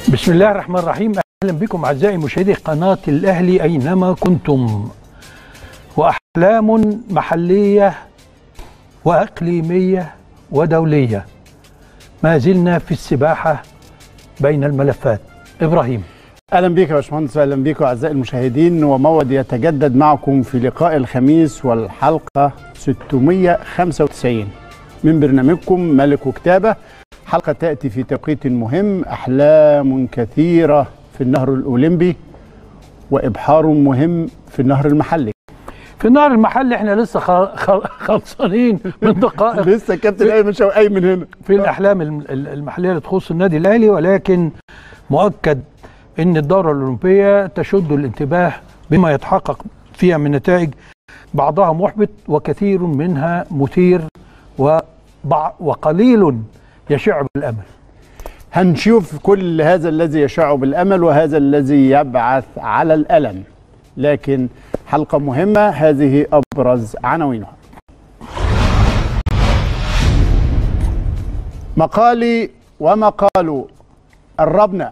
بسم الله الرحمن الرحيم اهلا بكم اعزائي مشاهدي قناه الاهلي اينما كنتم واحلام محليه واقليميه ودوليه ما زلنا في السباحه بين الملفات ابراهيم اهلا بك يا باشمهندس واهلا بكم اعزائي المشاهدين وموعد يتجدد معكم في لقاء الخميس والحلقه 695 من برنامجكم ملك وكتابه حلقه تاتي في توقيت مهم احلام كثيره في النهر الاولمبي وابحار مهم في النهر المحلي في النهر المحلي احنا لسه خ- خ- خلصانين من دقائق لسه كابتن ايمن شوقي من هنا في الاحلام الم- ال- المحليه اللي تخص النادي الاهلي ولكن مؤكد ان الدوره الاولمبيه تشد الانتباه بما يتحقق فيها من نتائج بعضها محبط وكثير منها مثير وبع- وقليل يشع بالامل هنشوف كل هذا الذي يشع بالامل وهذا الذي يبعث على الالم لكن حلقه مهمه هذه ابرز عناوينها مقالي ومقال الربنا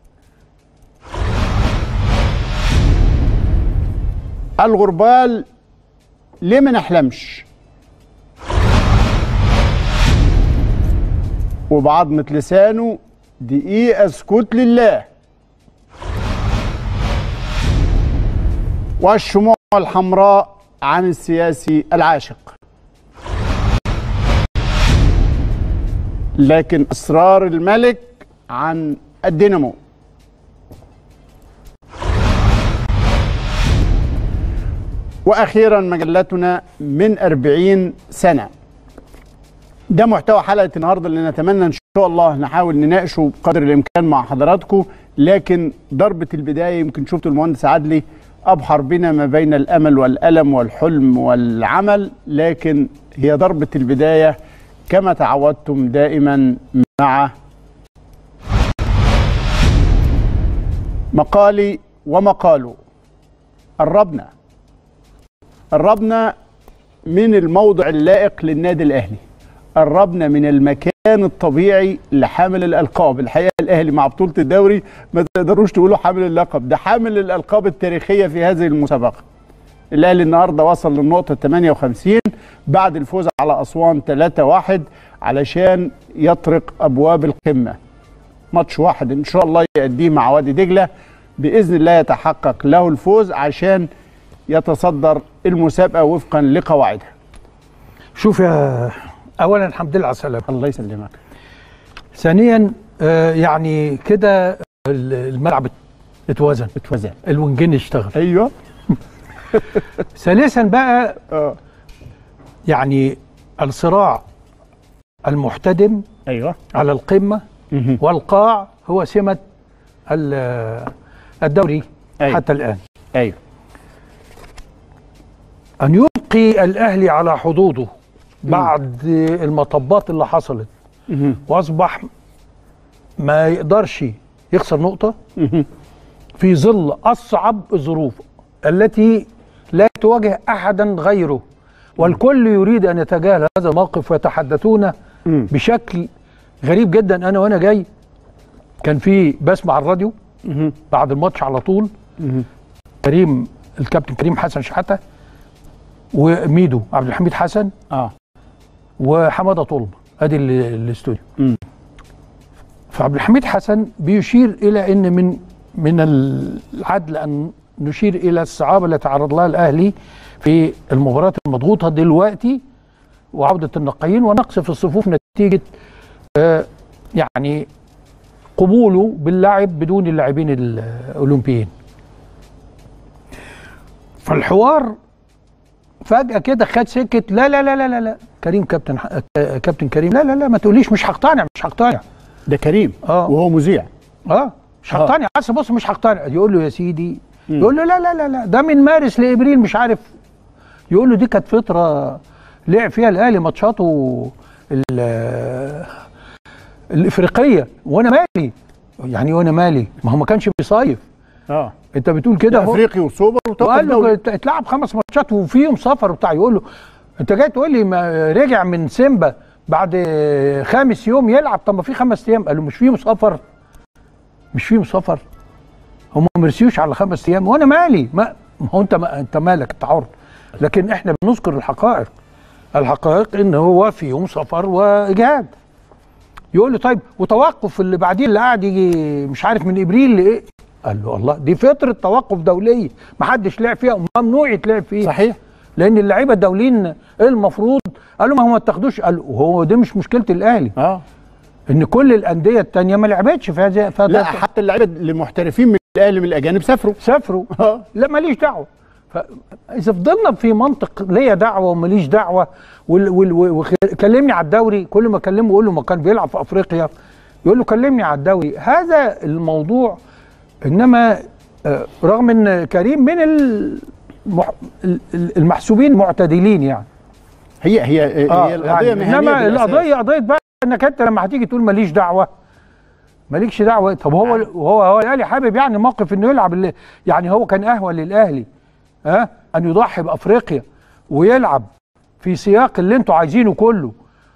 الغربال ليه ما نحلمش وبعظمة لسانه دقيقة سكوت لله والشموع الحمراء عن السياسي العاشق لكن أسرار الملك عن الدينامو وأخيرا مجلتنا من أربعين سنة ده محتوى حلقه النهارده اللي نتمنى ان شاء الله نحاول نناقشه بقدر الامكان مع حضراتكم لكن ضربه البدايه يمكن شفتوا المهندس عدلي ابحر بنا ما بين الامل والالم والحلم والعمل لكن هي ضربه البدايه كما تعودتم دائما مع مقالي ومقاله قربنا قربنا من الموضع اللائق للنادي الاهلي قربنا من المكان الطبيعي لحامل الالقاب الحقيقه الاهلي مع بطوله الدوري ما تقدروش تقولوا حامل اللقب ده حامل الالقاب التاريخيه في هذه المسابقه الاهلي النهارده وصل للنقطه 58 بعد الفوز على اسوان 3-1 علشان يطرق ابواب القمه ماتش واحد ان شاء الله يأديه مع وادي دجله باذن الله يتحقق له الفوز عشان يتصدر المسابقه وفقا لقواعدها شوف يا اولا الحمد لله على السلامه الله يسلمك ثانيا آه، يعني كده ال- الملعب اتوزن اتوزن الونجين اشتغل ايوه ثالثا بقى اه يعني الصراع المحتدم ايوه على القمه مهم. والقاع هو سمه ال- الدوري أيوة. حتى الان ايوه ان يبقي الاهلي على حظوظه بعد المطبات اللي حصلت مهم. واصبح ما يقدرش يخسر نقطه مهم. في ظل اصعب الظروف التي لا تواجه احدا غيره والكل يريد ان يتجاهل هذا الموقف ويتحدثون مم. بشكل غريب جدا انا وانا جاي كان في بسمع الراديو مهم. بعد الماتش على طول مهم. كريم الكابتن كريم حسن شحاته وميدو عبد الحميد حسن اه وحماده طلبه ادي ال- الاستوديو مم. فعبد الحميد حسن بيشير الى ان من من العدل ان نشير الى الصعاب التي تعرض لها الاهلي في المباريات المضغوطه دلوقتي وعوده النقيين ونقص في الصفوف نتيجه آه، يعني قبوله باللعب بدون اللاعبين الاولمبيين. فالحوار فجاه كده خد سكه لا لا لا لا لا, لا. كريم كابتن ح- آه، كابتن كريم لا لا لا ما تقوليش مش هقتنع مش هقتنع ده كريم اه وهو مذيع اه مش آه. هقتنع بس بص مش هقتنع يقول له يا سيدي يقول له لا لا لا لا ده من مارس لابريل مش عارف يقول له دي كانت فتره لعب فيها الاهلي ماتشاته ال- الافريقيه وانا مالي يعني وانا مالي ما هو ما كانش بيصيف اه انت بتقول كده ده اهو افريقي وسوبر وتوقف وقال له دولي ات- اتلعب خمس ماتشات وفيهم سفر وبتاع يقول له انت جاي تقول لي ما رجع من سيمبا بعد خامس يوم يلعب طب ما في خمس ايام قال له مش فيهم سفر مش فيهم سفر هم ما مرسيوش على خمس ايام وانا مالي ما ما هو انت ما انت مالك انت حر لكن احنا بنذكر الحقائق الحقائق ان هو فيهم سفر واجهاد يقول له طيب وتوقف اللي بعدين اللي قاعد يجي مش عارف من ابريل لايه قال له والله دي فتره توقف دوليه ما حدش لعب فيها ممنوع يتلعب فيها صحيح لان اللعيبه الدوليين المفروض قالوا ما هو ما تاخدوش قال هو دي مش مشكله الاهلي اه ان كل الانديه التانية ما لعبتش في هذه في لا هذا- حتى اللعيبه اللي محترفين من الاهلي من الاجانب سافروا سافروا اه لا ماليش دعوه فاذا فضلنا في منطق ليا دعوه وماليش دعوه وال وال وكلمني على الدوري كل ما اكلمه اقول له ما كان بيلعب في افريقيا يقول له كلمني على الدوري هذا الموضوع انما آه، رغم ان كريم من المح ال- ال- المحسوبين معتدلين يعني هي هي آه، هي القضيه يعني مهنيه انما بالأساس. القضيه قضيه بقى انك انت لما هتيجي تقول ماليش دعوه مالكش دعوه طب هو هو هو الاهلي حابب يعني موقف انه يلعب اللي يعني هو كان اهون للاهلي ها ان يضحي بافريقيا ويلعب في سياق اللي انتوا عايزينه كله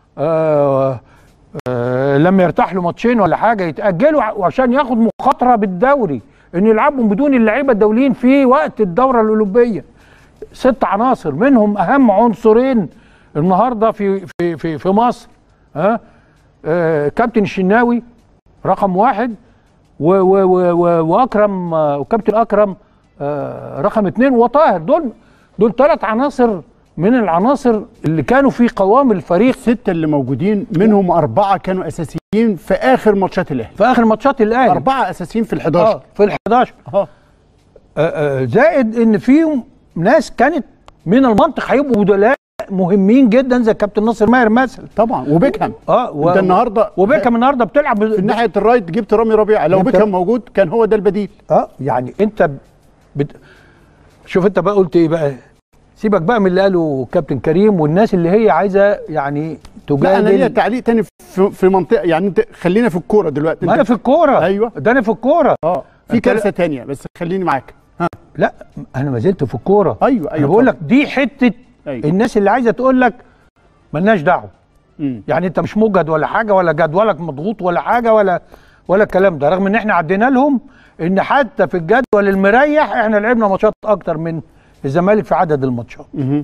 آه آه لما يرتاح له ماتشين ولا حاجه يتاجلوا ع- وعشان ياخد مخاطره بالدوري ان يلعبهم بدون اللعيبه الدوليين في وقت الدوره الاولمبيه ست عناصر منهم اهم عنصرين النهارده في في في في مصر ها آه كابتن الشناوي رقم واحد و و و و واكرم آه، وكابتن اكرم آه رقم اثنين وطاهر دول دول ثلاث عناصر من العناصر اللي كانوا في قوام الفريق الستة اللي موجودين منهم أربعة كانوا أساسيين في آخر ماتشات الأهلي في اخر ماتشات الاهلي أربعة أساسيين في ال 11 اه في ال 11 اه آه، آه، زائد ان فيهم ناس كانت من المنطق هيبقوا بدلاء مهمين جدا زي كابتن ناصر ماهر مثلا طبعا وبيكهام اه و... انت النهارده وبيكهام النهارده بتلعب ب... في ناحيه الرايت جبت رامي ربيعه لو جبت- بيكهام موجود كان هو ده البديل اه يعني انت بت... شوف انت بقى قلت ايه بقى سيبك بقى من اللي قاله كابتن كريم والناس اللي هي عايزه يعني لا انا ليا تجادل تعليق تاني في, في منطقه يعني انت خلينا في الكوره دلوقتي ما انا انت في الكوره أيوة. ده انا في الكوره اه في أنت- كارثه تانية بس خليني معاك ها لا انا ما زلت في الكوره ايوه انا ايوه بقول لك اتفضل. دي حته أيوة. الناس اللي عايزه تقول لك ملناش دعوه مم. يعني انت مش مجهد ولا حاجه ولا جدولك مضغوط ولا حاجه ولا ولا الكلام ده رغم ان احنا عدينا لهم ان حتى في الجدول المريح احنا لعبنا ماتشات اكتر من الزمالك في عدد الماتشات مهم.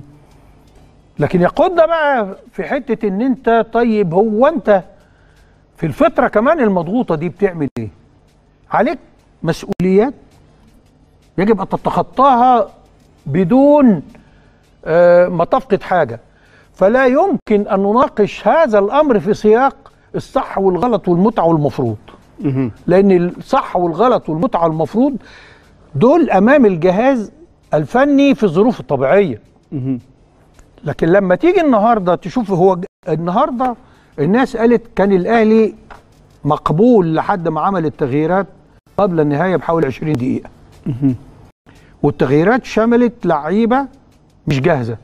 لكن يقودنا بقى في حته ان انت طيب هو انت في الفتره كمان المضغوطه دي بتعمل ايه عليك مسؤوليات يجب ان تتخطاها بدون آه، ما تفقد حاجه فلا يمكن ان نناقش هذا الامر في سياق الصح والغلط والمتعه والمفروض مهم. لان الصح والغلط والمتعه والمفروض دول امام الجهاز الفني في الظروف الطبيعيه مهم. لكن لما تيجي النهارده تشوف هو ج- النهارده الناس قالت كان الاهلي مقبول لحد ما عمل التغييرات قبل النهايه بحوالي 20 دقيقه والتغييرات شملت لعيبه مش جاهزه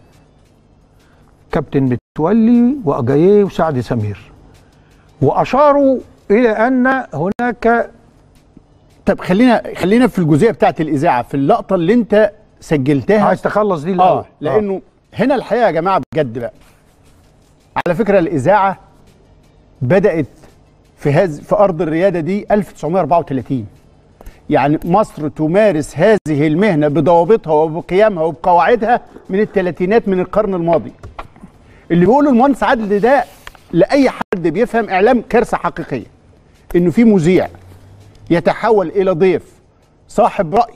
كابتن متولي واجاييه وسعد سمير واشاروا الى ان هناك طب خلينا خلينا في الجزئيه بتاعت الاذاعه في اللقطه اللي انت سجلتها عايز تخلص دي الأول. اه لانه هنا الحقيقه يا جماعه بجد بقى على فكره الاذاعه بدات في هذه في ارض الرياده دي 1934 يعني مصر تمارس هذه المهنه بضوابطها وبقيمها وبقواعدها من الثلاثينات من القرن الماضي اللي بيقوله المهندس عادل ده لاي حد بيفهم اعلام كارثه حقيقيه انه في مذيع يتحول الى ضيف صاحب راي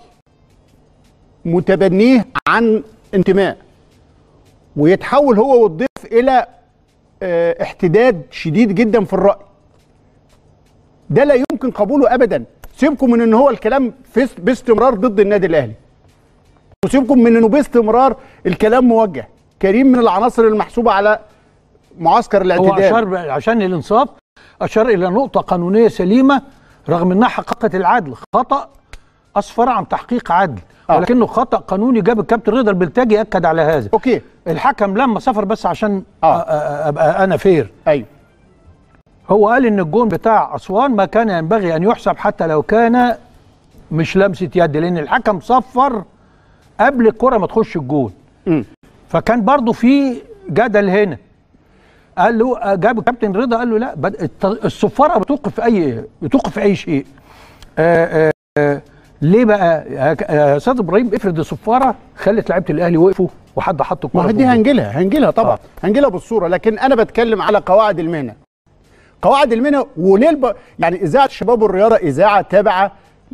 متبنيه عن انتماء ويتحول هو والضيف الى آه، احتداد شديد جدا في الراي ده لا يمكن قبوله ابدا سيبكم من ان هو الكلام في باستمرار ضد النادي الاهلي وسيبكم من انه باستمرار الكلام موجه كريم من العناصر المحسوبه على معسكر هو الاعتدال اشار ب- عشان الانصاف اشار الى نقطه قانونيه سليمه رغم انها حققت العدل خطا اسفر عن تحقيق عدل آه. ولكنه خطا قانوني جاب الكابتن رضا البلتاجي اكد على هذا اوكي الحكم لما سافر بس عشان آه. أ- أ- ابقى انا فير ايوه هو قال ان الجون بتاع اسوان ما كان ينبغي ان يحسب حتى لو كان مش لمسه يد لان الحكم صفر قبل الكره ما تخش الجون مم. فكان برضو في جدل هنا قال له جاب كابتن رضا قال له لا بد- الت- الصفاره بتوقف في اي بتوقف في اي شيء آه آه ليه بقى يا- يا استاذ ابراهيم افرض الصفاره خلت لعيبه الاهلي وقفوا وحد حط الكوره ما هي في دي الجول. هنجيلها هنجيلها طبعا آه. هنجيلها بالصوره لكن انا بتكلم على قواعد المهنه قواعد المهنه وليه الب... يعني اذاعه الشباب والرياضه اذاعه تابعه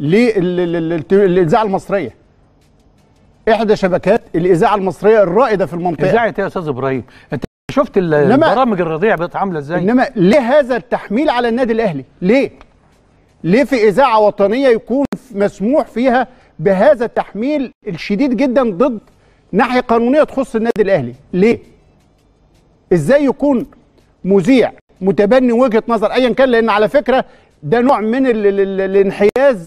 للاذاعه المصريه احدى شبكات الاذاعه المصريه الرائده في المنطقه اذاعه إيه يا استاذ ابراهيم انت شفت ال- إنما- البرامج الرياضيه بقت عامله ازاي انما ليه هذا التحميل على النادي الاهلي ليه ليه في اذاعه وطنيه يكون مسموح فيها بهذا التحميل الشديد جدا ضد ناحيه قانونيه تخص النادي الاهلي ليه ازاي يكون مذيع متبني وجهه نظر ايا كان لان على فكره ده نوع من ال ال ال الانحياز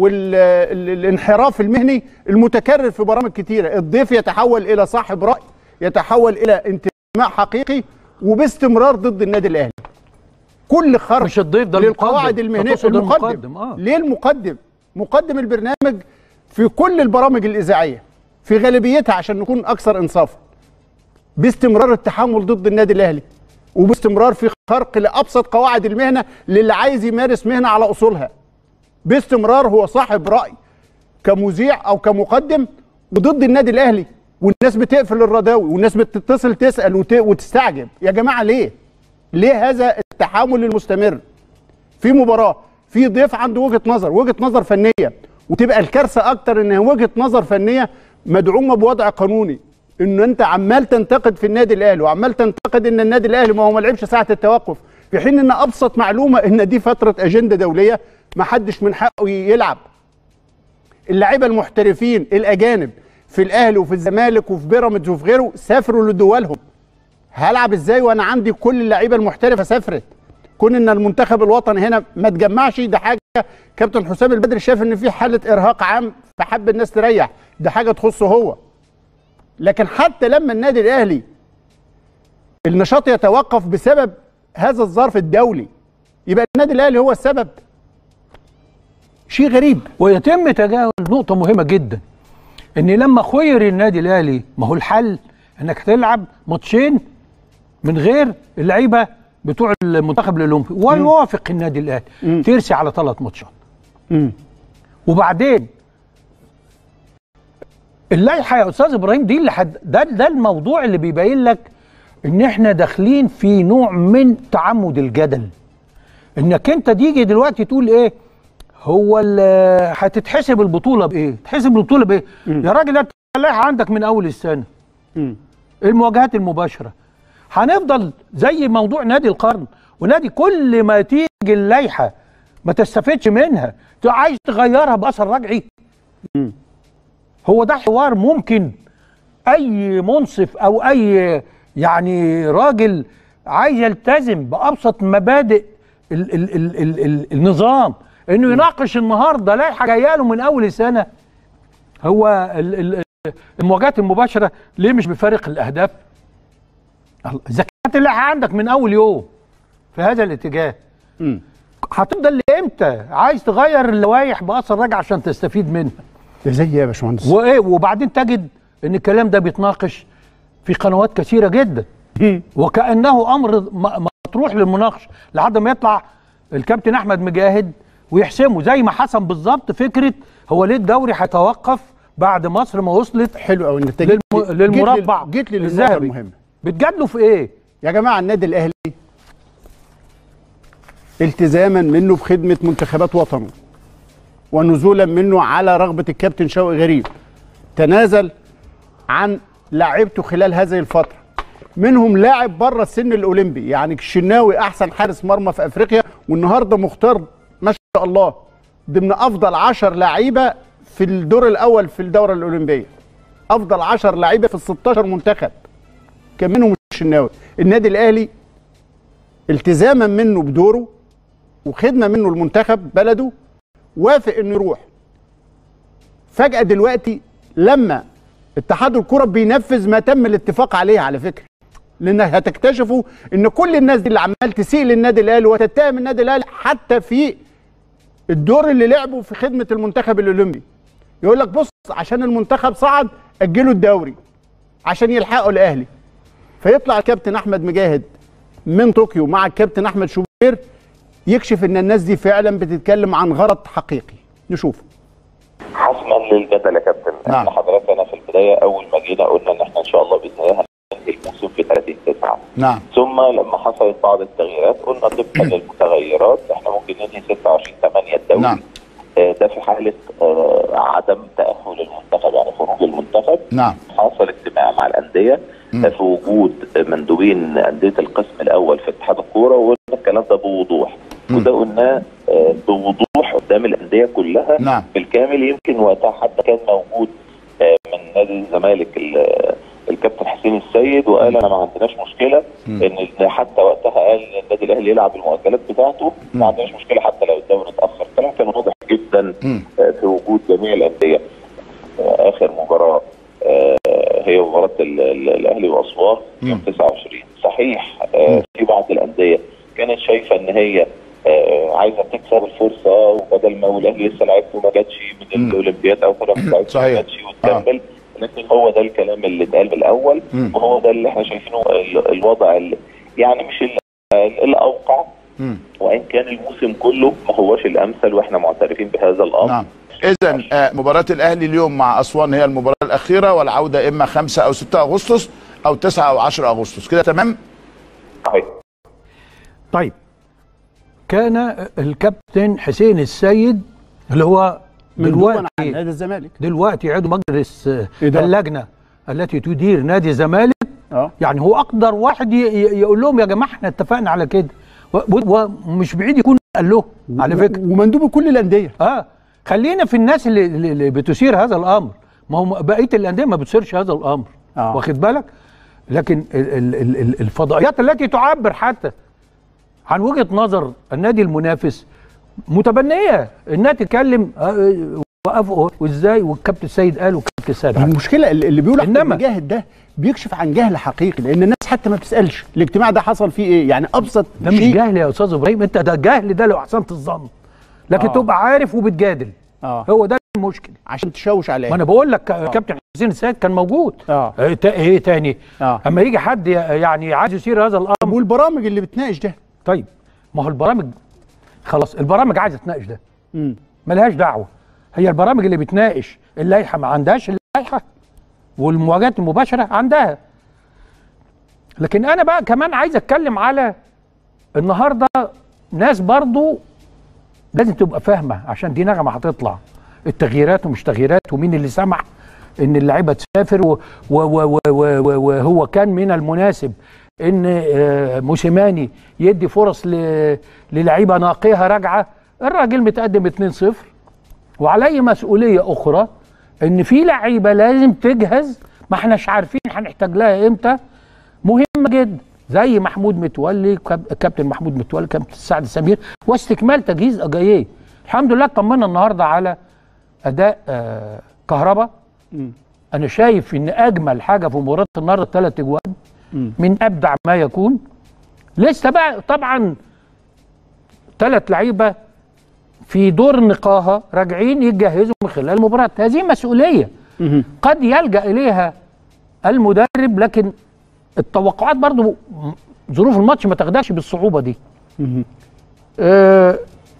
والانحراف المهني المتكرر في برامج كتيره الضيف يتحول الى صاحب راي يتحول الى انتماء حقيقي وباستمرار ضد النادي الاهلي كل خرق مش الضيف ده للقواعد المقدم. المهنيه تقصد المقدم, المقدم، آه. ليه المقدم مقدم البرنامج في كل البرامج الاذاعيه في غالبيتها عشان نكون اكثر انصافا باستمرار التحمل ضد النادي الاهلي وباستمرار في خرق لابسط قواعد المهنه للي عايز يمارس مهنه على اصولها باستمرار هو صاحب راي كمذيع او كمقدم وضد النادي الاهلي والناس بتقفل الراداوي والناس بتتصل تسال وت... وتستعجب يا جماعه ليه ليه هذا التحامل المستمر في مباراه في ضيف عنده وجهه نظر وجهه نظر فنيه وتبقى الكارثه اكتر ان وجهه نظر فنيه مدعومه بوضع قانوني ان انت عمال تنتقد في النادي الاهلي وعمال تنتقد ان النادي الاهلي ما هو ما لعبش ساعه التوقف في حين ان ابسط معلومه ان دي فتره اجنده دوليه ما حدش من حقه يلعب اللعيبه المحترفين الاجانب في الاهلي وفي الزمالك وفي بيراميدز وفي غيره سافروا لدولهم هلعب ازاي وانا عندي كل اللعيبه المحترفه سافرت كون ان المنتخب الوطني هنا ما تجمعش ده حاجه كابتن حسام البدري شاف ان في حاله ارهاق عام فحب الناس تريح ده حاجه تخصه هو لكن حتى لما النادي الاهلي النشاط يتوقف بسبب هذا الظرف الدولي يبقى النادي الاهلي هو السبب شيء غريب ويتم تجاهل نقطة مهمة جدا ان لما خير النادي الاهلي ما هو الحل انك تلعب ماتشين من غير اللعيبة بتوع المنتخب الاولمبي ويوافق النادي الاهلي ترسي على ثلاث ماتشات مم. وبعدين اللائحه يا استاذ ابراهيم دي اللي حد ده ده الموضوع اللي بيبين لك ان احنا داخلين في نوع من تعمد الجدل انك انت تيجي دلوقتي تقول ايه هو ال- هتتحسب البطوله بايه؟ تحسب البطوله بايه؟ يا راجل انت اللائحه عندك من اول السنه مم. المواجهات المباشره هنفضل زي موضوع نادي القرن ونادي كل ما تيجي اللائحه ما تستفدش منها ت- عايز تغيرها باثر رجعي هو ده حوار ممكن اي منصف او اي يعني راجل عايز يلتزم بابسط مبادئ ال ال ال ال ال النظام انه يناقش النهارده لائحه جايه له من اول السنه هو ال ال المواجهات المباشره ليه مش بفارق الاهداف؟ الله، اذا كانت اللائحه عندك من اول يوم في هذا الاتجاه مم. هتفضل لامتى عايز تغير اللوائح باثر رجع عشان تستفيد منها ده زي إيه يا باشمهندس وايه وبعدين تجد ان الكلام ده بيتناقش في قنوات كثيره جدا وكانه امر م- مطروح للمناقشه لحد ما يطلع الكابتن احمد مجاهد ويحسمه زي ما حسم بالظبط فكره هو ليه الدوري هيتوقف بعد مصر ما وصلت حلو قوي انت للم... جيت لي- للمربع جيت لي للنقطه الذهبي المهمه بتجادلوا في ايه؟ يا جماعه النادي الاهلي التزاما منه بخدمه منتخبات وطنه ونزولا منه على رغبه الكابتن شوقي غريب تنازل عن لاعبته خلال هذه الفتره منهم لاعب بره السن الاولمبي يعني الشناوي احسن حارس مرمى في افريقيا والنهارده مختار ما شاء الله ضمن افضل 10 لعيبه في الدور الاول في الدوره الاولمبيه افضل 10 لعيبه في ال 16 منتخب كان منهم الشناوي النادي الاهلي التزاما منه بدوره وخدمه منه المنتخب بلده وافق انه يروح فجاه دلوقتي لما اتحاد الكره بينفذ ما تم الاتفاق عليه على فكره لان هتكتشفوا ان كل الناس دي اللي عمال تسيء للنادي الاهلي وتتهم النادي الاهلي حتى في الدور اللي لعبه في خدمه المنتخب الاولمبي يقول لك بص عشان المنتخب صعد اجلوا الدوري عشان يلحقوا الاهلي فيطلع الكابتن احمد مجاهد من طوكيو مع الكابتن احمد شوبير يكشف ان الناس دي فعلا بتتكلم عن غرض حقيقي نشوف حسما للجدل يا كابتن نعم. احنا حضرتك في البدايه اول ما جينا قلنا ان احنا ان شاء الله باذن الله هننهي الموسم في 30 9 نعم ثم لما حصلت بعض التغييرات قلنا طبقا للمتغيرات احنا ممكن ننهي 26 8 الدوري نعم. آه، ده في حاله آه، عدم تاهل المنتخب يعني خروج المنتخب نعم حصل اجتماع مع الانديه مم. في وجود مندوبين انديه القسم الاول في اتحاد الكوره وقلنا الكلام ده بوضوح مم. وده قلناه آه، بوضوح قدام الانديه كلها نعم بالكامل يمكن وقتها حتى كان موجود آه، من نادي الزمالك ال- الكابتن حسين السيد وقال انا ما عندناش مشكله مم. ان حتى وقتها قال ان النادي الاهلي يلعب المؤجلات بتاعته مم. ما عندناش مشكله حتى لو الدوري اتاخر الكلام كان واضح جدا مم. آه، في وجود جميع الانديه آه، اخر مباراه آه، هي مباراه ال- ال- الاهلي واسوان يوم مم. 29 صحيح آه، في بعض الانديه كانت شايفه ان هي آه، عايزه تكسب الفرصه وبدل ما الاهلي لسه لعبته ما جاتش من مم. الاولمبياد او كده ما لعبش ما صحيح. جاتش وتكمل لكن هو ده الكلام اللي اتقال من الاول مم. وهو ده اللي احنا شايفينه ال- الوضع اللي يعني مش ال- الاوقع مم. وان كان الموسم كله ما هوش الامثل واحنا معترفين بهذا الامر نعم اذا آه، مباراه الاهلي اليوم مع اسوان هي المباراه الاخيره والعوده اما 5 او 6 اغسطس او 9 او 10 اغسطس كده تمام صحيح طيب كان الكابتن حسين السيد اللي هو مندوبا عن دلوقتي نادي الزمالك دلوقتي عضو مجلس آه، إدارة. اللجنه التي تدير نادي الزمالك اه يعني هو اقدر واحد ي- ي- يقول لهم يا جماعه احنا اتفقنا على كده و- و- ومش بعيد يكون قال له على فكره ومندوب كل الانديه اه خلينا في الناس اللي, اللي اللي بتثير هذا الامر ما هو بقيه الانديه ما بتثيرش هذا الامر آه. واخد بالك لكن ال- ال- ال- ال- الفضائيات التي تعبر حتى عن وجهه نظر النادي المنافس متبنيه انها تتكلم آه، وقفوا وازاي والكابتن السيد قال والكابتن السيد عمل. المشكله اللي اللي بيقول احمد إنما- مجاهد ده بيكشف عن جهل حقيقي لان الناس حتى ما بتسالش الاجتماع ده حصل فيه ايه يعني ابسط ده مش شيء جهل يا استاذ ابراهيم انت ده جهل ده لو احسنت الظن لكن آه. تبقى عارف وبتجادل اه هو ده المشكله عشان تشوش على ما ايه انا بقول لك كابتن حسين السيد كان موجود اه ايه تا- إيه تاني اه اما يجي حد ي- يعني عايز يثير هذا الامر طب والبرامج اللي بتناقش ده طيب ما هو البرامج خلاص البرامج عايزه تناقش ده امم ملهاش دعوه هي البرامج اللي بتناقش اللائحه ما عندهاش اللائحه والمواجهات المباشره عندها لكن انا بقى كمان عايز اتكلم على النهارده ناس برضو لازم تبقى فاهمه عشان دي نغمه هتطلع التغييرات ومش تغييرات ومين اللي سمح ان اللعيبه تسافر و- و- و- و- و- وهو كان من المناسب ان آه، موسيماني يدي فرص ل- للعيبه ناقيها راجعه الراجل متقدم 2-0 وعليه مسؤوليه اخرى ان في لعيبه لازم تجهز ما احناش عارفين هنحتاج لها امتى مهمه جدا زي محمود متولي كاب- كابتن محمود متولي كابتن سعد سمير واستكمال تجهيز اجاييه الحمد لله طمنا النهارده على اداء آه كهربا مم. انا شايف ان اجمل حاجه في مباراه النهارده الثلاث اجوان مم. من ابدع ما يكون لسه بقى طبعا ثلاث لعيبه في دور النقاهه راجعين يتجهزوا من خلال المباراه هذه مسؤوليه مهم. قد يلجا اليها المدرب لكن التوقعات برضو م- ظروف الماتش ما تاخدهاش بالصعوبه دي مهم. آه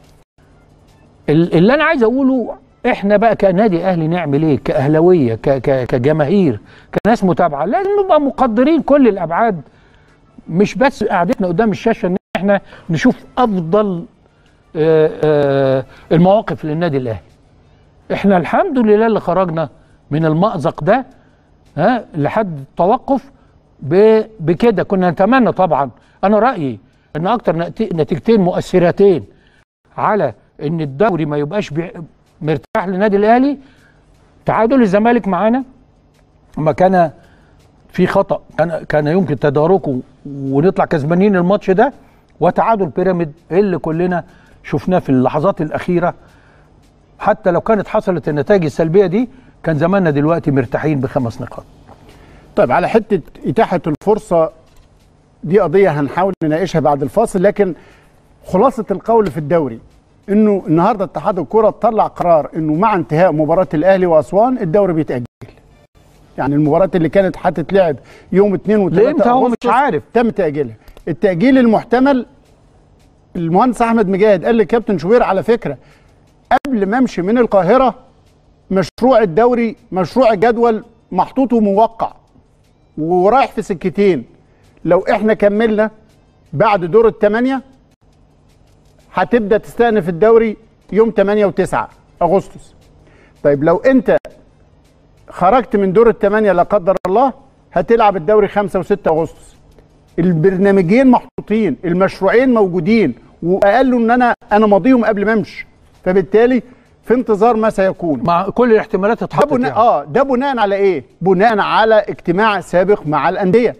ال- اللي انا عايز اقوله احنا بقى كنادي اهلي نعمل ايه كاهلاويه ك- ك- كجماهير كناس متابعه لازم نبقى مقدرين كل الابعاد مش بس قعدتنا قدام الشاشه ان احنا نشوف افضل آه، آه، المواقف للنادي الاهلي احنا الحمد لله اللي خرجنا من المأزق ده ها لحد التوقف ب- بكده كنا نتمنى طبعا انا رايي ان اكتر نت- نتيجتين مؤثرتين على ان الدوري ما يبقاش بي- مرتاح للنادي الاهلي تعادل الزمالك معانا اما كان في خطا كان كان يمكن تداركه ونطلع كسبانين الماتش ده وتعادل بيراميد اللي كلنا شفناه في اللحظات الاخيره حتى لو كانت حصلت النتائج السلبيه دي كان زماننا دلوقتي مرتاحين بخمس نقاط طيب على حته اتاحه الفرصه دي قضيه هنحاول نناقشها بعد الفاصل لكن خلاصه القول في الدوري انه النهارده اتحاد الكره طلع قرار انه مع انتهاء مباراه الاهلي واسوان الدوري بيتاجل يعني المباراه اللي كانت هتتلعب يوم 2 و3 ليه انت هو مش عارف تم تاجيلها التاجيل المحتمل المهندس احمد مجاهد قال لكابتن شوبير على فكره قبل ما امشي من القاهره مشروع الدوري مشروع الجدول محطوط وموقع ورايح في سكتين لو احنا كملنا بعد دور الثمانيه هتبدا تستأنف الدوري يوم 8 و9 اغسطس طيب لو انت خرجت من دور الثمانيه لا قدر الله هتلعب الدوري 5 و6 اغسطس البرنامجين محطوطين المشروعين موجودين وقالوا ان انا انا ماضيهم قبل ما امشي فبالتالي في انتظار ما سيكون مع كل الاحتمالات ده اتحطت بناء يعني. اه ده بناء على ايه؟ بناء على اجتماع سابق مع الانديه.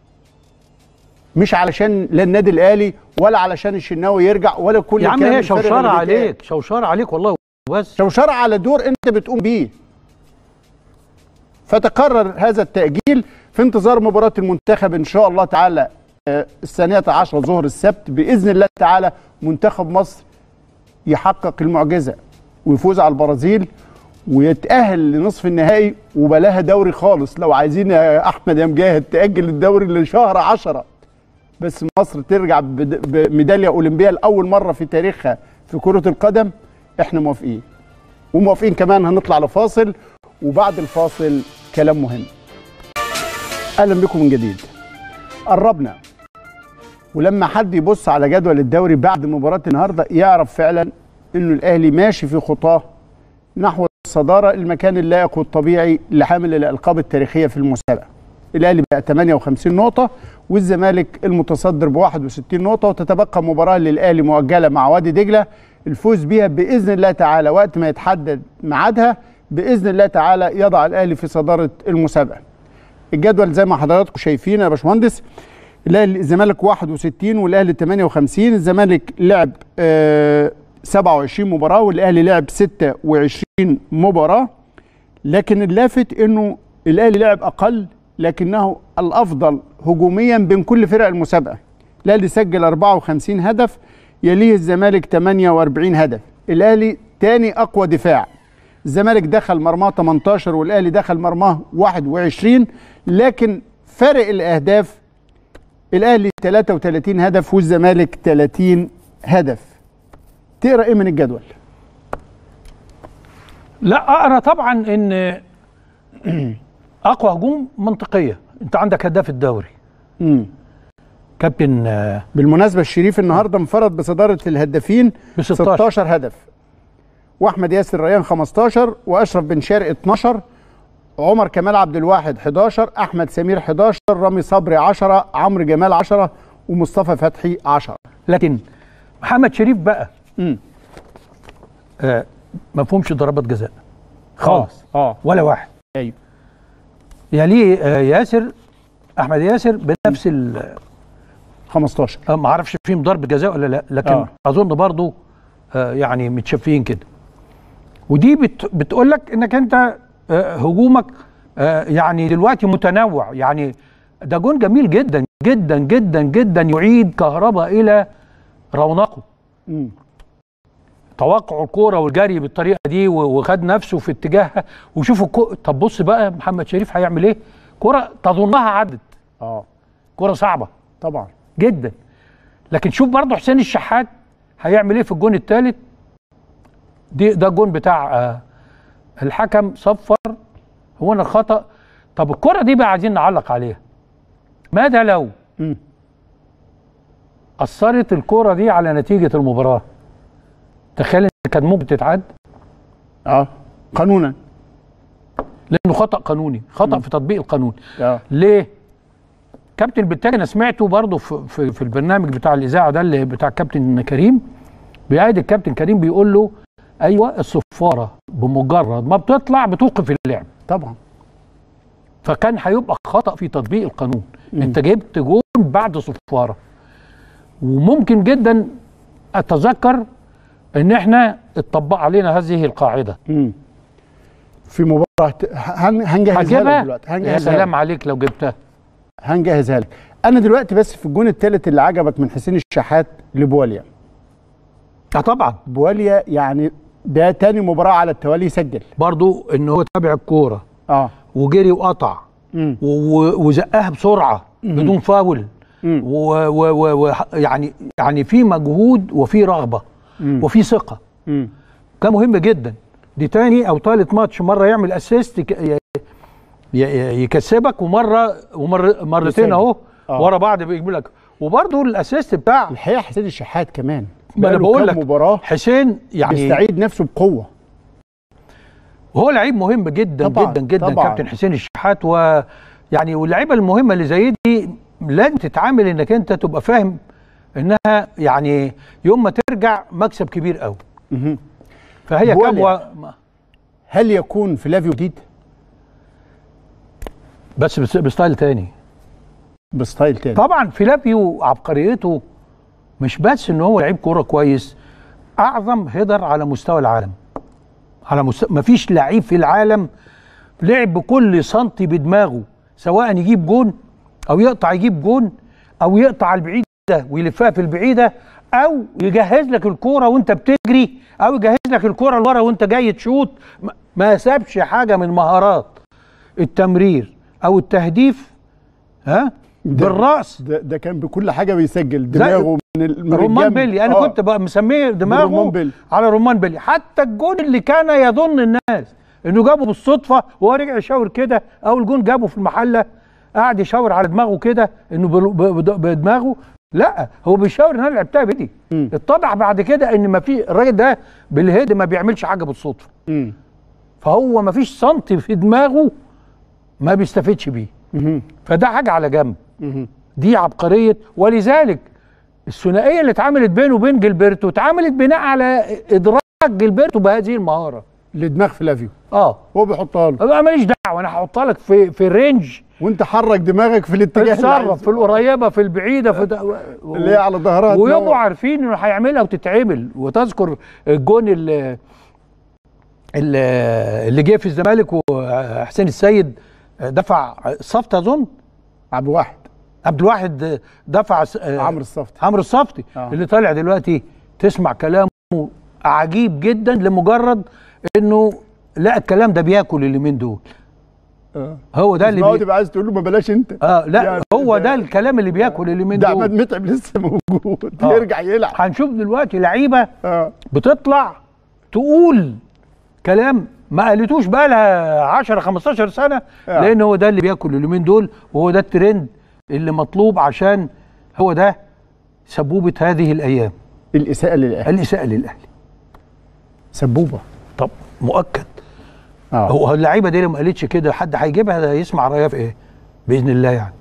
مش علشان لا النادي الاهلي ولا علشان الشناوي يرجع ولا كل يا عم الكلام هي الفارغ شوشره اللي بيتقال. عليك شوشره عليك والله بس شوشره على دور انت بتقوم بيه. فتقرر هذا التأجيل في انتظار مباراة المنتخب إن شاء الله تعالى آه، الثانية عشر ظهر السبت بإذن الله تعالى منتخب مصر يحقق المعجزة ويفوز على البرازيل ويتأهل لنصف النهائي وبلاها دوري خالص لو عايزين يا أحمد يا مجاهد تأجل الدوري لشهر عشرة بس مصر ترجع بد- بميدالية أولمبية لأول مرة في تاريخها في كرة القدم احنا موافقين وموافقين كمان هنطلع لفاصل وبعد الفاصل كلام مهم اهلا بكم من جديد قربنا ولما حد يبص على جدول الدوري بعد مباراه النهارده يعرف فعلا انه الاهلي ماشي في خطاه نحو الصداره المكان اللائق والطبيعي لحامل الالقاب التاريخيه في المسابقه الاهلي بقى 58 نقطه والزمالك المتصدر ب 61 نقطه وتتبقى مباراه للاهلي مؤجله مع وادي دجله الفوز بيها باذن الله تعالى وقت ما يتحدد ميعادها باذن الله تعالى يضع الاهلي في صداره المسابقه الجدول زي ما حضراتكم شايفين يا باشمهندس الاهلي الزمالك 61 والاهلي 58 الزمالك لعب آه 27 مباراه والاهلي لعب 26 مباراه لكن اللافت انه الاهلي لعب اقل لكنه الافضل هجوميا بين كل فرق المسابقه الاهلي سجل 54 هدف يليه الزمالك 48 هدف الاهلي تاني اقوى دفاع الزمالك دخل مرماه 18 والاهلي دخل مرماه 21 لكن فرق الاهداف الاهلي 33 هدف والزمالك 30 هدف تقرا ايه من الجدول لا اقرا طبعا ان اقوى هجوم منطقيه انت عندك هداف الدوري امم كابتن آه، بالمناسبه الشريف النهارده انفرد بصداره الهدافين ب 16 16 هدف واحمد ياسر ريان 15 واشرف بن شرقي 12 عمر كمال عبد الواحد 11 احمد سمير 11 رامي صبري 10 عمرو جمال 10 ومصطفى فتحي 10 لكن محمد شريف بقى امم آه ما فهمش ضربات جزاء خالص اه ولا واحد ايوه يليه آه ياسر احمد ياسر بنفس ال 15 آه، ما اعرفش فيهم ضربه جزاء ولا لا لكن آه. آه. اظن برضو آه يعني متشافين كده ودي بت بتقول لك انك انت آه هجومك آه يعني دلوقتي متنوع يعني ده جون جميل جدا جدا جدا جدا يعيد كهرباء الى رونقه امم توقع الكوره والجري بالطريقه دي و- وخد نفسه في اتجاهها وشوف الكو... طب بص بقى محمد شريف هيعمل ايه كره تظنها عدت اه كره صعبه طبعا جدا لكن شوف برضه حسين الشحات هيعمل ايه في الجون الثالث دي ده الجون بتاع آه الحكم صفر هو الخطا طب الكره دي بقى عايزين نعلق عليها ماذا لو امم اثرت الكره دي على نتيجه المباراه تخيل ان كانت ممكن تتعد اه قانونا لانه خطا قانوني خطا في تطبيق القانون اه ليه كابتن بالتالي انا سمعته برضه في, في, في البرنامج بتاع الاذاعه ده اللي بتاع كابتن كريم بيعيد الكابتن كريم بيقول له ايوه الصفاره بمجرد ما بتطلع بتوقف اللعب طبعا فكان هيبقى خطا في تطبيق القانون انت جبت جون بعد صفاره وممكن جدا اتذكر ان احنا اتطبق علينا هذه القاعده امم في مباراه هن- هنجهزها لك هجيبها دلوقتي يا هنجهزها سلام لك. عليك لو جبتها هنجهزها لك انا دلوقتي بس في الجون الثالث اللي عجبك من حسين الشحات لبواليا اه طبعا بواليا يعني ده تاني مباراه على التوالي يسجل برضو ان هو تابع الكوره اه وجري وقطع امم و- و- وزقها بسرعه بدون فاول مم. ويعني يعني في مجهود وفي رغبه مم. وفي ثقه امم ده مهم جدا دي تاني او تالت ماتش مره يعمل اسيست يك- ي- ي- يكسبك ومره ومر مرتين يسجل. اهو آه. ورا بعض بيجيب لك وبرده الاسيست بتاع الحقيقه حسين الشحات كمان ما انا بقاله بقول كام لك مباراه حسين يعني بيستعيد نفسه بقوه وهو لعيب مهم جدا طبعاً، جدا جدا طبعاً. كابتن حسين الشحات و يعني واللعيبه المهمه اللي زي دي لازم تتعامل انك انت تبقى فاهم انها يعني يوم ما ترجع مكسب كبير قوي مهم. فهي بوليا. كبوه هل يكون فلافيو جديد بس بس- بستايل تاني بستايل تاني طبعا فيلافيو عبقريته مش بس ان هو لعيب كوره كويس اعظم هيدر على مستوى العالم على مستوى مفيش لعيب في العالم لعب بكل سنتي بدماغه سواء يجيب جون او يقطع يجيب جون او يقطع البعيده ويلفها في البعيده او يجهز لك الكوره وانت بتجري او يجهز لك الكوره لورا وانت جاي تشوط ما- ما سابش حاجه من مهارات التمرير او التهديف ها ده- بالراس ده, ده كان بكل حاجه بيسجل دماغه من, ال- من رمان الجنب. بيلي انا آه. كنت بقى مسميه دماغه رمان بيلي. على رمان بيلي حتى الجون اللي كان يظن الناس انه جابه بالصدفه وهو رجع يشاور كده او الجون جابه في المحله قعد يشاور على دماغه كده انه بل- ب- ب- بدماغه لا هو بيشاور ان انا لعبتها بايدي مم. اتضح بعد كده ان ما في الراجل ده بالهيد ما بيعملش حاجه بالصدفه مم. فهو ما فيش سنتي في دماغه ما بيستفدش بيه مهم. فده حاجه على جنب مهم. دي عبقريه ولذلك الثنائيه اللي اتعملت بينه وبين جilberto اتعملت بناء على ادراك جilberto بهذه المهاره لدماغ فلافيو اه هو بيحطها له أبقى ماليش دعوه انا هحطها لك في في رينج وانت حرك دماغك في الاتجاه اللي اتصرف عايزه. في القريبه في البعيده في ده و- اللي هي على ظهرها ويبقوا دماغه. عارفين انه هيعملها وتتعمل وتذكر الجون اللي اللي اللي جه في الزمالك وحسين السيد دفع صفت اظن عبد الواحد عبد الواحد دفع س- عمرو الصفتي عمرو الصفتي آه. اللي طالع دلوقتي تسمع كلامه عجيب جدا لمجرد انه لا الكلام ده بياكل اليومين دول اه هو ده اللي ما هو بي... تبقى عايز تقول له ما بلاش انت اه لا يعني هو ده- ده الكلام اللي بياكل اليومين ده احمد دول متعب لسه موجود آه. يرجع يلعب هنشوف دلوقتي لعيبه اه بتطلع تقول كلام ما قالتوش بقى لها 10 15 سنه آه. لان هو ده اللي بياكل اليومين دول وهو ده الترند اللي مطلوب عشان هو ده سبوبه هذه الايام الاساءه للاهلي الاساءه للاهلي سبوبه طب مؤكد اه هو اللعيبه دي لو ما قالتش كده حد هيجيبها ده يسمع رايها في ايه باذن الله يعني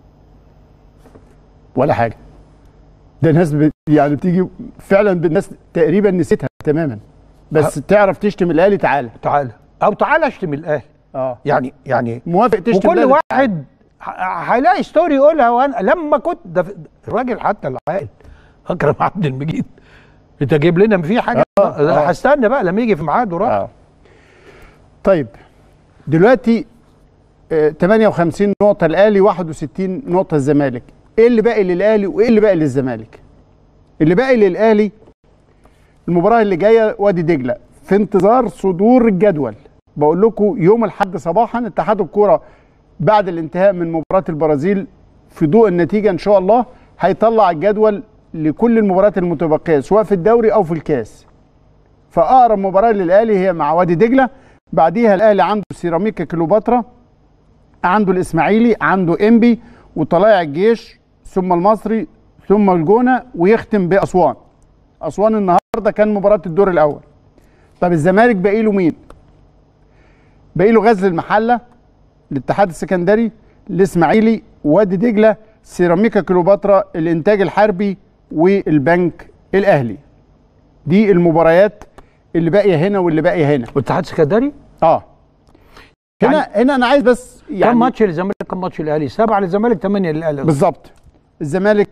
ولا حاجه ده ناس بت يعني بتيجي فعلا بالناس تقريبا نسيتها تماما بس تعرف تشتم الاهلي تعالى تعالى او تعالى اشتم الاهلي اه يعني يعني موافق تشتم وكل الأهلي. واحد ه- هيلاقي ستوري يقولها وانا لما كنت ده في- الراجل حتى العاقل اكرم عبد المجيد انت جايب لنا في حاجه آه. هستنى بقى لما يجي في ميعاده راح اه طيب دلوقتي آه 58 نقطة الأهلي 61 نقطة الزمالك ايه اللي باقي للأهلي وايه اللي باقي للزمالك اللي باقي للأهلي المباراة اللي جاية وادي دجلة في انتظار صدور الجدول بقول لكم يوم الحد صباحا اتحاد الكورة بعد الانتهاء من مباراة البرازيل في ضوء النتيجة ان شاء الله هيطلع الجدول لكل المباريات المتبقية سواء في الدوري او في الكاس فاقرب مباراه للاهلي هي مع وادي دجله بعديها الاهلي عنده سيراميكا كليوباترا عنده الاسماعيلي عنده انبي وطلائع الجيش ثم المصري ثم الجونه ويختم باسوان اسوان النهارده كان مباراه الدور الاول طب الزمالك باقي له مين باقي له غزل المحله الاتحاد السكندري الاسماعيلي وادي دجله سيراميكا كليوباترا الانتاج الحربي والبنك الاهلي دي المباريات اللي باقيه هنا واللي باقيه هنا والاتحاد السكندري اه هنا هنا انا عايز بس يعني يعني كم ماتش للزمالك كم ماتش للاهلي سبعه للزمالك ثمانيه للاهلي بالظبط الزمالك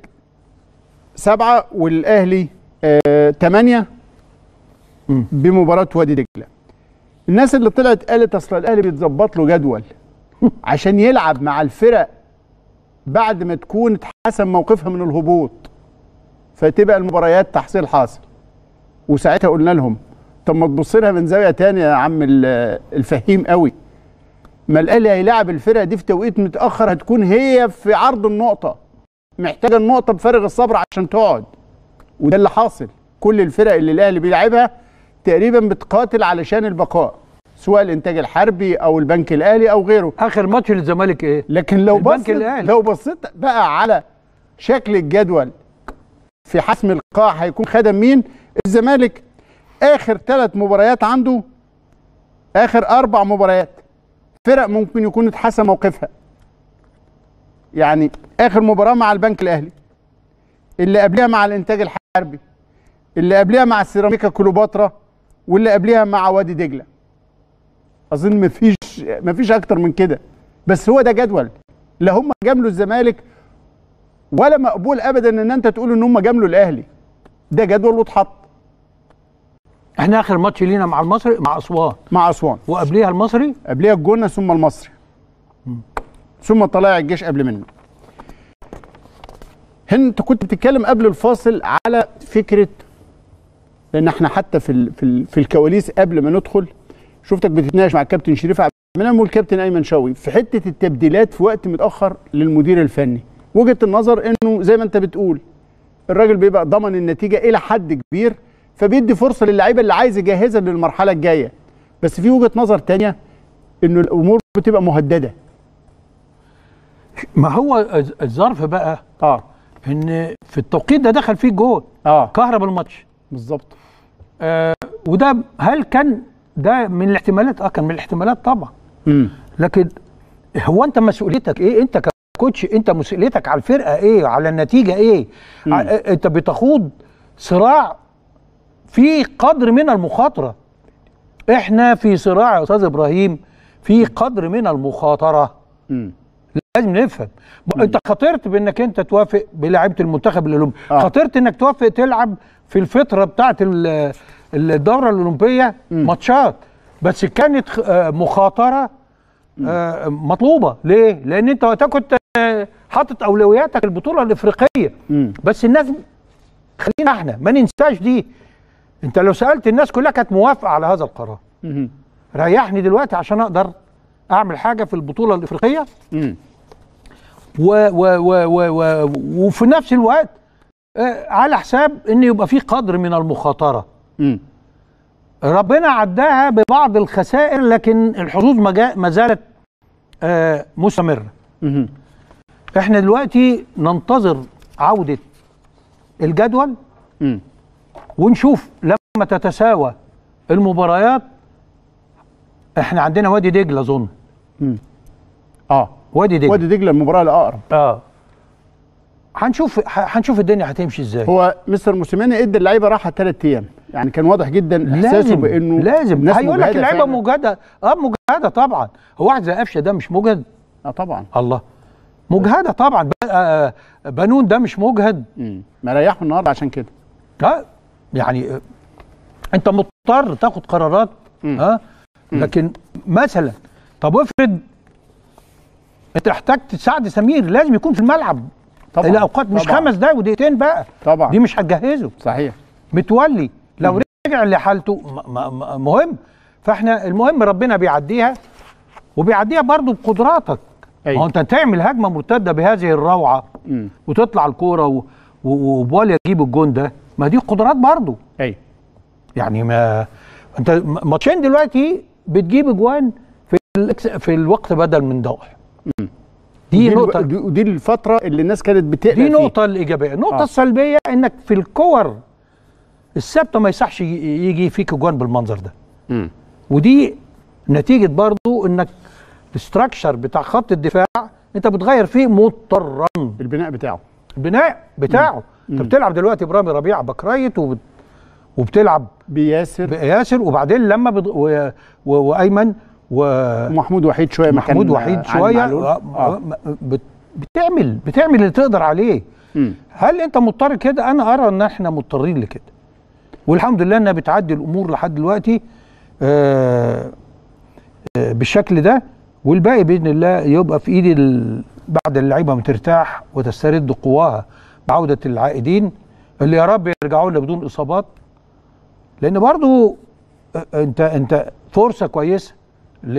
سبعة والأهلي آه تمانية مم. بمباراة وادي دجلة الناس اللي طلعت قالت أصل الأهلي بيتظبط له جدول عشان يلعب مع الفرق بعد ما تكون اتحسن موقفها من الهبوط فتبقى المباريات تحصيل حاصل وساعتها قلنا لهم طب ما تبص لها من زاويه تانية يا عم ال- الفهيم قوي ما الاهلي هيلاعب الفرقه دي في توقيت متاخر هتكون هي في عرض النقطه محتاجه النقطه بفارغ الصبر عشان تقعد وده اللي حاصل كل الفرق اللي الاهلي بيلعبها تقريبا بتقاتل علشان البقاء سواء الانتاج الحربي او البنك الاهلي او غيره اخر ماتش للزمالك ايه لكن لو البنك بصيت الأهلي. لو بصيت بقى على شكل الجدول في حسم القاع هيكون خدم مين الزمالك اخر ثلاث مباريات عنده اخر اربع مباريات فرق ممكن يكون اتحسم موقفها يعني اخر مباراه مع البنك الاهلي اللي قبلها مع الانتاج الحربي اللي قبلها مع السيراميكا كليوباترا واللي قبلها مع وادي دجله اظن مفيش مفيش اكتر من كده بس هو ده جدول لا هم جاملوا الزمالك ولا مقبول ابدا ان انت تقول ان هم جاملوا الاهلي ده جدول واتحط احنا اخر ماتش لينا مع المصري مع اسوان مع اسوان وقبليها المصري قبلها الجونه ثم المصري ثم طلائع الجيش قبل منه هنا انت كنت بتتكلم قبل الفاصل على فكره لان احنا حتى في ال في, ال في الكواليس قبل ما ندخل شفتك بتتناقش مع الكابتن شريف عبد المنعم والكابتن ايمن شوقي في حته التبديلات في وقت متاخر للمدير الفني وجهه النظر انه زي ما انت بتقول الراجل بيبقى ضمن النتيجه الى حد كبير فبيدي فرصه للعيبه اللي عايز يجهزها للمرحله الجايه بس في وجهه نظر تانية انه الامور بتبقى مهدده ما هو الز- الظرف بقى اه ان في التوقيت ده دخل فيه جول اه كهرب الماتش بالظبط آه وده هل كان ده من الاحتمالات اه كان من الاحتمالات طبعا امم لكن هو انت مسؤوليتك ايه انت ككوتش انت مسؤوليتك على الفرقه ايه على النتيجه ايه ع- انت بتخوض صراع في قدر من المخاطره احنا في صراع يا استاذ ابراهيم في قدر من المخاطره امم لازم نفهم ب- انت خاطرت بانك انت توافق بلاعيبه المنتخب الاولمبي آه. خاطرت انك توافق تلعب في الفتره بتاعه ال- الدوره الاولمبيه ماتشات بس كانت خ- آه، مخاطره آه، مطلوبه ليه لان انت وقتها كنت آه، حاطط اولوياتك البطوله الافريقيه امم بس الناس خلينا احنا ما ننساش دي انت لو سالت الناس كلها كانت موافقه على هذا القرار امم ريحني دلوقتي عشان اقدر اعمل حاجه في البطوله الافريقيه امم و و و و و وفي نفس الوقت آه، على حساب ان يبقى في قدر من المخاطره امم ربنا عداها ببعض الخسائر لكن الحظوظ ما جا- ما زالت آه، مستمره امم احنا دلوقتي ننتظر عوده الجدول امم ونشوف لما تتساوى المباريات احنا عندنا وادي دجله اظن اه وادي دجله وادي دجله المباراه الاقرب اه هنشوف ه- هنشوف الدنيا هتمشي ازاي هو مستر موسيماني ادى اللعيبه راحه ثلاث ايام يعني كان واضح جدا احساسه لازم بانه لازم الناس هيقول لك مجهدة اللعيبه فعلاً. مجهده اه مجهده طبعا هو واحد زي قفشه ده مش مجهد اه طبعا الله مجهده طبعا ب- آه، بنون ده مش مجهد امم مريحه النهارده عشان كده اه يعني آه، انت مضطر تاخد قرارات ها لكن مثلا طب افرض انت احتجت سعد سمير لازم يكون في الملعب طبعا الاوقات مش طبعاً. خمس دقايق ودقيقتين بقى طبعا دي مش هتجهزه صحيح متولي لو رجع لحالته م- م- م- مهم فاحنا المهم ربنا بيعديها وبيعديها برضو بقدراتك أيوة. ما هو انت تعمل هجمه مرتده بهذه الروعه امم وتطلع الكوره و- و- وبواليا يجيب الجون ده ما دي قدرات برضو ايوه يعني ما انت م- ماتشين دلوقتي بتجيب اجوان في الإكس- في الوقت بدل من ضوء دي ودي نقطه الب- دي- ودي الفتره اللي الناس كانت بتقلق دي فيها. النقطة الإيجابية، النقطة آه. آه. السلبية إنك في الكور الثابتة ما يصحش ي- يجي فيك جوان بالمنظر ده. مم. ودي نتيجة برضو إنك الاستراكشر بتاع خط الدفاع أنت بتغير فيه مضطرا البناء بتاعه البناء بتاعه أنت بتلعب دلوقتي برامي ربيع باكرايت وبت وبتلعب بياسر بياسر وبعدين لما بد... و... و... وايمن ومحمود ومحمود وحيد شويه مكان وحيد علي شويه معلول. آه. آه. بت... بتعمل بتعمل اللي تقدر عليه مم. هل انت مضطر كده انا ارى ان احنا مضطرين لكده والحمد لله انها بتعدي الامور لحد دلوقتي آه آه بالشكل ده والباقي باذن الله يبقى في ايد ال... بعد اللعيبه ما ترتاح وتسترد قواها بعوده العائدين اللي يا رب يرجعوا لنا بدون اصابات لان برضو آه، انت انت فرصه كويسه ل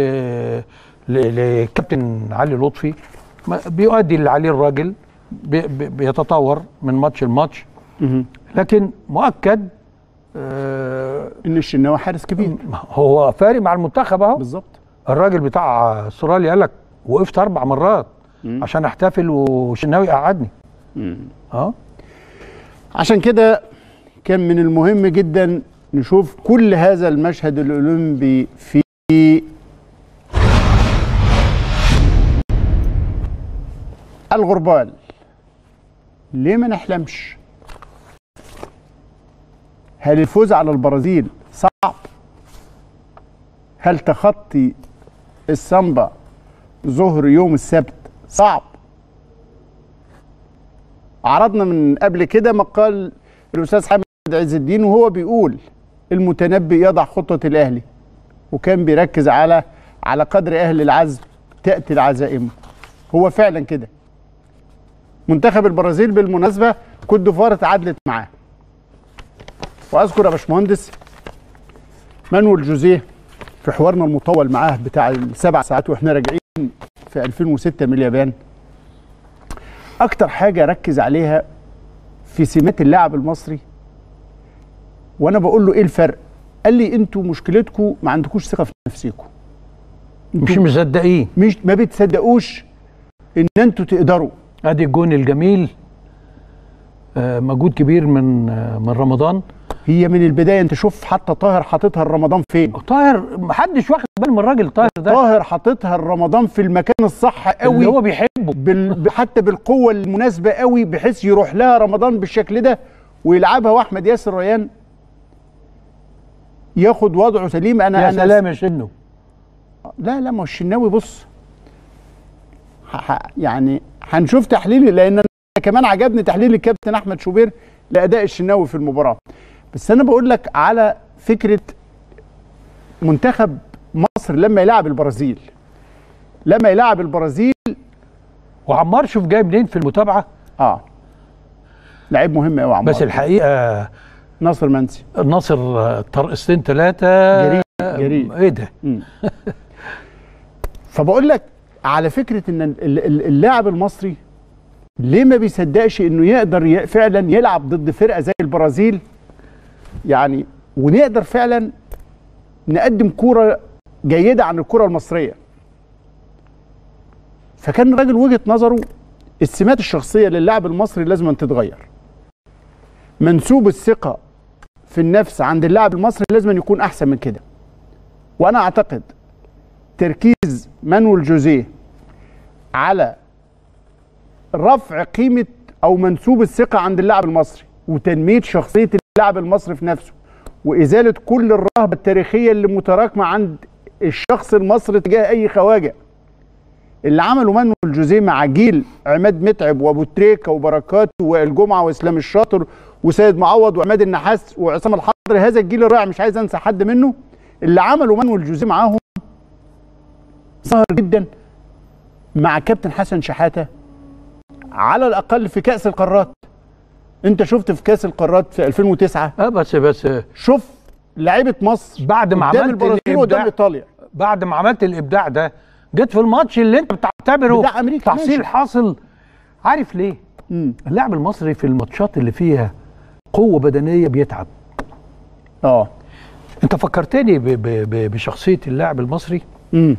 ل- لكابتن علي لطفي ما- بيؤدي اللي عليه الراجل بي- بي- بيتطور من ماتش لماتش مهم. لكن مؤكد آه ان الشناوي حارس كبير هو فارق مع المنتخب اهو بالظبط الراجل بتاع استراليا قال لك وقفت اربع مرات مم. عشان احتفل وشناوي قعدني اه عشان كده كان من المهم جدا نشوف كل هذا المشهد الاولمبي في الغربال ليه ما نحلمش هل الفوز على البرازيل صعب هل تخطي السامبا ظهر يوم السبت صعب عرضنا من قبل كده مقال الاستاذ حامد عز الدين وهو بيقول المتنبي يضع خطه الاهلي وكان بيركز على على قدر اهل العزم تاتي العزائم هو فعلا كده منتخب البرازيل بالمناسبه كوت ديفوار اتعادلت معاه واذكر يا باشمهندس مانويل جوزيه في حوارنا المطول معاه بتاع السبع ساعات واحنا راجعين في 2006 من اليابان اكتر حاجه ركز عليها في سمات اللاعب المصري وانا بقول له ايه الفرق قال لي انتوا مشكلتكم ما عندكوش ثقه في نفسكم مش مصدقين مش ما بتصدقوش ان انتوا تقدروا ادي الجون الجميل آه مجهود كبير من آه من رمضان هي من البدايه انت شوف حتى طاهر حاططها رمضان فين طاهر محدش واخد باله من الراجل طاهر ده طاهر حاططها رمضان في المكان الصح قوي اللي هو بيحبه بال... حتى بالقوه المناسبه قوي بحيث يروح لها رمضان بالشكل ده ويلعبها واحمد ياسر ريان ياخد وضعه سليم انا يا انا سلام يا شنو لا لا ما هو الشناوي بص ح... ح... يعني هنشوف تحليلي لان انا كمان عجبني تحليل الكابتن احمد شوبير لاداء الشناوي في المباراه بس انا بقول لك على فكره منتخب مصر لما يلعب البرازيل لما يلعب البرازيل وعمار شوف جاي منين في المتابعه اه لعيب مهم قوي عمار بس الحقيقه ناصر منسي ناصر آه، طرقستين ثلاثه جريء جريء ايه ده فبقول لك على فكره ان ال- ال- اللاعب المصري ليه ما بيصدقش انه يقدر ي- فعلا يلعب ضد فرقه زي البرازيل يعني ونقدر فعلا نقدم كوره جيده عن الكره المصريه فكان الراجل وجهه نظره السمات الشخصيه للاعب المصري لازم أن تتغير منسوب الثقه في النفس عند اللاعب المصري لازم أن يكون احسن من كده وانا اعتقد تركيز مانويل جوزيه على رفع قيمه او منسوب الثقه عند اللاعب المصري وتنميه شخصيه اللاعب المصري في نفسه وازاله كل الرهبه التاريخيه اللي متراكمه عند الشخص المصري تجاه اي خواجه اللي عمله مانويل جوزيه مع جيل عماد متعب وابو تريكه وبركات ووائل جمعه واسلام الشاطر وسيد معوض وعماد النحاس وعصام الحضري هذا الجيل الرائع مش عايز انسى حد منه اللي عمله مانويل جوزيه معاهم ظهر جدا مع كابتن حسن شحاته على الاقل في كاس القارات انت شفت في كاس القارات في 2009 اه بس بس آه، شوف لعيبه مصر بعد ما قدام عملت البرازيل وقدام الإبداع ايطاليا بعد ما عملت الابداع ده جيت في الماتش اللي انت بتعتبره بتاع أمريكا، تحصيل ماشي. حاصل عارف ليه؟ مم. اللاعب المصري في الماتشات اللي فيها قوه بدنيه بيتعب اه انت فكرتني ب ب ب بشخصيه اللاعب المصري امم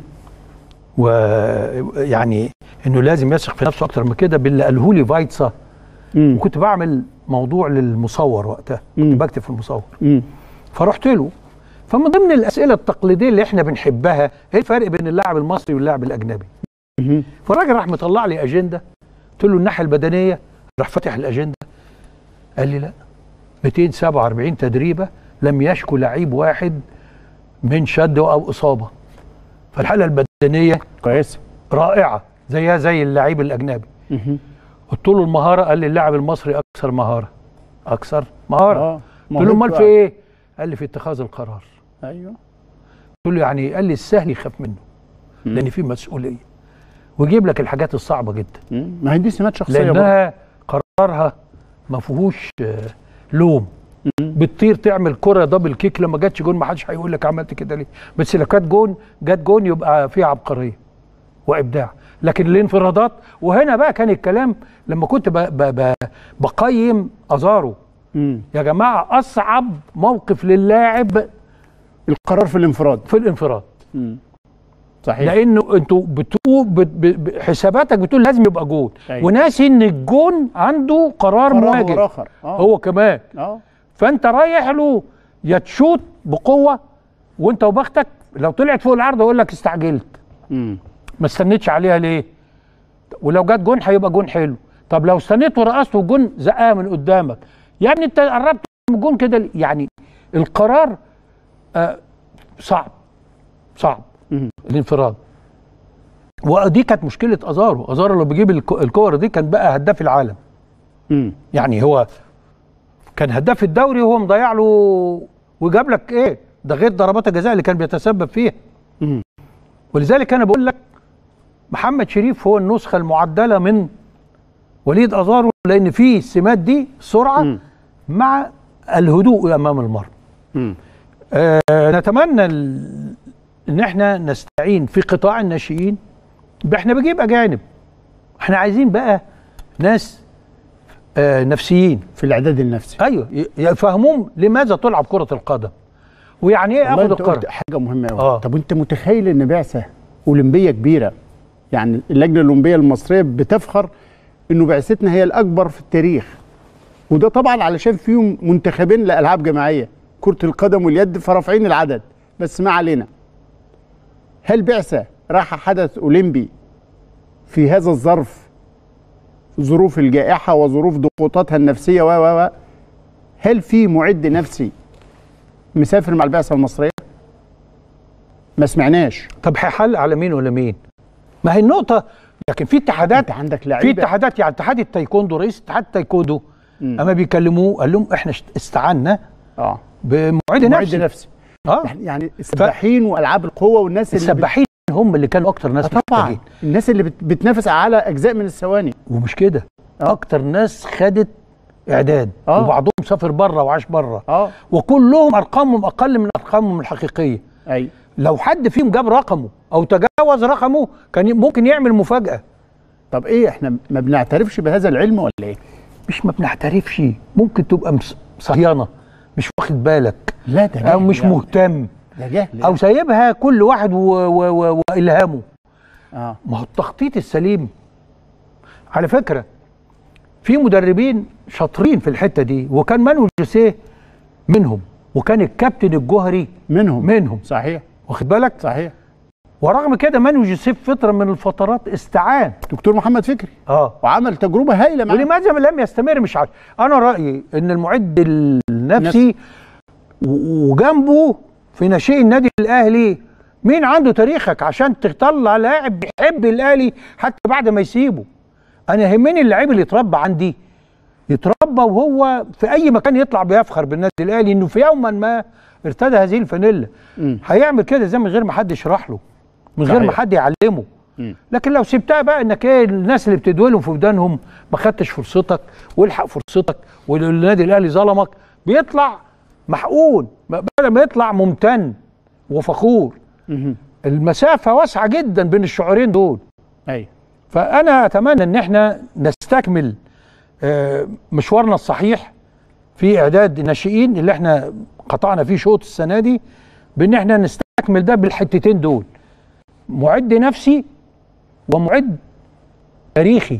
ويعني انه لازم يثق في نفسه اكتر من كده باللي قاله لي فايتسا امم وكنت بعمل موضوع للمصور وقتها مم. كنت بكتب في المصور امم فرحت له فمن ضمن الاسئله التقليديه اللي احنا بنحبها ايه الفرق بين اللاعب المصري واللاعب الاجنبي مهم. فالراجل راح مطلع لي اجنده قلت له الناحيه البدنيه راح فاتح الاجنده قال لي لا 247 تدريبه لم يشكو لعيب واحد من شد او اصابه فالحاله البدنيه كويس رائعه زيها زي اللعيب الاجنبي مهم. قلت له المهاره قال لي اللاعب المصري اكثر مهاره اكثر مهاره اه قلت له امال في ايه قال لي في اتخاذ القرار ايوه قلت له يعني قال لي السهل يخاف منه لان في مسؤوليه ويجيب لك الحاجات الصعبه جدا مم. ما هي دي سمات شخصيه برضه. لانها قرارها ما فيهوش آه، لوم بتطير تعمل كره دبل كيك لما جاتش جون ما حدش هيقول لك عملت كده ليه بس لو كانت جون جت جون يبقى فيها عبقريه وابداع لكن الانفرادات وهنا بقى كان الكلام لما كنت ب ب ب بقيم ازارو مم. يا جماعه اصعب موقف للاعب القرار في الانفراد في الانفراد مم. صحيح لانه انتوا بتقول بت- ب- ب- حساباتك بتقول لازم يبقى جون أيوة. وناسي ان الجون عنده قرار قرار مواجه آخر. آه. هو كمان اه فانت رايح له يا تشوت بقوه وانت وبختك لو طلعت فوق العرض يقول لك استعجلت مم. ما استنيتش عليها ليه ولو جت جون هيبقى جون حلو طب لو استنيت ورقصت والجون زقها من قدامك يا ابني انت قربت من الجون كده ليه؟ يعني القرار آه صعب صعب مم. الانفراد ودي كانت مشكله ازارو ازارو لو بيجيب الك- الكور دي كان بقى هداف العالم مم. يعني هو كان هداف الدوري وهو مضيع له وجاب لك ايه ده غير ضربات الجزاء اللي كان بيتسبب فيها مم. ولذلك انا بقول لك محمد شريف هو النسخه المعدله من وليد ازارو لان فيه السمات دي سرعه مم. مع الهدوء امام المرمى مم. آه نتمنى ال- ان احنا نستعين في قطاع الناشئين ب- احنا بنجيب اجانب احنا عايزين بقى ناس آه نفسيين في الاعداد النفسي ايوه ي- يفهموهم لماذا تلعب كره القدم ويعني ايه والله اخد انت القرار قلت حاجه مهمه قوي آه. طب انت متخيل ان بعثه اولمبيه كبيره يعني اللجنه الاولمبيه المصريه بتفخر انه بعثتنا هي الاكبر في التاريخ وده طبعا علشان فيهم منتخبين لالعاب جماعيه كره القدم واليد فرافعين العدد بس ما علينا هل بعثه راح حدث اولمبي في هذا الظرف ظروف الجائحه وظروف ضغوطاتها النفسيه و و و هل في معد نفسي مسافر مع البعثه المصريه؟ ما سمعناش طب هيحل على مين ولا مين ما هي النقطه لكن في اتحادات انت عندك في لعيبه اتحادات يعني اتحاد التايكوندو رئيس اتحاد التايكوندو مم. اما بيكلموه قال لهم احنا اشت- استعنا اه بمعد معد نفسي نفسي اه يعني- يعني السباحين والعاب القوه والناس اللي السباحين هم اللي كانوا اكتر ناس بت... آه طبعا محتاجين الناس اللي بت... بتنافس على اجزاء من الثواني ومش كده آه. اكتر ناس خدت اعداد آه. وبعضهم سافر بره وعاش بره اه وكلهم ارقامهم اقل من ارقامهم الحقيقيه اي لو حد فيهم جاب رقمه او تجاوز رقمه كان ي- ممكن يعمل مفاجاه طب ايه احنا ما بنعترفش بهذا العلم ولا ايه؟ مش ما بنعترفش ممكن تبقى مس- صهيانه مش واخد بالك لا ده او جهل مش يعني. مهتم ده جهل او سايبها كل واحد و... و... و... والهامه اه ما هو التخطيط السليم على فكره في مدربين شاطرين في الحته دي وكان مانويل جوسيه منهم وكان الكابتن الجوهري منهم منهم صحيح واخد بالك صحيح ورغم كده مانويل جوسيه في فتره من الفترات استعان دكتور محمد فكري اه وعمل تجربه هايله معاه ولماذا لم يستمر مش عارف انا رايي ان المعد النفسي و- وجنبه في ناشئ النادي الاهلي مين عنده تاريخك عشان تطلع لاعب بيحب الاهلي حتى بعد ما يسيبه انا يهمني اللعيب اللي يتربى عندي يتربى وهو في اي مكان يطلع بيفخر بالنادي الاهلي انه في يوما ما ارتدى هذه الفانيلا مم. هيعمل كده زي من غير ما حد يشرح له من غير ما صحيح. حد يعلمه مم. لكن لو سبتها بقى انك ايه الناس اللي بتدولهم في ودانهم ما خدتش فرصتك والحق فرصتك والنادي الاهلي ظلمك بيطلع محقون بدل ما يطلع ممتن وفخور مهم. المسافه واسعه جدا بين الشعورين دول اي فانا اتمنى ان احنا نستكمل آه، مشوارنا الصحيح في اعداد الناشئين اللي احنا قطعنا فيه شوط السنه دي بان احنا نستكمل ده بالحتتين دول معد نفسي ومعد تاريخي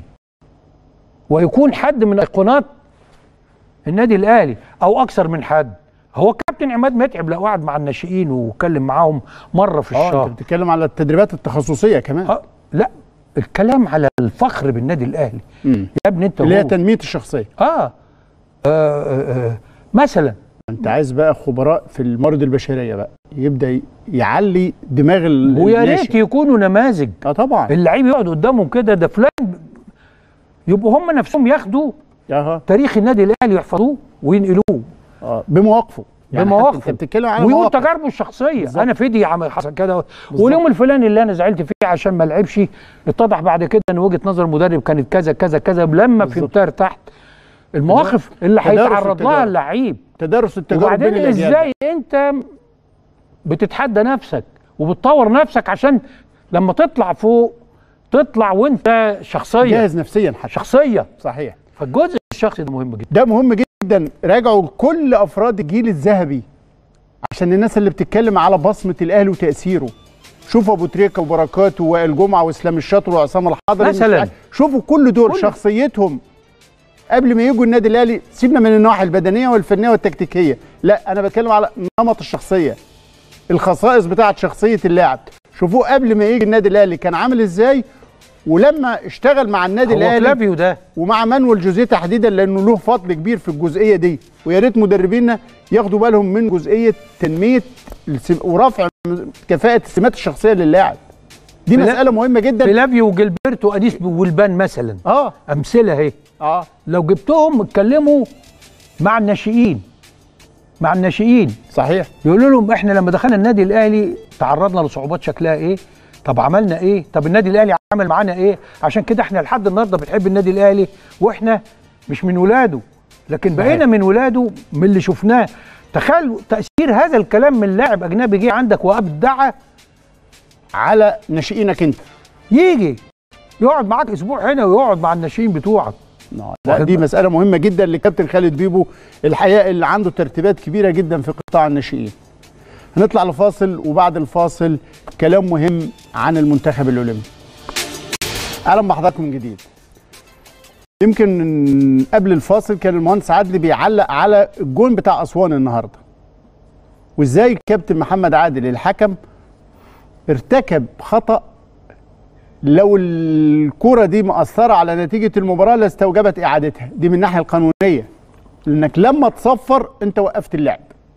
ويكون حد من ايقونات النادي الاهلي او اكثر من حد هو كابتن عماد متعب لو قعد مع الناشئين واتكلم معاهم مره في اه الشهر انت بتتكلم على التدريبات التخصصيه كمان آه لا الكلام على الفخر بالنادي الاهلي مم. يا ابني انت اللي هي هو. تنميه الشخصيه آه. آه, آه, آه مثلا انت عايز بقى خبراء في الموارد البشريه بقى يبدا ي- يعلي دماغ ال- ويا ريت الناشئ. يكونوا نماذج اه طبعا اللعيب يقعد قدامهم كده ده فلان يبقوا هم نفسهم ياخدوا اه تاريخ النادي الاهلي يحفظوه وينقلوه اه بمواقفه يعني حتى بمواقفه انت بتتكلم على ويقول مواقف تجاربه الشخصيه بالظبط. انا فدي عمل حصل كده واليوم الفلاني اللي انا زعلت فيه عشان ما لعبش اتضح بعد كده ان وجهه نظر المدرب كانت كذا كذا كذا لما بالظبط. فهمتها ارتحت المواقف اللي تدارس هيتعرض لها التجارب. اللعيب تدرس التجارب وبعدين بين الأجيال. ازاي انت بتتحدى نفسك وبتطور نفسك عشان لما تطلع فوق تطلع وانت شخصيه جاهز نفسيا حتى شخصيه صحيح فالجزء الشخصي ده مهم جدا ده مهم جدا جدا راجعوا كل افراد الجيل الذهبي عشان الناس اللي بتتكلم على بصمه الاهلي وتاثيره شوفوا ابو تريكه وبركات ووائل جمعه واسلام الشاطر وعصام الحضري مثلاً. شوفوا كل دول كل- شخصيتهم قبل ما يجوا النادي الاهلي سيبنا من النواحي البدنيه والفنيه والتكتيكيه لا انا بتكلم على نمط الشخصيه الخصائص بتاعه شخصيه اللاعب شوفوه قبل ما يجي النادي الاهلي كان عامل ازاي ولما اشتغل مع النادي هو الاهلي فلافيو ده ومع مانويل جوزيه تحديدا لانه له فضل كبير في الجزئيه دي ويا ريت مدربينا ياخدوا بالهم من جزئيه تنميه السم- ورفع كفاءه السمات الشخصيه للاعب دي فلا- مساله مهمه جدا فلافيو وجilberto وانيس والبان مثلا اه امثله اهي اه لو جبتهم اتكلموا مع الناشئين مع الناشئين صحيح يقولوا لهم احنا لما دخلنا النادي الاهلي تعرضنا لصعوبات شكلها ايه طب عملنا ايه طب النادي الاهلي عمل معانا ايه عشان كده احنا لحد النهارده بنحب النادي الاهلي واحنا مش من ولاده لكن بقينا من ولاده من اللي شفناه تخيل تاثير هذا الكلام من لاعب اجنبي جه عندك وابدع على ناشئينك انت يجي يقعد معاك اسبوع هنا ويقعد مع الناشئين بتوعك لا دي مساله مهمه جدا لكابتن خالد بيبو الحقيقه اللي عنده ترتيبات كبيره جدا في قطاع الناشئين هنطلع لفاصل وبعد الفاصل كلام مهم عن المنتخب الاولمبي اهلا بحضراتكم من جديد يمكن قبل الفاصل كان المهندس عادل بيعلق على الجون بتاع اسوان النهارده وازاي الكابتن محمد عادل الحكم ارتكب خطأ لو الكرة دي مأثرة على نتيجة المباراة لاستوجبت إعادتها دي من الناحية القانونية لأنك لما تصفر أنت وقفت اللعب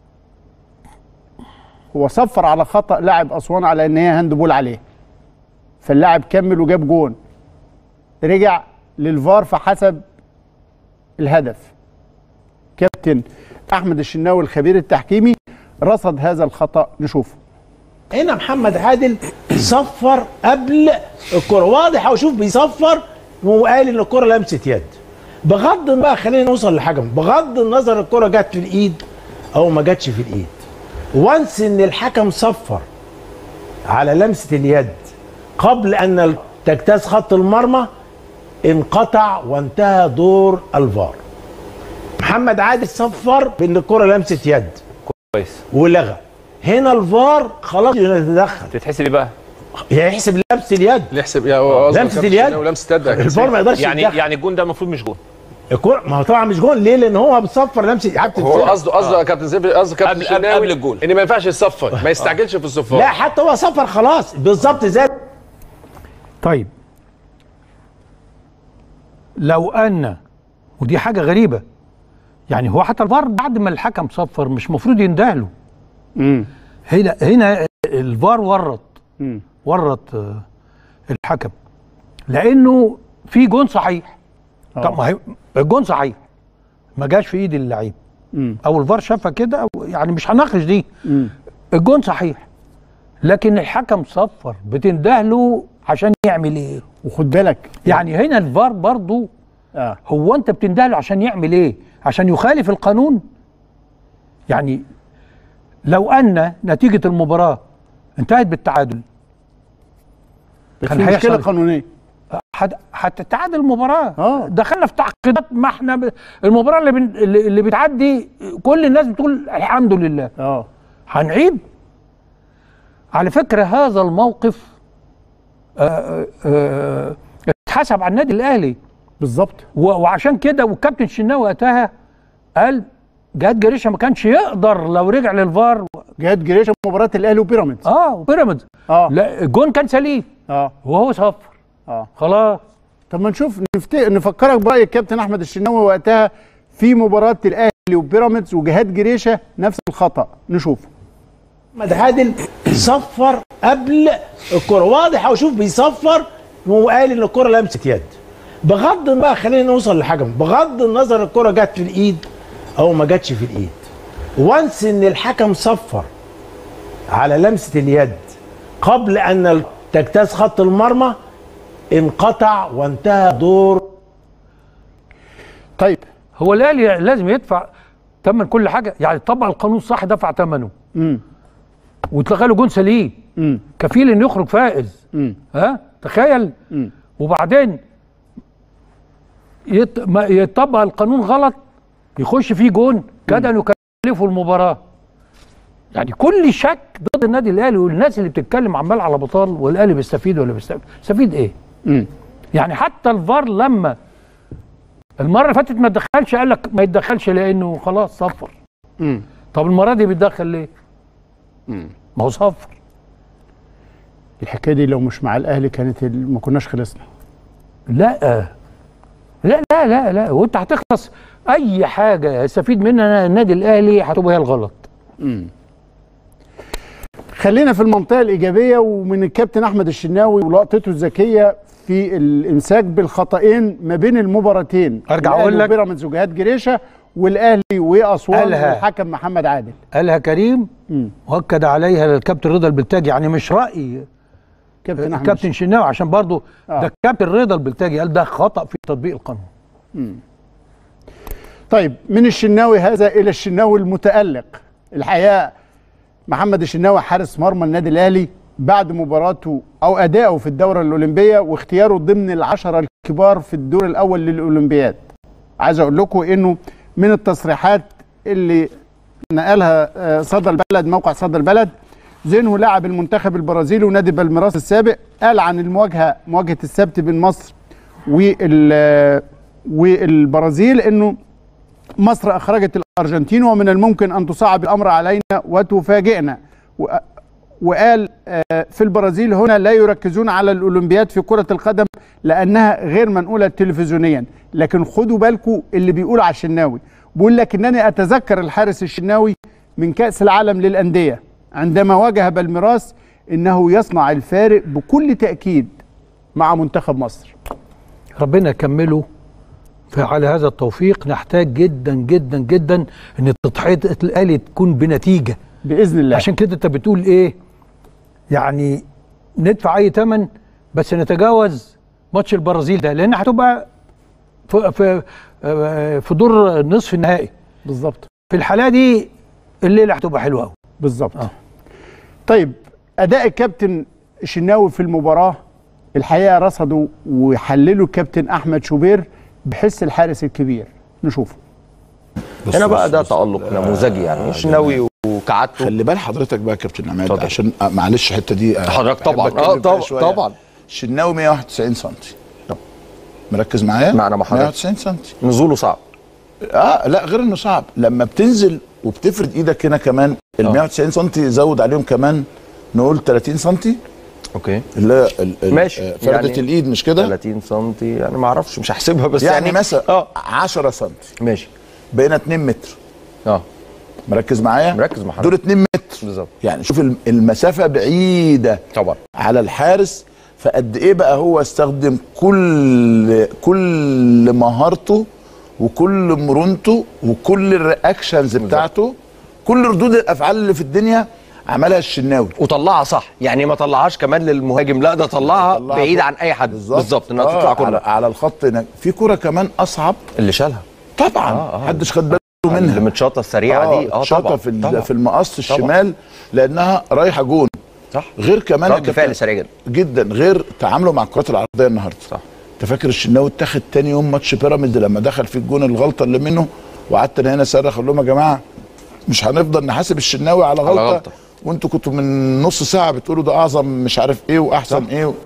هو صفر على خطأ لاعب أسوان على إن هي هاندبول عليه فاللاعب كمل وجاب جون رجع للفار فحسب الهدف كابتن أحمد الشناوي الخبير التحكيمي رصد هذا الخطأ نشوفه هنا محمد عادل صفر قبل الكرة واضح او شوف بيصفر وقال ان الكرة لمست يد بغض بقى خلينا نوصل لحاجه بغض النظر الكرة جت في الايد او ما جاتش في الايد وانس ان الحكم صفر على لمسة اليد قبل ان تجتاز خط المرمى انقطع وانتهى دور الفار محمد عادل صفر بان الكرة لمست يد كويس ولغى هنا الفار خلاص يتدخل تتحسب ايه بقى؟ يحسب لمس اليد نحسب يا هو قصده لمسة كابتن اليد؟ شناوي لمسه يد أكيد. الفار ما يقدرش يعني يتدخل. يعني الجون ده المفروض مش جون الكرة ما هو طبعا مش جون ليه؟ لان هو بيصفر لمسه عبد هو قصده قصده يا كابتن زيف قصده كابتن قبل- قبل- شناوي قبل الجول. ان ما ينفعش يصفر ما يستعجلش في الصفار لا حتى هو صفر خلاص بالظبط زي طيب لو ان ودي حاجه غريبه يعني هو حتى الفار بعد ما الحكم صفر مش المفروض يندهله هنا هنا الفار ورط مم. ورط آه، الحكم لانه في جون صحيح طب ما هي الجون صحيح ما جاش في ايد اللعيب مم. او الفار شافها كده أو يعني مش هناقش دي الجون صحيح لكن الحكم صفر بتندهله عشان يعمل ايه وخد بالك يعني هنا الفار برضو اه هو انت بتندهله عشان يعمل ايه عشان يخالف القانون يعني لو ان نتيجه المباراه انتهت بالتعادل بس كان في مشكله هيحصل- قانونيه هت- هتتعادل المباراه آه. دخلنا في تعقيدات ما احنا ب... المباراه اللي, بن... اللي اللي بتعدي كل الناس بتقول الحمد لله اه هنعيد على فكره هذا الموقف آه، آه، اتحسب على النادي الاهلي بالظبط و- وعشان كده والكابتن شناوي وقتها قال جهاد جريشه ما كانش يقدر لو رجع للفار جهاد جريشه مباراه الاهلي وبيراميدز اه وبيراميدز اه لا الجون كان سليم اه وهو صفر اه خلاص طب ما نشوف نفت... نفكرك براي الكابتن احمد الشناوي وقتها في مباراه الاهلي وبيراميدز وجهاد جريشه نفس الخطا نشوفه محمد عادل صفر قبل الكرة واضح او شوف بيصفر وقال ان الكرة لمست يد بغض بقى خلينا نوصل لحاجه بغض النظر الكرة جت في الايد او ما جاتش في الايد وانس ان الحكم صفر على لمسة اليد قبل ان تجتاز خط المرمى انقطع وانتهى دور طيب هو الاهلي لازم يدفع ثمن كل حاجه يعني طبق القانون صح دفع ثمنه امم واتلغى له جون سليم امم كفيل انه يخرج فائز امم ها تخيل مم. وبعدين يط... ما يطبق القانون غلط يخش فيه جون كاد ان يكلفه المباراه يعني كل شك ضد النادي الاهلي والناس اللي بتتكلم عمال على بطال والاهلي بيستفيد ولا بيستفيد بيستفيد ايه مم. يعني حتى الفار لما المره اللي فاتت ما تدخلش قال لك ما يتدخلش لانه خلاص صفر مم. طب المره دي بيتدخل ليه مم. ما هو صفر الحكايه دي لو مش مع الاهلي كانت ال- ما كناش خلصنا لا لا لا لا لا وانت هتخلص اي حاجه يستفيد منها النادي الاهلي هتبقى هي الغلط خلينا في المنطقه الايجابيه ومن الكابتن احمد الشناوي ولقطته الذكيه في الامساك بالخطأين ما بين المباراتين أرجع الأهلي أقول لك- وبيراميدز وجهاد جريشه والاهلي واسوان قالها. والحكم محمد عادل قالها كريم مم. واكد عليها الكابتن رضا البلتاجي يعني مش راي كابتن احمد الكابتن شناوي عشان برضه آه. ده الكابتن رضا البلتاجي قال ده خطا في تطبيق القانون طيب من الشناوي هذا الى الشناوي المتالق الحقيقه محمد الشناوي حارس مرمى النادي الاهلي بعد مباراته او ادائه في الدوره الاولمبيه واختياره ضمن العشره الكبار في الدور الاول للاولمبياد عايز اقول لكم انه من التصريحات اللي نقلها آه، صدى البلد موقع صدى البلد زينهو لاعب المنتخب البرازيلي ونادي بالميراس السابق قال عن المواجهه مواجهه السبت بين مصر وال والبرازيل انه مصر اخرجت الارجنتين ومن الممكن ان تصعب الامر علينا وتفاجئنا و- وقال آه، في البرازيل هنا لا يركزون على الاولمبياد في كره القدم لانها غير منقوله تلفزيونيا لكن خدوا بالكم اللي بيقول على الشناوي بيقول لك انني اتذكر الحارس الشناوي من كاس العالم للانديه عندما واجه بالميراس انه يصنع الفارق بكل تاكيد مع منتخب مصر ربنا يكمله فعلى هذا التوفيق نحتاج جدا جدا جدا ان تضحيه الاهلي تكون بنتيجه باذن الله عشان كده انت بتقول ايه يعني ندفع اي ثمن بس نتجاوز ماتش البرازيل ده لان هتبقى في في آه، في دور نصف النهائي بالظبط في الحاله دي الليله هتبقى حلوه قوي بالظبط آه. طيب اداء الكابتن الشناوي في المباراه الحقيقه رصدوا وحللوا الكابتن احمد شوبير بحس الحارس الكبير نشوفه هنا بقى ده تألق نموذجي يعني الشناوي وكعادته خلي بال حضرتك بقى يا كابتن عماد اتفضل. عشان آه، معلش الحته دي آه، حضرتك بحب طبعا. أتكلم آه، فيها طبعا، شوية. طبعا. الشناوي 191 سم طب. مركز معايا معنا مع حضرتك. 191 سم نزوله صعب اه لا غير انه صعب لما بتنزل وبتفرد ايدك هنا كمان ال آه. 190 سم زود عليهم كمان نقول 30 سم اوكي اللي هي ال- ال- ماشي. آه، فرده يعني الايد مش كده 30 سم يعني ما اعرفش مش هحسبها بس يعني, يعني, مثلا اه 10 سم ماشي بقينا 2 متر اه مركز معايا مركز مع حضرتك. دول 2 متر بالظبط يعني شوف الم- المسافه بعيده طبعا على الحارس فقد ايه بقى هو استخدم كل كل مهارته وكل مرونته وكل الرياكشنز بتاعته كل ردود الافعال اللي في الدنيا عملها الشناوي وطلعها صح يعني ما طلعهاش كمان للمهاجم لا ده طلعها طلعها بعيد فوق. عن اي حد بالظبط انها آه، تطلع على, كورنر على الخط هناك في كرة كمان اصعب اللي شالها طبعا آه، آه. محدش خد باله اللي منها متشاطه السريعه دي اه شاطة طبعا في ال- طبعا. في المقص طبعا. الشمال لانها رايحه جون صح غير كمان يا رد كابتن- فعل سريع جدا جدا غير تعامله مع الكرات العرضيه النهارده صح. انت فاكر الشناوي اتاخد تاني يوم ماتش بيراميدز لما دخل في الجون الغلطه اللي منه وقعدت انا هنا صرخ اقول لهم يا جماعه مش هنفضل نحاسب الشناوي على غلطه, على غلطة. وانتوا كنتوا من نص ساعه بتقولوا ده اعظم مش عارف ايه واحسن صح. ايه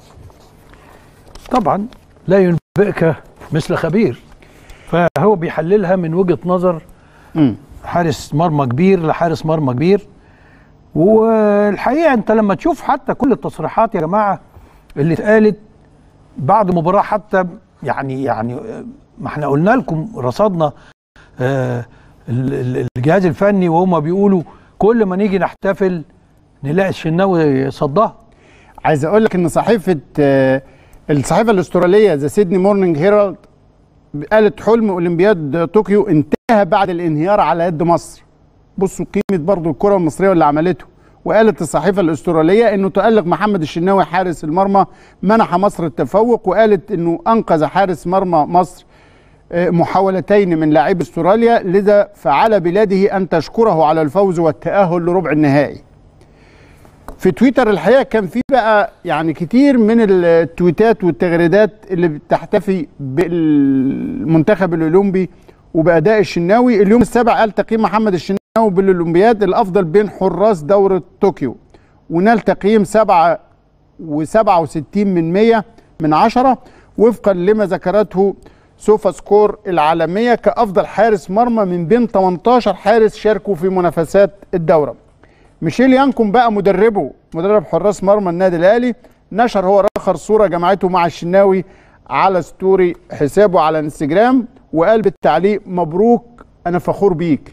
طبعا لا ينبئك مثل خبير فهو بيحللها من وجهه نظر مم. حارس مرمى كبير لحارس مرمى كبير والحقيقه انت لما تشوف حتى كل التصريحات يا جماعه اللي اتقالت بعد مباراه حتى يعني يعني آه، ما احنا قلنا لكم رصدنا آه، ال- ال- الجهاز الفني وهم بيقولوا كل ما نيجي نحتفل نلاقي الشناوي صدها عايز اقول لك ان صحيفه آه، الصحيفه الاستراليه ذا سيدني مورنينج هيرالد قالت حلم اولمبياد طوكيو انتهى بعد الانهيار على يد مصر بصوا قيمه برضو الكره المصريه واللي عملته وقالت الصحيفه الاستراليه انه تالق محمد الشناوي حارس المرمى منح مصر التفوق وقالت انه انقذ حارس مرمى مصر آه، محاولتين من لاعبي استراليا لذا فعلى بلاده ان تشكره على الفوز والتاهل لربع النهائي في تويتر الحقيقه كان في بقى يعني كتير من التويتات والتغريدات اللي بتحتفي بالمنتخب الاولمبي وباداء الشناوي اليوم السابع قال تقييم محمد الشناوي بالاولمبياد الافضل بين حراس دوره طوكيو ونال تقييم 7 و67 من 100 من 10 وفقا لما ذكرته سوفا سكور العالميه كافضل حارس مرمى من بين 18 حارس شاركوا في منافسات الدوره ميشيل يانكم بقى مدربه مدرب حراس مرمى النادي الاهلي نشر هو اخر صوره جمعته مع الشناوي على ستوري حسابه على انستجرام وقال بالتعليق مبروك انا فخور بيك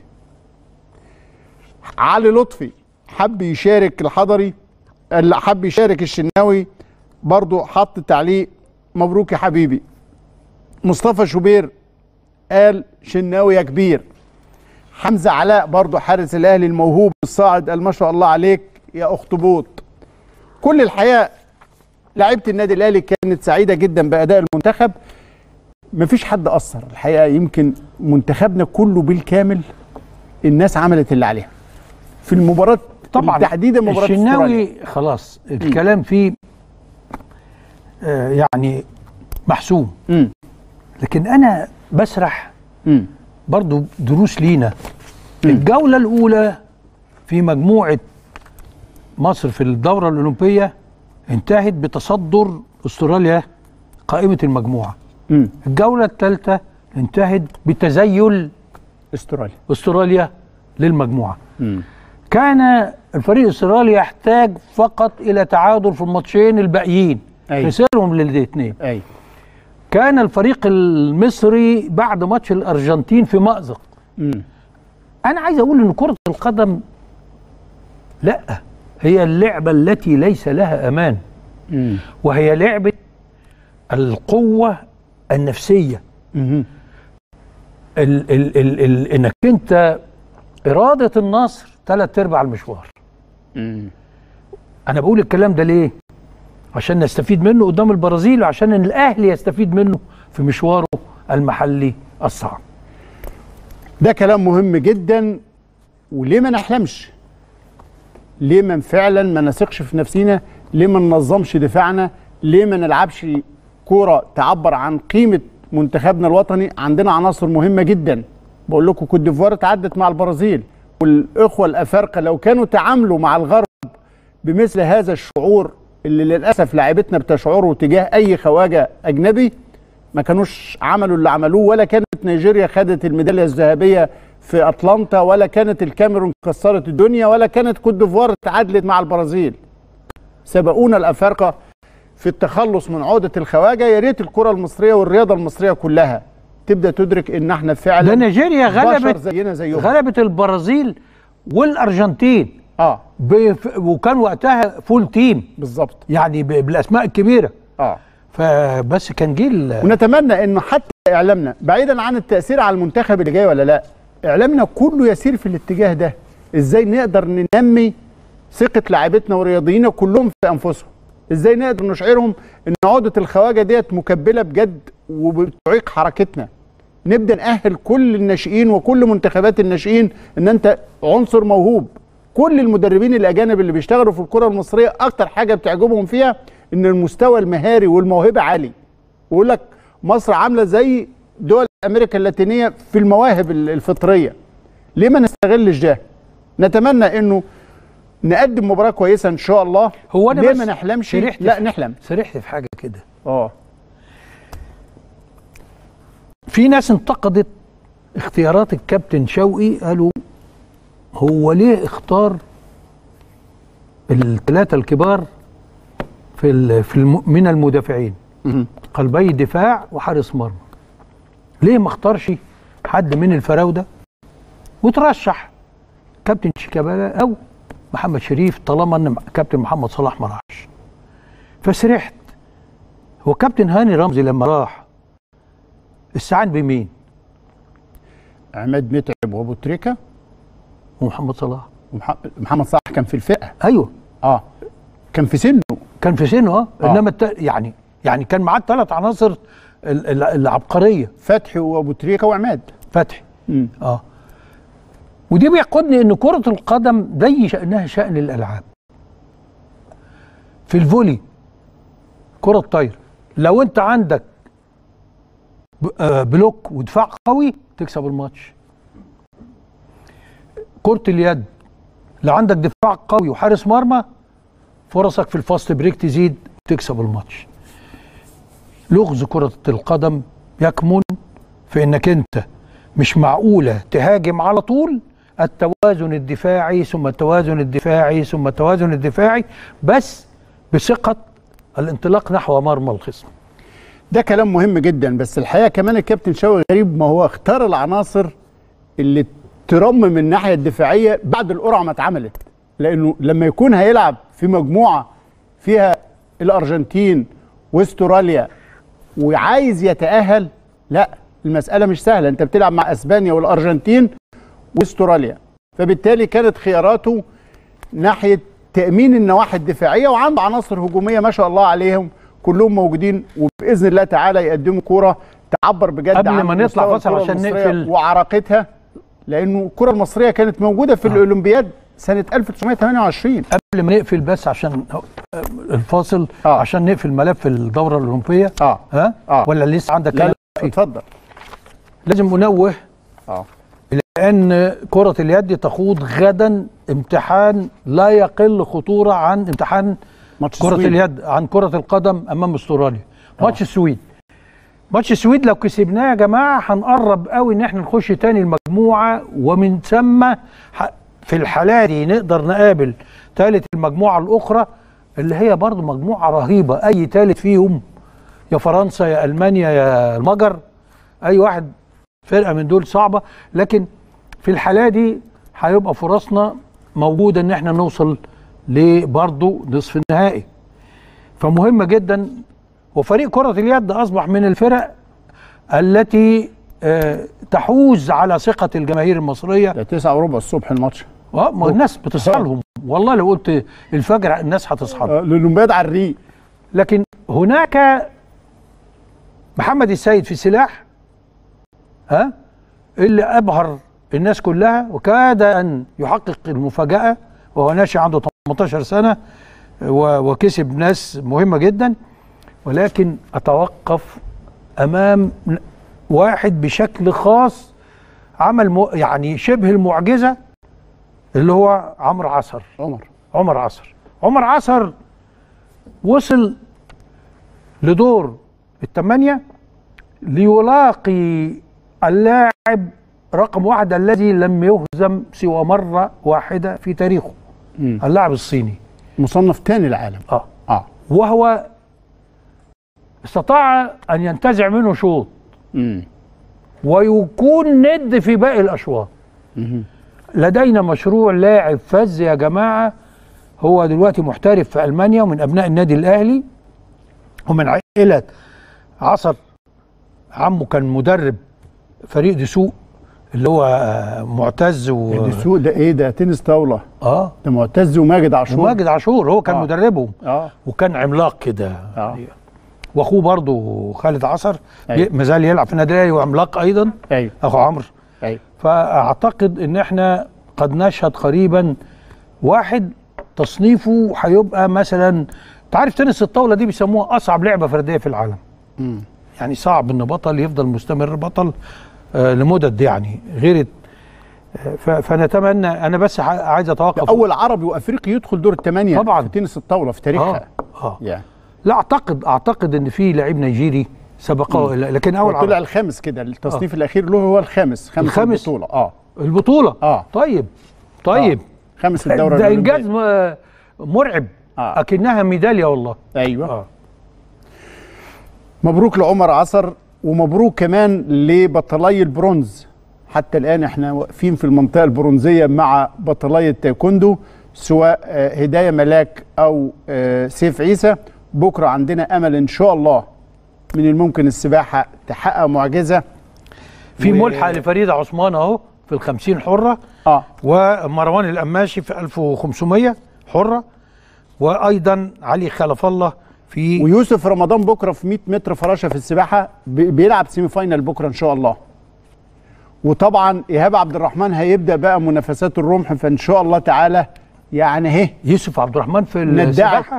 علي لطفي حب يشارك الحضري اللي حب يشارك الشناوي برضو حط تعليق مبروك يا حبيبي مصطفى شوبير قال شناوي يا كبير حمزه علاء برضو حارس الاهلي الموهوب الصاعد قال ما شاء الله عليك يا اخطبوط كل الحقيقه لعيبه النادي الاهلي كانت سعيده جدا باداء المنتخب مفيش حد اثر الحقيقه يمكن منتخبنا كله بالكامل الناس عملت اللي عليها في المباراه طبعا تحديدا مباراه أستراليا. الشناوي خلاص الكلام فيه آه يعني محسوم مم. لكن انا بسرح مم. برضو دروس لينا الجولة الأولى في مجموعة مصر في الدورة الأولمبية انتهت بتصدر أستراليا قائمة المجموعة مم. الجولة الثالثة انتهت بتزيل استراليا أستراليا للمجموعة مم. كان الفريق الاسترالي يحتاج فقط إلى تعادل في الماتشين الباقيين أيوة. خسرهم للاثنين اي كان الفريق المصري بعد ماتش الأرجنتين في مأزق مم. انا عايز اقول ان كره القدم لا هي اللعبه التي ليس لها امان مم. وهي لعبه القوه النفسيه مم. ال ال ال ال انك انت اراده النصر ثلاث ارباع المشوار مم. انا بقول الكلام ده ليه عشان نستفيد منه قدام البرازيل وعشان الاهلي يستفيد منه في مشواره المحلي الصعب ده كلام مهم جدا وليه ما نحلمش ليه ما فعلا ما نثقش في نفسينا ليه ما ننظمش دفاعنا ليه ما نلعبش كوره تعبر عن قيمه منتخبنا الوطني عندنا عناصر مهمه جدا بقول لكم كوت ديفوار تعدت مع البرازيل والاخوه الافارقه لو كانوا تعاملوا مع الغرب بمثل هذا الشعور اللي للاسف لاعبتنا بتشعره تجاه اي خواجه اجنبي ما كانوش عملوا اللي عملوه ولا كانت نيجيريا خدت الميداليه الذهبيه في اتلانتا ولا كانت الكاميرون كسرت الدنيا ولا كانت كوت ديفوار تعادلت مع البرازيل سبقونا الافارقه في التخلص من عقده الخواجه يا ريت الكره المصريه والرياضه المصريه كلها تبدا تدرك ان احنا فعلا ده نيجيريا بشر غلبت زينا زيهم غلبت البرازيل والارجنتين اه بف... وكان وقتها فول تيم بالظبط يعني ب... بالاسماء الكبيره اه فبس كان جيل ونتمنى انه حتى اعلامنا بعيدا عن التاثير على المنتخب اللي جاي ولا لا اعلامنا كله يسير في الاتجاه ده ازاي نقدر ننمي ثقه لاعبتنا ورياضيين كلهم في انفسهم ازاي نقدر نشعرهم ان عقده الخواجه ديت مكبله بجد وبتعيق حركتنا نبدا ناهل كل الناشئين وكل منتخبات الناشئين ان انت عنصر موهوب كل المدربين الاجانب اللي بيشتغلوا في الكره المصريه اكتر حاجه بتعجبهم فيها ان المستوى المهاري والموهبه عالي ويقول لك مصر عامله زي دول امريكا اللاتينيه في المواهب الفطريه ليه ما نستغلش ده نتمنى انه نقدم مباراه كويسه ان شاء الله هو أنا ليه بس ما نحلمش سرحت لا في- نحلم سرحت في حاجه كده اه في ناس انتقدت اختيارات الكابتن شوقي قالوا هو ليه اختار الثلاثه الكبار في ال- في الم من المدافعين قلبي دفاع وحارس مرمى ليه ما اختارش حد من الفراوده وترشح كابتن شيكابالا او محمد شريف طالما ان كابتن محمد صلاح ما راحش فسرحت هو كابتن هاني رمزي لما راح استعان بمين؟ عماد متعب وابو تريكه ومحمد صلاح ومحمد صلاح كان في الفئه ايوه اه كان في سنه كان في سنه اه آه. انما الت... يعني يعني كان معاه الثلاث عناصر ال- ال- العبقريه فتحي وابو تريكه وعماد فتحي مم. اه ودي بيقودني ان كره القدم زي شانها شان الالعاب في الفولي كره الطايره لو انت عندك ب- آه، بلوك ودفاع قوي تكسب الماتش كرة اليد لو عندك دفاع قوي وحارس مرمى فرصك في الفاست بريك تزيد وتكسب الماتش لغز كرة القدم يكمن في انك انت مش معقولة تهاجم على طول التوازن الدفاعي ثم التوازن الدفاعي ثم التوازن الدفاعي بس بثقة الانطلاق نحو مرمى الخصم ده كلام مهم جدا بس الحقيقه كمان الكابتن شوقي غريب ما هو اختار العناصر اللي ترمم من الناحيه الدفاعيه بعد القرعه ما اتعملت لانه لما يكون هيلعب في مجموعه فيها الارجنتين واستراليا وعايز يتاهل لا المساله مش سهله انت بتلعب مع اسبانيا والارجنتين واستراليا فبالتالي كانت خياراته ناحيه تامين النواحي الدفاعيه وعنده عناصر هجوميه ما شاء الله عليهم كلهم موجودين وباذن الله تعالى يقدموا كوره تعبر بجد قبل عن ما نطلع مستوى فاصل الكرة عشان المصرية نقفل. وعراقتها لانه الكره المصريه كانت موجوده في الاولمبياد سنه 1928 قبل ما نقفل بس عشان الفاصل آه. عشان نقفل ملف الدورة الأولمبية اه ها آه. ولا لسه عندك لا كلام لا فيه؟ اتفضل لازم أنوه اه لأن كرة اليد تخوض غدا امتحان لا يقل خطورة عن امتحان ماتش كرة السويد. اليد عن كرة القدم أمام استراليا ماتش السويد ماتش السويد لو كسبناه يا جماعة هنقرب قوي إن احنا نخش تاني المجموعة ومن ثم ح- في الحالة دي نقدر نقابل ثالث المجموعة الأخرى اللي هي برضو مجموعة رهيبة أي ثالث فيهم يا فرنسا يا ألمانيا يا المجر أي واحد فرقة من دول صعبة لكن في الحالة دي هيبقى فرصنا موجودة إن احنا نوصل لبرضو نصف النهائي فمهمة جدا وفريق كرة اليد أصبح من الفرق التي آه، تحوز على ثقة الجماهير المصرية ده 9 وربع الصبح الماتش اه ما الناس بتصحى لهم والله لو قلت الفجر الناس هتصحى لهم آه، الاولمبياد على الريق لكن هناك محمد السيد في سلاح ها اللي ابهر الناس كلها وكاد ان يحقق المفاجاه وهو ناشئ عنده 18 سنه و- وكسب ناس مهمه جدا ولكن اتوقف امام واحد بشكل خاص عمل م- يعني شبه المعجزه اللي هو عمرو عصر عمر عمر عصر عمر عصر وصل لدور الثمانية ليلاقي اللاعب رقم واحد الذي لم يهزم سوى مرة واحدة في تاريخه مم. اللاعب الصيني مصنف تاني العالم اه اه وهو استطاع أن ينتزع منه شوط امم ويكون ند في باقي الاشواط لدينا مشروع لاعب فز يا جماعه هو دلوقتي محترف في المانيا ومن ابناء النادي الاهلي ومن عائله عصر عمه كان مدرب فريق دسوق اللي هو آه، معتز و... السوق ده ايه ده تنس طاوله اه ده معتز وماجد عاشور وماجد عاشور هو كان آه. مدربهم اه وكان عملاق كده اه واخوه برضه خالد عصر أيوة. ما زال يلعب في النادي الاهلي وعملاق ايضا ايوه اخو عمرو ايوه فاعتقد ان احنا قد نشهد قريبا واحد تصنيفه هيبقى مثلا تعرف تنس الطاوله دي بيسموها اصعب لعبه فرديه في العالم مم. يعني صعب ان بطل يفضل مستمر بطل آه لمدد يعني غير الت- آه، ف- فنتمنى انا بس ح- عايز ده اتوقف اول عربي وافريقي يدخل دور الثمانيه طبعاً. في تنس الطاوله في اه تاريخها اه يعني لا اعتقد اعتقد ان في لعيب نيجيري سبقه لكن اول هو طلع عربي. الخامس كده التصنيف الاخير له هو الخامس خامس الخامس؟ البطوله اه البطوله اه طيب طيب خامس الدوره ده الأولمبية. انجاز م- مرعب آه. اكنها ميداليه والله ايوه اه مبروك لعمر عصر ومبروك كمان لبطلاي البرونز حتى الان احنا واقفين في المنطقه البرونزيه مع بطلاي التايكوندو سواء آه، هدايه ملاك او آه، سيف عيسى بكره عندنا امل ان شاء الله من الممكن السباحه تحقق معجزه في و- ملحق لفريده عثمان اهو في الخمسين حره اه ومروان القماشي في 1500 حره وايضا علي خلف الله في ويوسف رمضان بكره في 100 متر فراشه في السباحه بي- بيلعب سيمي فاينال بكره ان شاء الله وطبعا ايهاب عبد الرحمن هيبدا بقى منافسات الرمح فان شاء الله تعالى يعني اهي يوسف عبد الرحمن في ندعك السباحه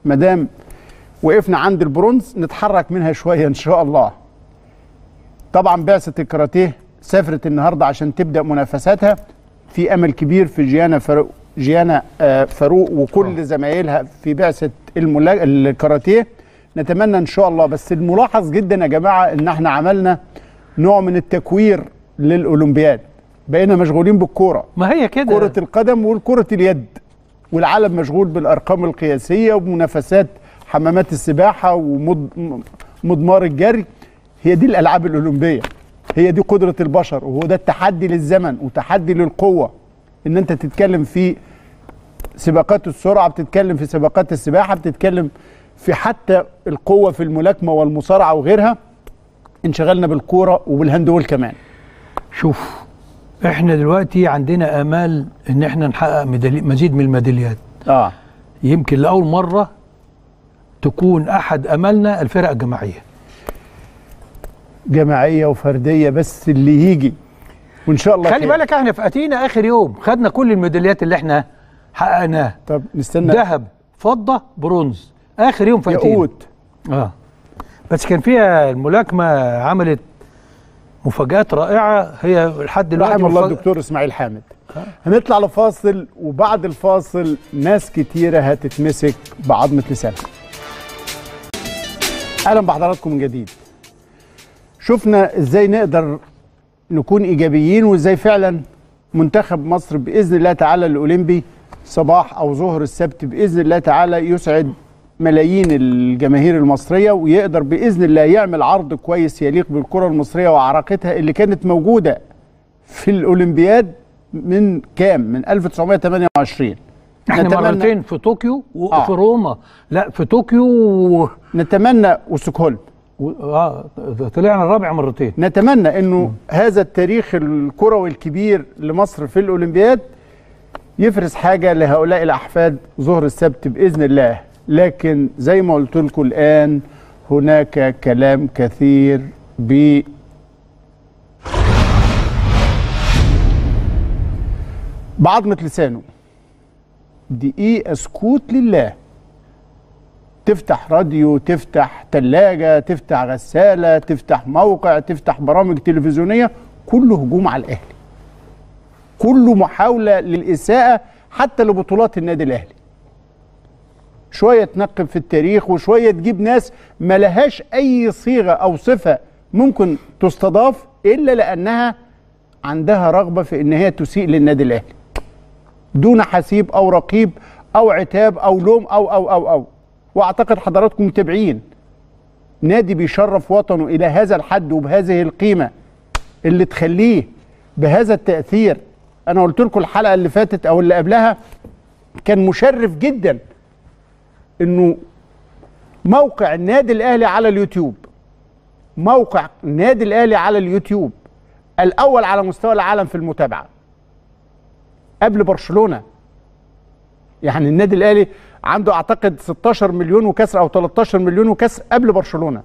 ما دام وقفنا عند البرونز نتحرك منها شويه ان شاء الله طبعا بعثه الكاراتيه سافرت النهارده عشان تبدا منافساتها في امل كبير في جيانا فاروق جيانا آه، فاروق وكل زمايلها في بعثه الملا... الكاراتيه نتمنى ان شاء الله بس الملاحظ جدا يا جماعه ان احنا عملنا نوع من التكوير للاولمبياد بقينا مشغولين بالكوره ما هي كده كرة القدم والكرة اليد والعالم مشغول بالأرقام القياسية ومنافسات حمامات السباحة ومضمار الجري هي دي الألعاب الأولمبية هي دي قدرة البشر وهو ده التحدي للزمن وتحدي للقوة إن أنت تتكلم في سباقات السرعة بتتكلم في سباقات السباحة بتتكلم في حتى القوة في الملاكمة والمصارعة وغيرها انشغلنا بالكورة وبالهاندبول كمان شوف احنا دلوقتي عندنا امال ان احنا نحقق ميدالي مزيد من الميداليات اه يمكن لاول مره تكون احد املنا الفرق الجماعيه جماعية وفردية بس اللي يجي وإن شاء الله خلي خير. بالك احنا في اتينا اخر يوم خدنا كل الميداليات اللي احنا حققناها طب نستنى ذهب فضه برونز اخر يوم في اتينا ياقوت اه بس كان فيها الملاكمه عملت مفاجآت رائعه هي لحد دلوقتي رحم الله مفاجأة- الدكتور اسماعيل حامد هنطلع لفاصل وبعد الفاصل ناس كتيرة هتتمسك بعظمة لسانها اهلا بحضراتكم من جديد شفنا ازاي نقدر نكون ايجابيين وازاي فعلا منتخب مصر باذن الله تعالى الاولمبي صباح او ظهر السبت باذن الله تعالى يسعد ملايين الجماهير المصريه ويقدر باذن الله يعمل عرض كويس يليق بالكره المصريه وعراقتها اللي كانت موجوده في الاولمبياد من كام من 1928 احنا نتمنى- مرتين في طوكيو وفي آه. روما لا في طوكيو و... نتمنى وستوكهولم و... اه طلعنا الرابع مرتين نتمنى انه هذا التاريخ الكروي الكبير لمصر في الاولمبياد يفرز حاجه لهؤلاء الاحفاد ظهر السبت باذن الله لكن زي ما قلت لكم الان هناك كلام كثير ب بعظمة لسانه دقيقة سكوت لله تفتح راديو تفتح تلاجة تفتح غسالة تفتح موقع تفتح برامج تلفزيونية كله هجوم على الأهلي كله محاولة للإساءة حتى لبطولات النادي الأهلي شوية تنقب في التاريخ وشوية تجيب ناس ما لهاش أي صيغة أو صفة ممكن تستضاف إلا لأنها عندها رغبة في إن هي تسيء للنادي الأهلي دون حسيب أو رقيب أو عتاب أو لوم أو أو أو أو واعتقد حضراتكم متابعين نادي بيشرف وطنه الى هذا الحد وبهذه القيمه اللي تخليه بهذا التاثير انا قلت لكم الحلقه اللي فاتت او اللي قبلها كان مشرف جدا انه موقع النادي الاهلي على اليوتيوب موقع النادي الاهلي على اليوتيوب الاول على مستوى العالم في المتابعه قبل برشلونه يعني النادي الاهلي عنده اعتقد 16 مليون وكسر او 13 مليون وكسر قبل برشلونه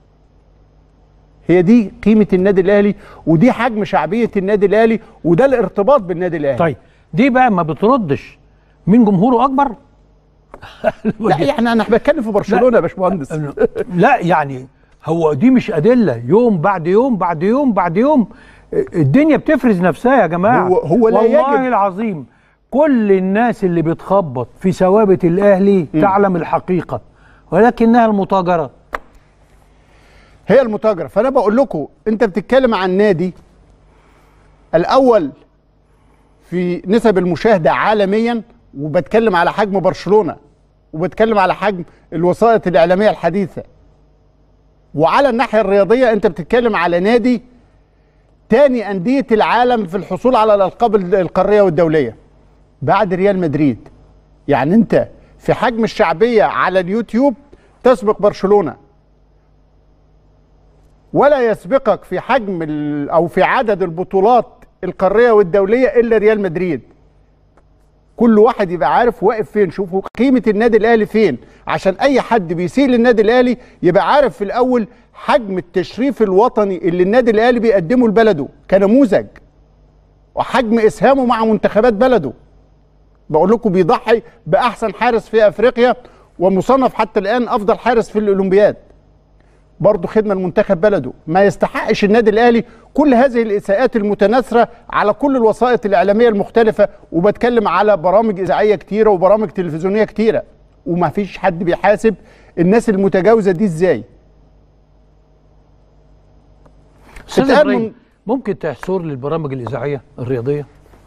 هي دي قيمه النادي الاهلي ودي حجم شعبيه النادي الاهلي وده الارتباط بالنادي الاهلي طيب دي بقى ما بتردش مين جمهوره اكبر لا يعني انا بتكلم في برشلونه يا باشمهندس لا يعني هو دي مش ادله يوم بعد يوم بعد يوم بعد يوم الدنيا بتفرز نفسها يا جماعه هو- هو لا والله يجب- العظيم كل الناس اللي بتخبط في ثوابت الاهلي تعلم الحقيقه ولكنها المتاجره هي المتاجره فانا بقول لكم انت بتتكلم عن نادي الاول في نسب المشاهده عالميا وبتكلم على حجم برشلونه وبتكلم على حجم الوسائط الاعلاميه الحديثه وعلى الناحيه الرياضيه انت بتتكلم على نادي تاني انديه العالم في الحصول على الالقاب القاريه والدوليه بعد ريال مدريد يعني انت في حجم الشعبيه على اليوتيوب تسبق برشلونه ولا يسبقك في حجم ال- او في عدد البطولات القاريه والدوليه الا ريال مدريد كل واحد يبقى عارف واقف فين شوفوا قيمه النادي الاهلي فين عشان اي حد بيسيء للنادي الاهلي يبقى عارف في الاول حجم التشريف الوطني اللي النادي الاهلي بيقدمه لبلده كنموذج وحجم اسهامه مع منتخبات بلده بقول لكم بيضحي باحسن حارس في افريقيا ومصنف حتى الان افضل حارس في الاولمبياد برضه خدمه لمنتخب بلده ما يستحقش النادي الاهلي كل هذه الاساءات المتناثره على كل الوسائط الاعلاميه المختلفه وبتكلم على برامج اذاعيه كتيره وبرامج تلفزيونيه كتيره وما فيش حد بيحاسب الناس المتجاوزه دي ازاي استاذ اتقال ابراهيم من- ممكن تحصر للبرامج الاذاعيه الرياضيه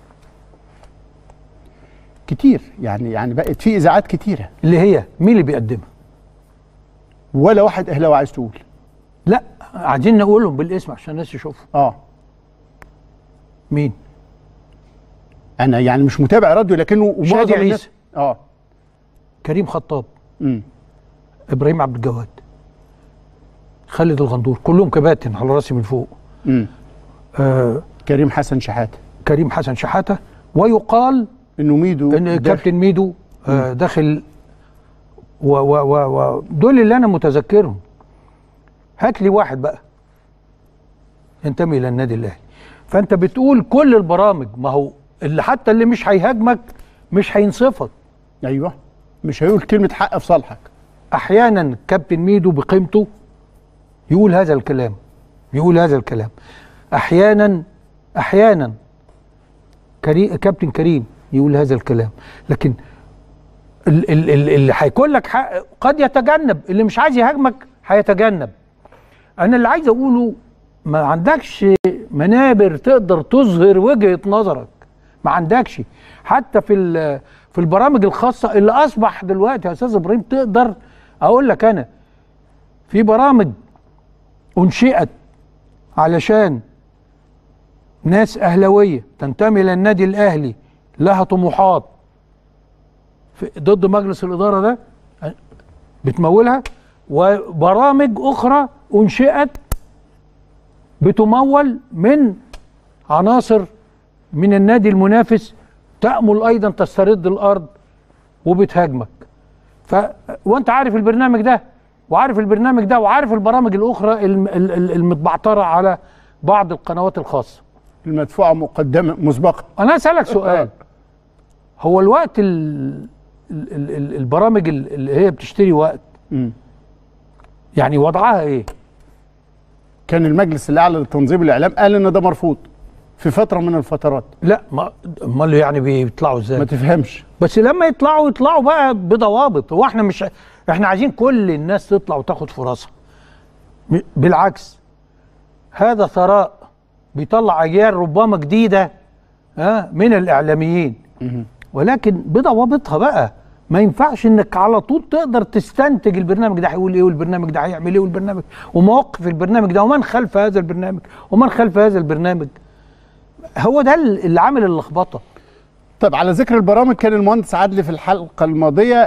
كتير يعني يعني بقت في اذاعات كتيره اللي هي مين اللي بيقدمها ولا واحد اهلاوي عايز تقول لا عايزين نقولهم بالاسم عشان الناس يشوفوا اه مين انا يعني مش متابع راديو لكنه شادي ومعظم الناس- عيسى. اه كريم خطاب امم ابراهيم عبد الجواد خالد الغندور كلهم كباتن على راسي من فوق امم آه كريم حسن شحاته كريم حسن شحاته ويقال انه ميدو ان داخل. كابتن ميدو آه داخل و و و و دول اللي انا متذكرهم هات لي واحد بقى ينتمي الى النادي الاهلي فانت بتقول كل البرامج ما هو اللي حتى اللي مش هيهاجمك مش هينصفك ايوه مش هيقول كلمه حق في صالحك احيانا كابتن ميدو بقيمته يقول هذا الكلام يقول هذا الكلام احيانا احيانا كريم كابتن كريم يقول هذا الكلام لكن ال- ال- ال- اللي هيكون لك حق قد يتجنب اللي مش عايز يهاجمك هيتجنب انا اللي عايز اقوله ما عندكش منابر تقدر تظهر وجهة نظرك ما عندكش حتى في ال- في البرامج الخاصة اللي اصبح دلوقتي يا استاذ ابراهيم تقدر اقول لك انا في برامج انشئت علشان ناس اهلاويه تنتمي للنادي الاهلي لها طموحات في ضد مجلس الاداره ده بتمولها وبرامج اخرى انشئت بتمول من عناصر من النادي المنافس تأمل ايضا تسترد الارض وبتهاجمك ف وانت عارف البرنامج ده وعارف البرنامج ده وعارف البرامج الاخرى الم- ال- ال- المتبعتره على بعض القنوات الخاصه المدفوعه مقدمه مسبقه انا اسالك سؤال هو الوقت ال ال ال ال البرامج ال- اللي هي بتشتري وقت مم. يعني وضعها ايه كان المجلس الاعلى لتنظيم الاعلام قال ان ده مرفوض في فتره من الفترات لا ما امال يعني بيطلعوا ما ازاي تفهمش بس لما يطلعوا يطلعوا بقى بضوابط هو احنا مش احنا عايزين كل الناس تطلع وتاخد فرصها م- بالعكس هذا ثراء بيطلع اجيال ربما جديده ها من الاعلاميين ولكن بضوابطها بقى ما ينفعش انك على طول تقدر تستنتج البرنامج ده هيقول ايه والبرنامج ده هيعمل ايه والبرنامج ومواقف البرنامج ده ومن خلف هذا البرنامج ومن خلف هذا البرنامج هو ده اللي عامل اللخبطه طب على ذكر البرامج كان المهندس عدلي في الحلقه الماضيه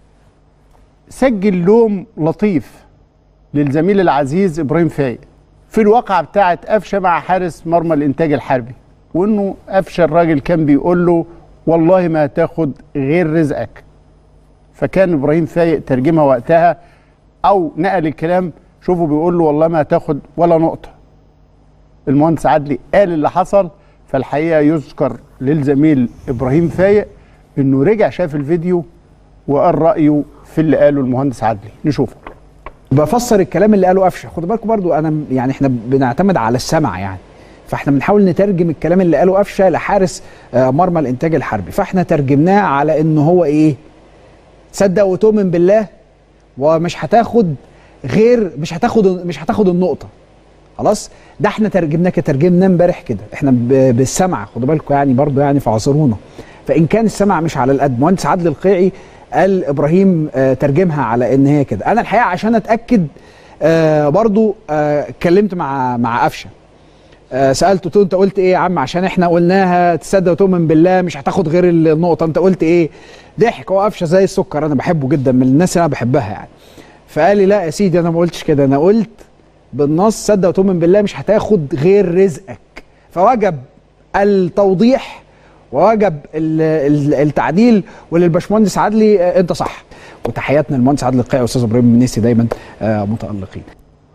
سجل لوم لطيف للزميل العزيز ابراهيم فايق في الواقعه بتاعه قفشه مع حارس مرمى الانتاج الحربي وانه قفشه الراجل كان بيقول له والله ما هتاخد غير رزقك فكان ابراهيم فايق ترجمها وقتها او نقل الكلام شوفوا بيقول له والله ما هتاخد ولا نقطه المهندس عدلي قال اللي حصل فالحقيقه يذكر للزميل ابراهيم فايق انه رجع شاف الفيديو وقال رايه في اللي قاله المهندس عدلي نشوفه بفسر الكلام اللي قاله قفشه خد بالكم برضو انا م- يعني احنا بنعتمد على السمع يعني فاحنا بنحاول نترجم الكلام اللي قاله قفشه لحارس آه، مرمى الانتاج الحربي فاحنا ترجمناه على ان هو ايه صدق وتؤمن بالله ومش هتاخد غير مش هتاخد مش هتاخد النقطه خلاص ده احنا ترجمناه كترجمناه امبارح كده احنا ب- بالسمع خدوا بالكم يعني برضو يعني فاعذرونا فان كان السمع مش على القد مهندس عادل القيعي قال ابراهيم آه، ترجمها على ان هي كده انا الحقيقه عشان اتاكد آه، برضو آه، اتكلمت مع مع قفشه آه، سالته قلت له انت قلت ايه يا عم عشان احنا قلناها تصدق وتؤمن بالله مش هتاخد غير النقطه انت قلت ايه ضحك هو قفشه زي السكر انا بحبه جدا من الناس اللي انا بحبها يعني فقال لي لا يا سيدي انا ما قلتش كده انا قلت بالنص صدق وتؤمن بالله مش هتاخد غير رزقك فوجب التوضيح ووجب ال- ال- التعديل وللباشمهندس عدلي آه، انت صح وتحياتنا للمهندس عادل القيعي واستاذ ابراهيم النسي دايما آه، متالقين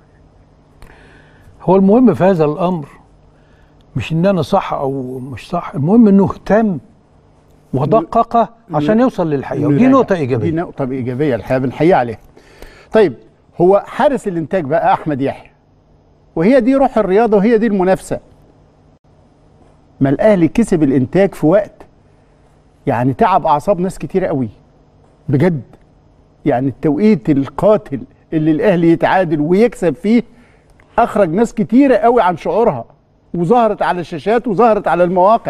هو المهم في هذا الامر مش ان انا صح او مش صح المهم انه اهتم ودققه عشان يوصل للحقيقه إنه ودي يراجع. نقطه دي ايجابيه نقطة إيجابية الحقيقة بنحييه عليها. طيب هو حارس الإنتاج بقى أحمد يحيى. وهي دي روح الرياضة وهي دي المنافسة. ما الأهلي كسب الإنتاج في وقت يعني تعب أعصاب ناس كتيرة قوي. بجد. يعني التوقيت القاتل اللي الأهلي يتعادل ويكسب فيه أخرج ناس كتيرة قوي عن شعورها. وظهرت على الشاشات وظهرت على المواقع.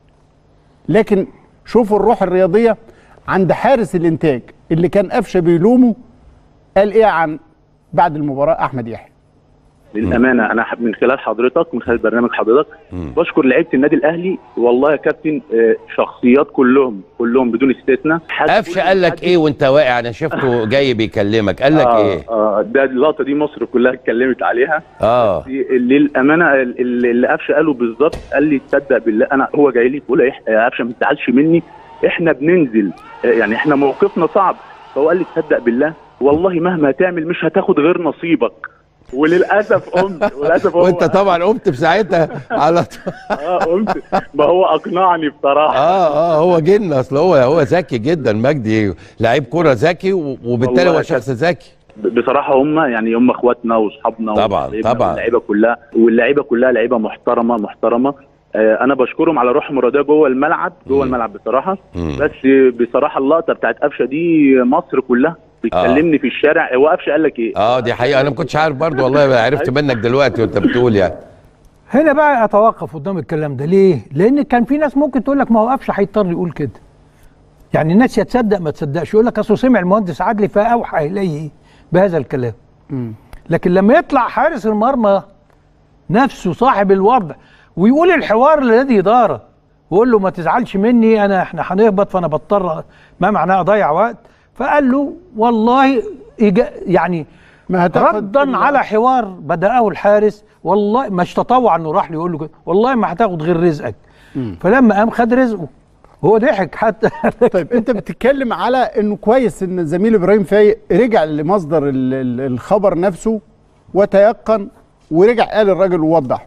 لكن شوفوا الروح الرياضيه عند حارس الانتاج اللي كان قفشه بيلومه قال ايه عن بعد المباراه احمد يحيى للامانه انا من خلال حضرتك من خلال برنامج حضرتك بشكر لعيبه النادي الاهلي والله يا كابتن آه، شخصيات كلهم كلهم بدون استثناء حد- قفشه قال لك ايه وانت واقع انا شفته جاي بيكلمك قال لك آه ايه آه ده اللقطه دي مصر كلها اتكلمت عليها اه للامانه اللي اللي قفشه قاله بالظبط قال لي تصدق بالله انا هو جاي لي بيقول يا يا قفشه ما تزعلش مني احنا بننزل آه، يعني احنا موقفنا صعب فهو قال لي تصدق بالله والله مهما تعمل مش هتاخد غير نصيبك وللاسف قمت وللاسف هو وانت طبعا قمت في ساعتها على طول اه قمت ما هو اقنعني بصراحه اه اه هو جن اصل هو هو ذكي جدا مجدي لعيب كوره ذكي و- وبالتالي والله هو يا شخص ذكي بصراحه هم يعني هم اخواتنا واصحابنا طبعاً، وحبايبنا طبعاً. واللعيبه كلها واللعيبه كلها لعيبه محترمه محترمه آه انا بشكرهم على روحهم الرياضيه جوه الملعب جوه الملعب بصراحه مم. بس بصراحه اللقطه بتاعت قفشه دي مصر كلها بتكلمني في الشارع هو قفشه قال لك ايه؟ اه دي حقيقه انا ما كنتش عارف برضو والله عرفت منك دلوقتي وانت بتقول يعني هنا بقى اتوقف قدام الكلام ده ليه؟ لان كان في ناس ممكن تقول لك ما هو قفشه هيضطر يقول كده. يعني الناس يا تصدق ما تصدقش يقول لك اصله سمع المهندس عدلي فاوحى اليه بهذا الكلام. لكن لما يطلع حارس المرمى نفسه صاحب الوضع ويقول الحوار الذي دار ويقول له ما تزعلش مني انا احنا هنهبط فانا بضطر ما معناه اضيع وقت فقال له والله إجا يعني ما هتاخد ردا ال- على حوار بدأه الحارس والله مش تطوع انه راح له يقول له كده والله ما هتاخد غير رزقك فلما قام خد رزقه هو ضحك حتى طيب انت بتتكلم على انه كويس ان زميل ابراهيم فايق رجع لمصدر ال- ال- الخبر نفسه وتيقن ورجع قال الراجل ووضح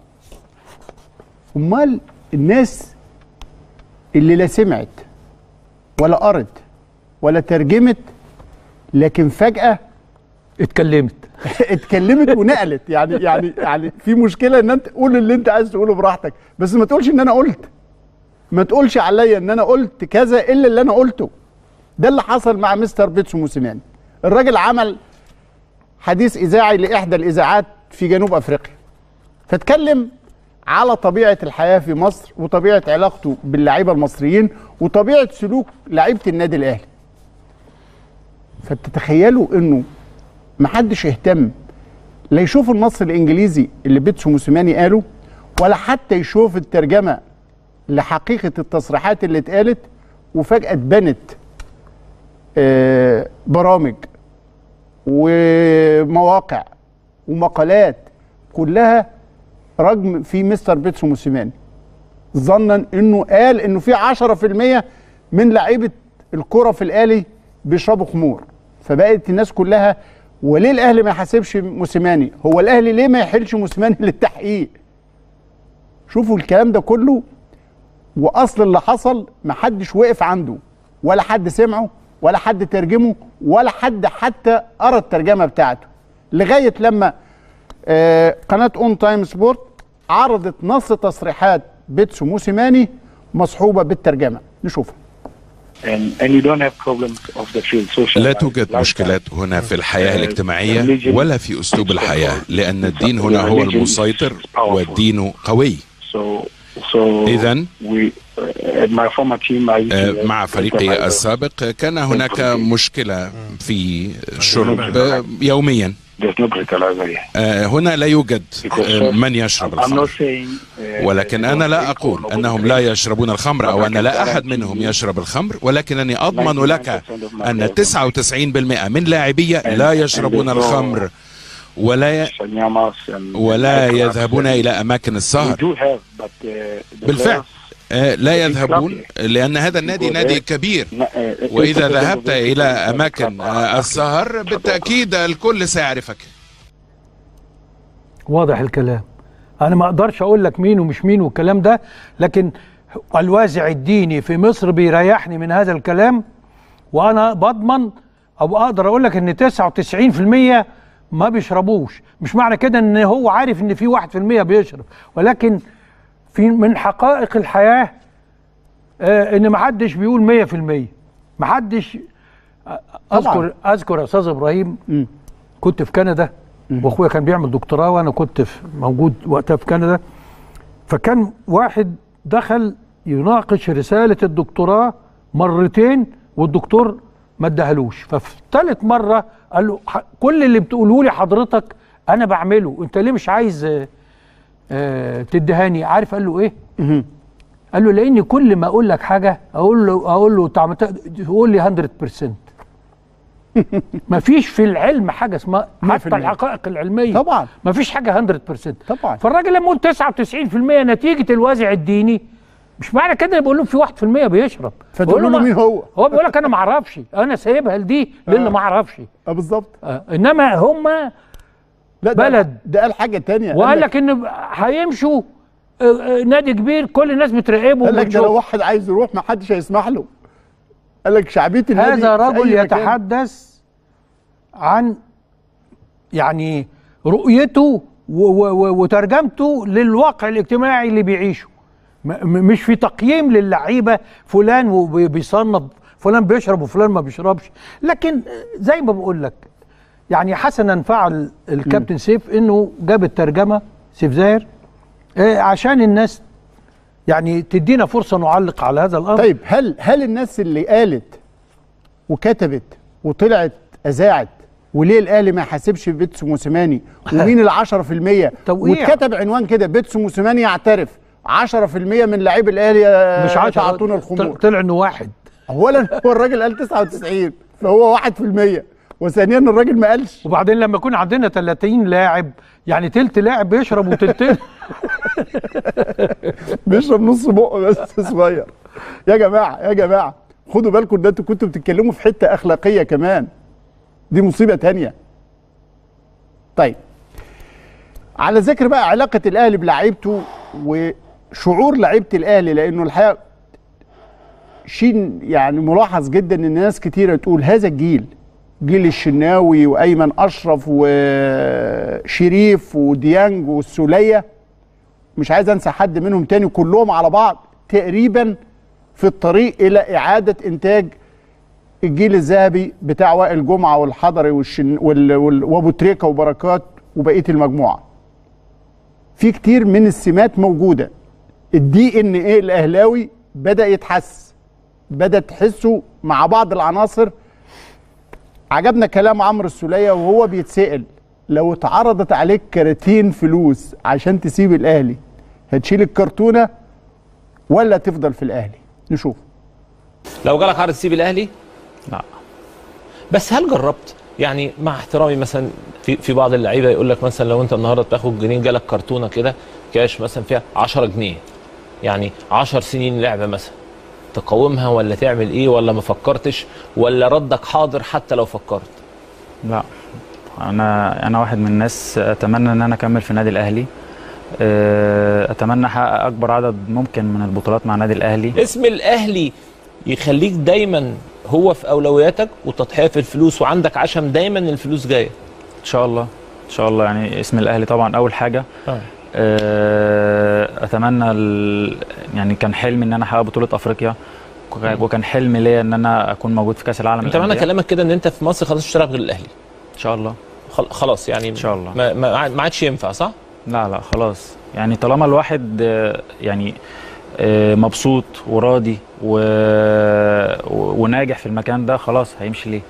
امال الناس اللي لا سمعت ولا قرت ولا ترجمت لكن فجأة اتكلمت اتكلمت ونقلت يعني يعني يعني في مشكله ان انت قول اللي انت عايز تقوله براحتك بس ما تقولش ان انا قلت ما تقولش عليا ان انا قلت كذا الا اللي انا قلته ده اللي حصل مع مستر بيتسو موسيماني الراجل عمل حديث اذاعي لاحدى الاذاعات في جنوب افريقيا فاتكلم على طبيعه الحياه في مصر وطبيعه علاقته باللعيبه المصريين وطبيعه سلوك لعيبه النادي الاهلي فتتخيلوا انه محدش يهتم لا يشوف النص الانجليزي اللي بيتسو موسيماني قاله ولا حتى يشوف الترجمه لحقيقه التصريحات اللي اتقالت وفجاه اتبنت آه، برامج ومواقع ومقالات كلها رجم في مستر بيتسو موسيماني ظنا انه قال انه في 10% من لعيبه الكره في الاهلي بيشربوا خمور فبقت الناس كلها وليه الاهلي ما يحاسبش موسيماني هو الاهلي ليه ما يحيلش موسيماني للتحقيق شوفوا الكلام ده كله واصل اللي حصل ما حدش وقف عنده ولا حد سمعه ولا حد ترجمه ولا حد حتى قرا الترجمه بتاعته لغايه لما آه، قناه اون تايم سبورت عرضت نص تصريحات بيتسو موسيماني مصحوبه بالترجمه نشوفها and, and you don't have problems of the field social لا life, توجد lifestyle. مشكلات هنا في الحياة Uh, الاجتماعية religion ولا في أسلوب الحياة لأن الدين هنا هو religion is المسيطر powerful. والدين قوي So, so إذن we, uh, at my former team, I used آه، to مع فريقي السابق كان هناك مشكلة في الشرب آه، يوميا there's no breathalyzer here. آه، هنا لا يوجد آه، من يشرب I'm not الخمر saying uh, ولكن أنا لا أقول أنهم لا يشربون الخمر أو أن لا أحد منهم يشرب الخمر ولكنني أضمن لك أن 99% من لاعبي لا يشربون الخمر ولا sanyamas and ولا nightclubs يذهبون and إلى أماكن We السهر do have, but uh, the بالفعل players, آه، لا يذهبون لأن هذا النادي نادي كبير uh, uh, وإذا 80% ذهبت of the إلى people in the أماكن club آه، are- السهر بالتأكيد الكل سيعرفك واضح الكلام انا ما اقدرش اقول لك مين ومش مين والكلام ده لكن الوازع الديني في مصر بيريحني من هذا الكلام وانا بضمن او اقدر اقول لك ان 99% ما بيشربوش مش معنى كده ان هو عارف ان في 1% بيشرب ولكن في من حقائق الحياه آه ان ما حدش بيقول 100% ما حدش آه، اذكر اذكر يا استاذ ابراهيم كنت في كندا واخويا كان بيعمل دكتوراه وانا كنت في موجود وقتها في كندا فكان واحد دخل يناقش رساله الدكتوراه مرتين والدكتور ما اداهالوش ففي ثالث مره قال له ح- كل اللي بتقوله لي حضرتك انا بعمله انت ليه مش عايز آه، آه، تدهاني عارف قال له ايه قال له لاني كل ما اقول لك حاجه اقول له اقول له تعم- تقول لي 100% ما فيش في العلم حاجه اسمها حتى 100%. الحقائق العلميه طبعا ما فيش حاجه 100% طبعا فالراجل لما يقول 99% نتيجه الوازع الديني مش معنى كده بقول له في 1% بيشرب فتقول بقول له ما- مين هو؟ هو بيقول لك انا ما اعرفش انا سايبها لدي للي ما اعرفش اه بالظبط آه. انما هم لا ده بلد ده قال حاجه تانية وقال لك ان هيمشوا آه، آه، نادي كبير كل الناس بتراقبه قال لك ده لو وبتشوف. واحد عايز يروح ما حدش هيسمح له قال لك شعبيه النادي هذا في رجل أي مكان. يتحدث عن يعني رؤيته و- و- و- وترجمته للواقع الاجتماعي اللي بيعيشه م- م- مش في تقييم للعيبه فلان وبي- بيصنف فلان بيشرب وفلان ما بيشربش لكن زي ما بقول لك يعني حسنا فعل الكابتن سيف انه جاب الترجمه سيف زاهر آه، عشان الناس يعني تدينا فرصه نعلق على هذا الامر طيب هل هل الناس اللي قالت وكتبت وطلعت اذاعت وليه الاهلي ما يحاسبش بيتسو موسيماني ومين ال 10% توقيع. واتكتب عنوان كده بيتسو موسيماني يعترف 10% من لاعبي الاهلي آه، مش عشرة يتعاطون الخمور طلع انه واحد اولا هو الراجل قال 99 فهو 1% وثانيا الراجل ما قالش وبعدين لما يكون عندنا 30 لاعب يعني تلت لاعب بيشرب وتلتين بيشرب نص بقه بس صغير يا جماعه يا جماعه خدوا بالكم ده انتوا كنتوا بتتكلموا في حته اخلاقيه كمان دي مصيبه تانية طيب على ذكر بقى علاقه الاهلي بلعيبته وشعور لعيبه الاهلي لانه الحقيقه شيء يعني ملاحظ جدا ان ناس كتيره تقول هذا الجيل جيل الشناوي وايمن اشرف وشريف وديانج والسوليه مش عايز انسى حد منهم تاني كلهم على بعض تقريبا في الطريق الى اعاده انتاج الجيل الذهبي بتاع وائل جمعه والحضري والشن وال... وال... وابو تريكه وبركات وبقيه المجموعه. في كتير من السمات موجوده. الدي ان ايه الاهلاوي بدا يتحس بدا تحسه مع بعض العناصر عجبنا كلام عمرو السوليه وهو بيتسال لو اتعرضت عليك كراتين فلوس عشان تسيب الاهلي هتشيل الكرتونه ولا تفضل في الاهلي نشوف لو جالك عرض تسيب الاهلي لا بس هل جربت يعني مع احترامي مثلا في في بعض اللعيبه يقول لك مثلا لو انت النهارده بتاخد جنيه جالك كرتونه كده كاش مثلا فيها 10 جنيه يعني 10 سنين لعبه مثلا تقاومها ولا تعمل ايه ولا ما فكرتش ولا ردك حاضر حتى لو فكرت لا انا انا واحد من الناس اتمنى ان انا اكمل في النادي الاهلي أه، اتمنى احقق اكبر عدد ممكن من البطولات مع النادي الاهلي اسم الاهلي يخليك دايما هو في اولوياتك وتضحيه في الفلوس وعندك عشم دايما الفلوس جايه ان شاء الله ان شاء الله يعني اسم الاهلي طبعا اول حاجه آه. أه، اتمنى ال... يعني كان حلمي ان انا احقق بطوله افريقيا وكان- وكان حلم ليا ان انا اكون موجود في كاس العالم انت معنى للأندية. كلامك كده ان انت في مصر خلاص مش هتلعب غير الاهلي ان شاء الله خل- خلاص يعني ان شاء الله ما ما ما عادش ينفع صح لا لا خلاص يعني طالما الواحد آه، يعني آه، مبسوط وراضي و... و- وناجح في المكان ده خلاص هيمشي ليه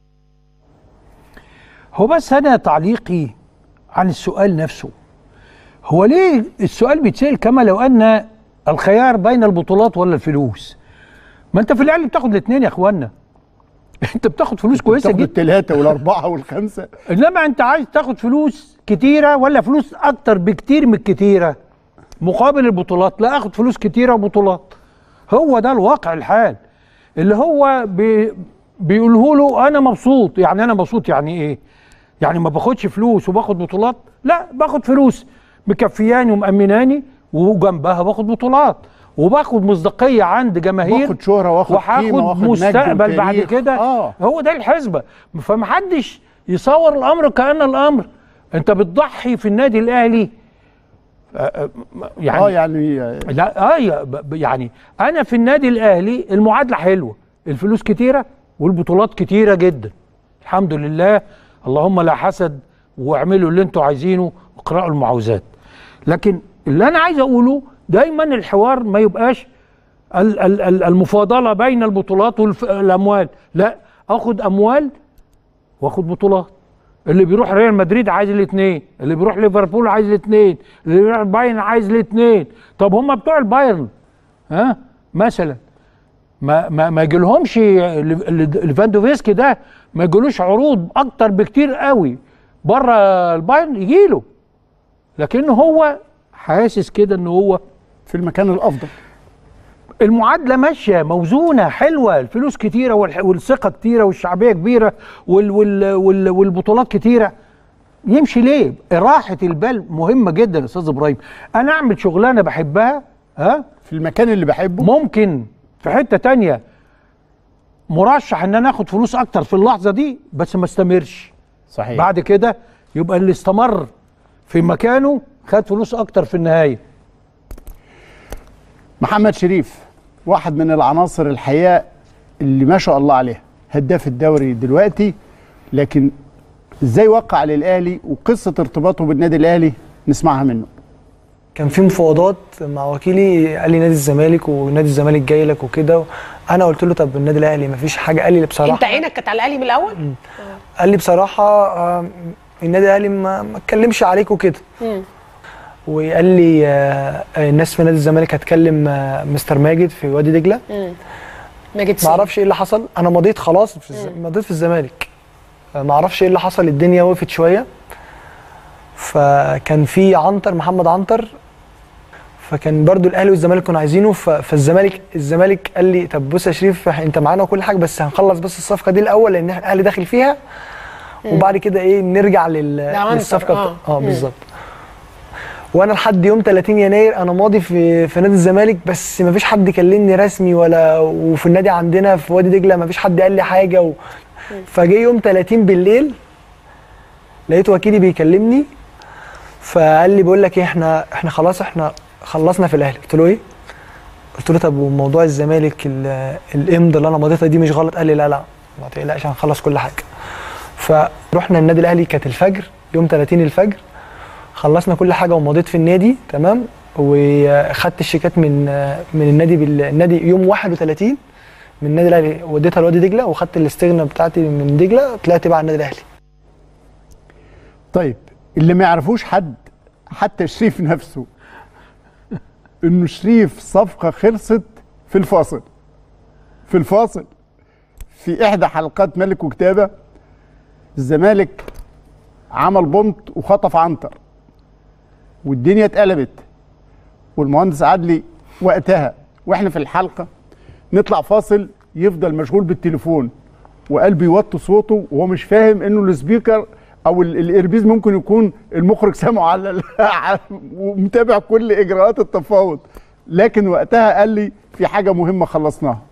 هو بس انا تعليقي عن السؤال نفسه هو ليه السؤال بيتسال كما لو ان الخيار بين البطولات ولا الفلوس ما انت في الاهلي بتاخد الاثنين يا اخوانا انت بتاخد فلوس كويسه تاخد جدا الثلاثه والاربعه والخمسه انما انت عايز تاخد فلوس كتيره ولا فلوس اكتر بكتير من الكتيره مقابل البطولات لا اخد فلوس كتيره وبطولات هو ده الواقع الحال اللي هو بي بيقوله له انا مبسوط يعني انا مبسوط يعني ايه يعني ما باخدش فلوس وباخد بطولات لا باخد فلوس مكفياني ومأمناني وجنبها باخد بطولات وباخد مصداقيه عند جماهير واخد شهرة واخد قيمة وهاخد واخد مجد مستقبل بعد وتاريخ. كده آه. هو ده الحسبه فمحدش يصور الامر كان الامر انت بتضحي في النادي الاهلي آه، آه، يعني اه يعني لا اه يا- ب- ب- يعني انا في النادي الاهلي المعادله حلوه الفلوس كتيره والبطولات كتيره جدا الحمد لله اللهم لا حسد واعملوا اللي انتوا عايزينه واقرأوا المعوذات لكن اللي انا عايز اقوله دايما الحوار ما يبقاش ال- ال- ال- المفاضله بين البطولات والاموال لا اخد اموال واخد بطولات اللي بيروح ريال مدريد عايز الاثنين اللي بيروح ليفربول عايز الاثنين اللي بيروح بايرن عايز الاثنين طب هم بتوع البايرن ها مثلا ما ما ما يجيلهمش ليفاندوفسكي ده ما يجيلوش عروض اكتر بكتير قوي بره البايرن يجيله لكن هو حاسس كده ان هو في المكان الافضل المعادله ماشيه موزونه حلوه الفلوس كتيره والح- والثقه كتيره والشعبيه كبيره وال وال وال والبطولات كتيره يمشي ليه راحه البال مهمه جدا يا استاذ ابراهيم انا اعمل شغلانه بحبها ها في المكان اللي بحبه ممكن في حته تانية مرشح ان انا اخد فلوس اكتر في اللحظه دي بس ما استمرش صحيح بعد كده يبقى اللي استمر في مكانه خد فلوس اكتر في النهايه محمد شريف واحد من العناصر الحقيقه اللي ما شاء الله عليها هداف الدوري دلوقتي لكن ازاي وقع للاهلي وقصه ارتباطه بالنادي الاهلي نسمعها منه كان في مفاوضات مع وكيلي قال لي نادي الزمالك ونادي الزمالك جاي لك وكده انا قلت له طب النادي الاهلي مفيش حاجه قال لي بصراحه انت عينك كانت على الاهلي من الاول قال لي بصراحه آه، النادي الاهلي ما ما اتكلمش عليك وكده مم. وقال لي آه، آه، الناس في نادي الزمالك هتكلم آه، مستر ماجد في وادي دجله مم. ماجد ما سيد. اعرفش ايه اللي حصل انا مضيت خلاص في الز... مضيت في الزمالك آه، ما اعرفش ايه اللي حصل الدنيا وقفت شويه فكان في عنتر محمد عنتر فكان برضو الاهلي والزمالك كانوا عايزينه ف... فالزمالك الزمالك قال لي طب بص يا شريف إح- انت معانا وكل حاجه بس هنخلص بس الصفقه دي الاول لان إحنا الاهلي داخل فيها مم. وبعد كده ايه نرجع لل... لعنتر، للصفقه آه. بتا- اه مم. بالظبط وانا لحد يوم 30 يناير انا ماضي في في نادي الزمالك بس ما فيش حد كلمني رسمي ولا وفي النادي عندنا في وادي دجله ما فيش حد قال لي حاجه و... فجه يوم 30 بالليل لقيت وكيلي بيكلمني فقال لي بقول لك ايه احنا احنا خلاص احنا خلصنا في الاهلي قلت له ايه قلت له طب وموضوع الزمالك ال- الامضه اللي انا مضيتها دي مش غلط قال لي لا لا ما تقلقش هنخلص كل حاجه فرحنا النادي الاهلي كانت الفجر يوم 30 الفجر خلصنا كل حاجه ومضيت في النادي تمام وخدت الشيكات من من النادي بالنادي يوم 31 من النادي الاهلي وديتها لوادي دجله وخدت الاستغنى بتاعتي من دجله طلعت بقى على النادي الاهلي طيب اللي ما يعرفوش حد حتى شريف نفسه انه شريف صفقه خلصت في الفاصل في الفاصل في احدى حلقات ملك وكتابه الزمالك عمل بونت وخطف عنتر والدنيا اتقلبت والمهندس عدلي وقتها واحنا في الحلقه نطلع فاصل يفضل مشغول بالتليفون وقلبي يوطي صوته وهو مش فاهم انه السبيكر او ال- الايربيز ممكن يكون المخرج سامعه على ال- على- ومتابع كل اجراءات التفاوض لكن وقتها قال لي في حاجه مهمه خلصناها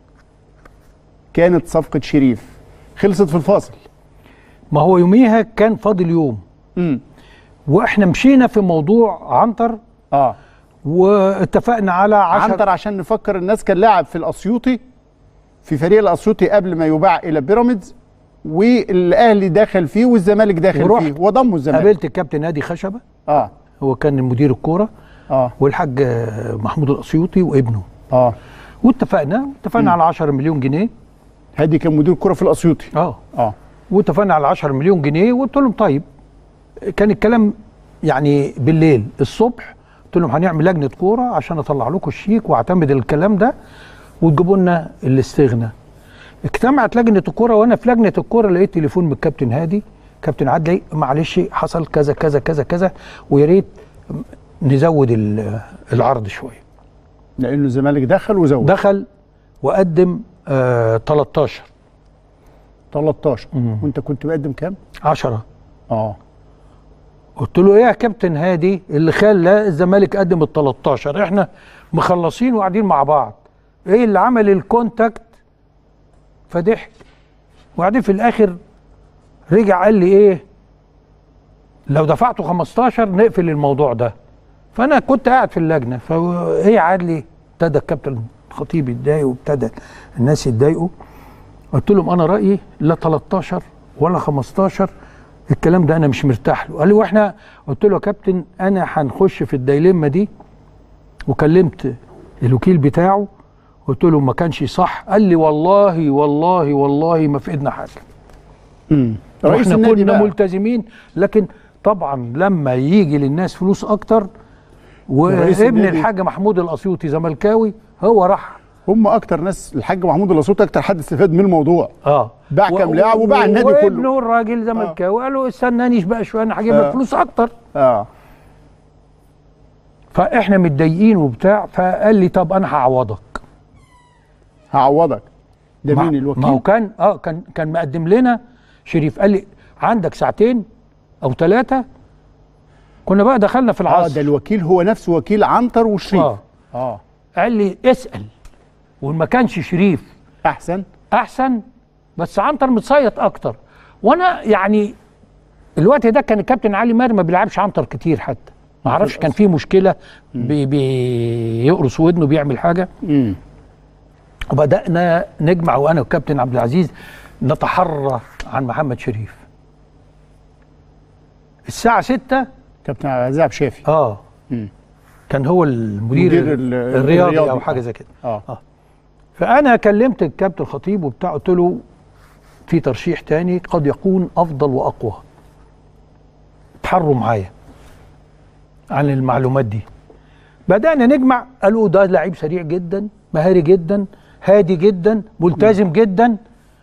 كانت صفقه شريف خلصت في الفاصل ما هو يوميها كان فاضل يوم امم واحنا مشينا في موضوع عنتر اه واتفقنا على 10 عنتر عشان نفكر الناس كان لاعب في الاسيوطي في فريق الاسيوطي قبل ما يباع الى بيراميدز والاهلي دخل فيه والزمالك داخل ورحت فيه وضمه الزمالك قابلت الكابتن نادي خشبه اه هو كان مدير الكوره اه والحاج آه، محمود الاسيوطي وابنه اه واتفقنا اتفقنا على 10 مليون جنيه هادي كان مدير كوره في الاسيوطي اه اه واتفقنا على 10 مليون جنيه وقلت لهم طيب كان الكلام يعني بالليل الصبح قلت لهم هنعمل لجنه كوره عشان اطلع لكم الشيك واعتمد الكلام ده وتجيبوا لنا الاستغنى اجتمعت لجنه الكوره وانا في لجنه الكوره لقيت تليفون من الكابتن هادي كابتن عدلي معلش حصل كذا كذا كذا كذا ويا ريت نزود ال- العرض شويه لانه الزمالك دخل وزود دخل وقدم آه 13 13 وانت كنت مقدم كام 10 اه قلت له ايه يا كابتن هادي اللي خلى الزمالك قدم ال 13 احنا مخلصين وقاعدين مع بعض ايه اللي عمل الكونتاكت فضحك وبعدين في الاخر رجع قال لي ايه لو دفعته 15 نقفل الموضوع ده فانا كنت قاعد في اللجنه فايه عادلي ابتدى الكابتن الخطيب يتضايق وابتدى الناس يتضايقوا قلت لهم انا رايي لا 13 ولا 15 الكلام ده انا مش مرتاح له قال لي واحنا قلت له يا كابتن انا هنخش في الدايليما دي وكلمت الوكيل بتاعه قلت له ما كانش صح قال لي والله والله والله ما في ايدنا حاجه رئيس واحنا النادي كنا بقى. ملتزمين لكن طبعا لما يجي للناس فلوس اكتر ورئيس وابن النادي- الحاج محمود الاسيوطي زملكاوي هو راح هم اكتر ناس الحاج محمود الاسيوطي اكتر حد استفاد من الموضوع اه باع كام و- لاعب وباع النادي كله وابنه الراجل زملكاوي قال له استنانيش بقى شويه انا هجيب آه. لك فلوس اكتر اه فاحنا متضايقين وبتاع فقال لي طب انا هعوضك هعوضك ده ما- مين الوكيل ما هو كان اه كان كان مقدم لنا شريف قال لي عندك ساعتين او ثلاثه كنا بقى دخلنا في اه العصر ده الوكيل هو نفسه وكيل عنتر وشريف اه اه قال لي اسال وما كانش شريف احسن احسن بس عنتر متصيط اكتر وانا يعني الوقت ده كان الكابتن علي ماهر ما بيلعبش عنتر كتير حتى ما اعرفش كان في مشكله بي بيقرص ودنه بيعمل حاجه امم وبدانا نجمع وانا والكابتن عبد العزيز نتحرى عن محمد شريف الساعه 6 كابتن عبد العزيز عبد الشافي اه مم. كان هو المدير مدير ال- الرياضي, الرياضي. او حاجه آه. زي كده اه فانا كلمت الكابتن الخطيب وبتاع قلت له في ترشيح تاني قد يكون افضل واقوى اتحروا معايا عن المعلومات دي بدانا نجمع قالوا ده لعيب سريع جدا مهاري جدا هادي جدا ملتزم جدا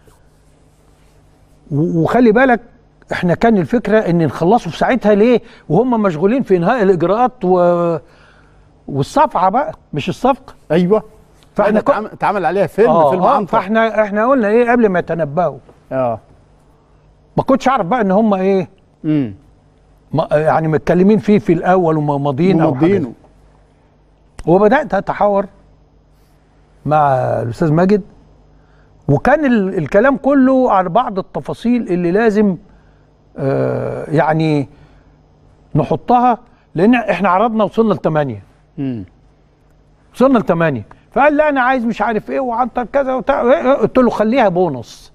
و- وخلي بالك احنا كان الفكره ان نخلصه في ساعتها ليه وهم مشغولين في انهاء الاجراءات و... والصفعه بقى مش الصفقه ايوه فاحنا فاحنا كو- اتعمل عليها فيلم آه فيلم آه عنتر فاحنا احنا قلنا ايه قبل ما يتنبأوا اه ما كنتش اعرف بقى ان هم ايه امم ما يعني متكلمين فيه في الاول وماضيين او حاجه ومضينه وبدات اتحاور مع الاستاذ ماجد وكان ال- الكلام كله على بعض التفاصيل اللي لازم آه يعني نحطها لان احنا عرضنا وصلنا لثمانيه امم وصلنا لثمانيه فقال لا انا عايز مش عارف ايه وعنتر كذا وبتاع قلت له خليها بونص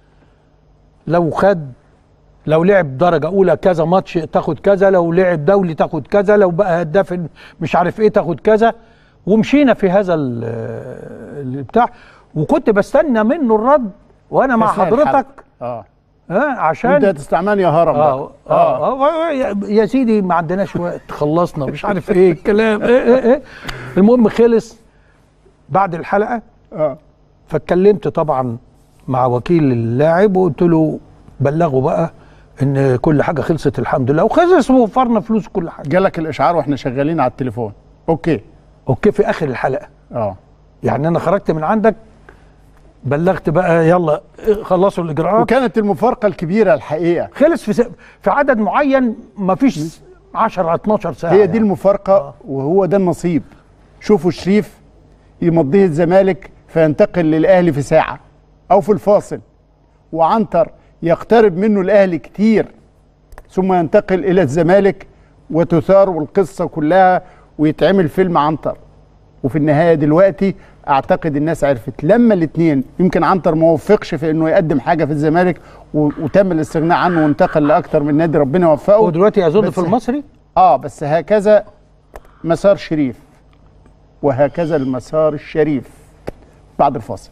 لو خد لو لعب درجه اولى كذا ماتش تاخد كذا لو لعب دولي تاخد كذا لو بقى هداف مش عارف ايه تاخد كذا ومشينا في هذا ال- البتاع وكنت بستنى منه الرد وانا مع أثناء حضرتك الحلقة. اه ها عشان انت هتستعملني يا هرم آه, بقى. آه, آه, يا- يا سيدي ما عندناش وقت خلصنا مش عارف ايه الكلام إيه إيه إيه المهم خلص بعد الحلقه اه فاتكلمت طبعا مع وكيل اللاعب وقلت له بلغوا بقى ان كل حاجه خلصت الحمد لله وخلص ووفرنا فلوس كل حاجه جالك الاشعار واحنا شغالين على التليفون اوكي اوكي في اخر الحلقه اه يعني انا خرجت من عندك بلغت بقى يلا خلصوا الاجراءات وكانت المفارقه الكبيره الحقيقه خلص في س... في عدد معين ما فيش 10 12 ساعه هي دي المفارقه وهو ده النصيب شوفوا شريف يمضيه الزمالك فينتقل للاهلي في ساعه او في الفاصل وعنتر يقترب منه الاهلي كتير ثم ينتقل الى الزمالك وتثار والقصه كلها ويتعمل فيلم عنتر وفي النهايه دلوقتي اعتقد الناس عرفت لما الاثنين يمكن عنتر ما وفقش في انه يقدم حاجه في الزمالك و- وتم الاستغناء عنه وانتقل لاكتر من نادي ربنا يوفقه ودلوقتي اظن بس- في المصري اه بس هكذا مسار شريف وهكذا المسار الشريف بعد الفاصل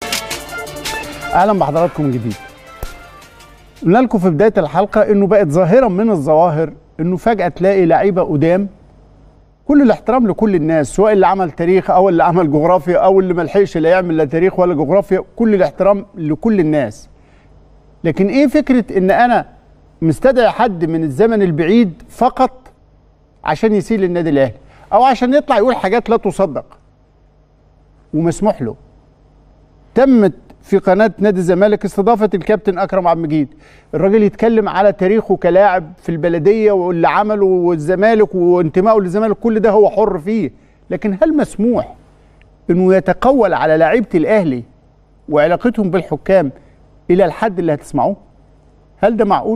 اهلا بحضراتكم من جديد قلنا لكم في بدايه الحلقه انه بقت ظاهره من الظواهر انه فجاه تلاقي لعيبه قدام كل الاحترام لكل الناس سواء اللي عمل تاريخ او اللي عمل جغرافيا او اللي ملحقش لا يعمل لا تاريخ ولا جغرافيا كل الاحترام لكل الناس لكن ايه فكره ان انا مستدعي حد من الزمن البعيد فقط عشان يسيء للنادي الاهلي او عشان يطلع يقول حاجات لا تصدق ومسموح له تمت في قناه نادي الزمالك استضافه الكابتن اكرم عبد المجيد الراجل يتكلم على تاريخه كلاعب في البلديه واللي عمله والزمالك وانتمائه للزمالك كل ده هو حر فيه لكن هل مسموح انه يتقول على لعيبه الاهلي وعلاقتهم بالحكام الى الحد اللي هتسمعوه هل ده معقول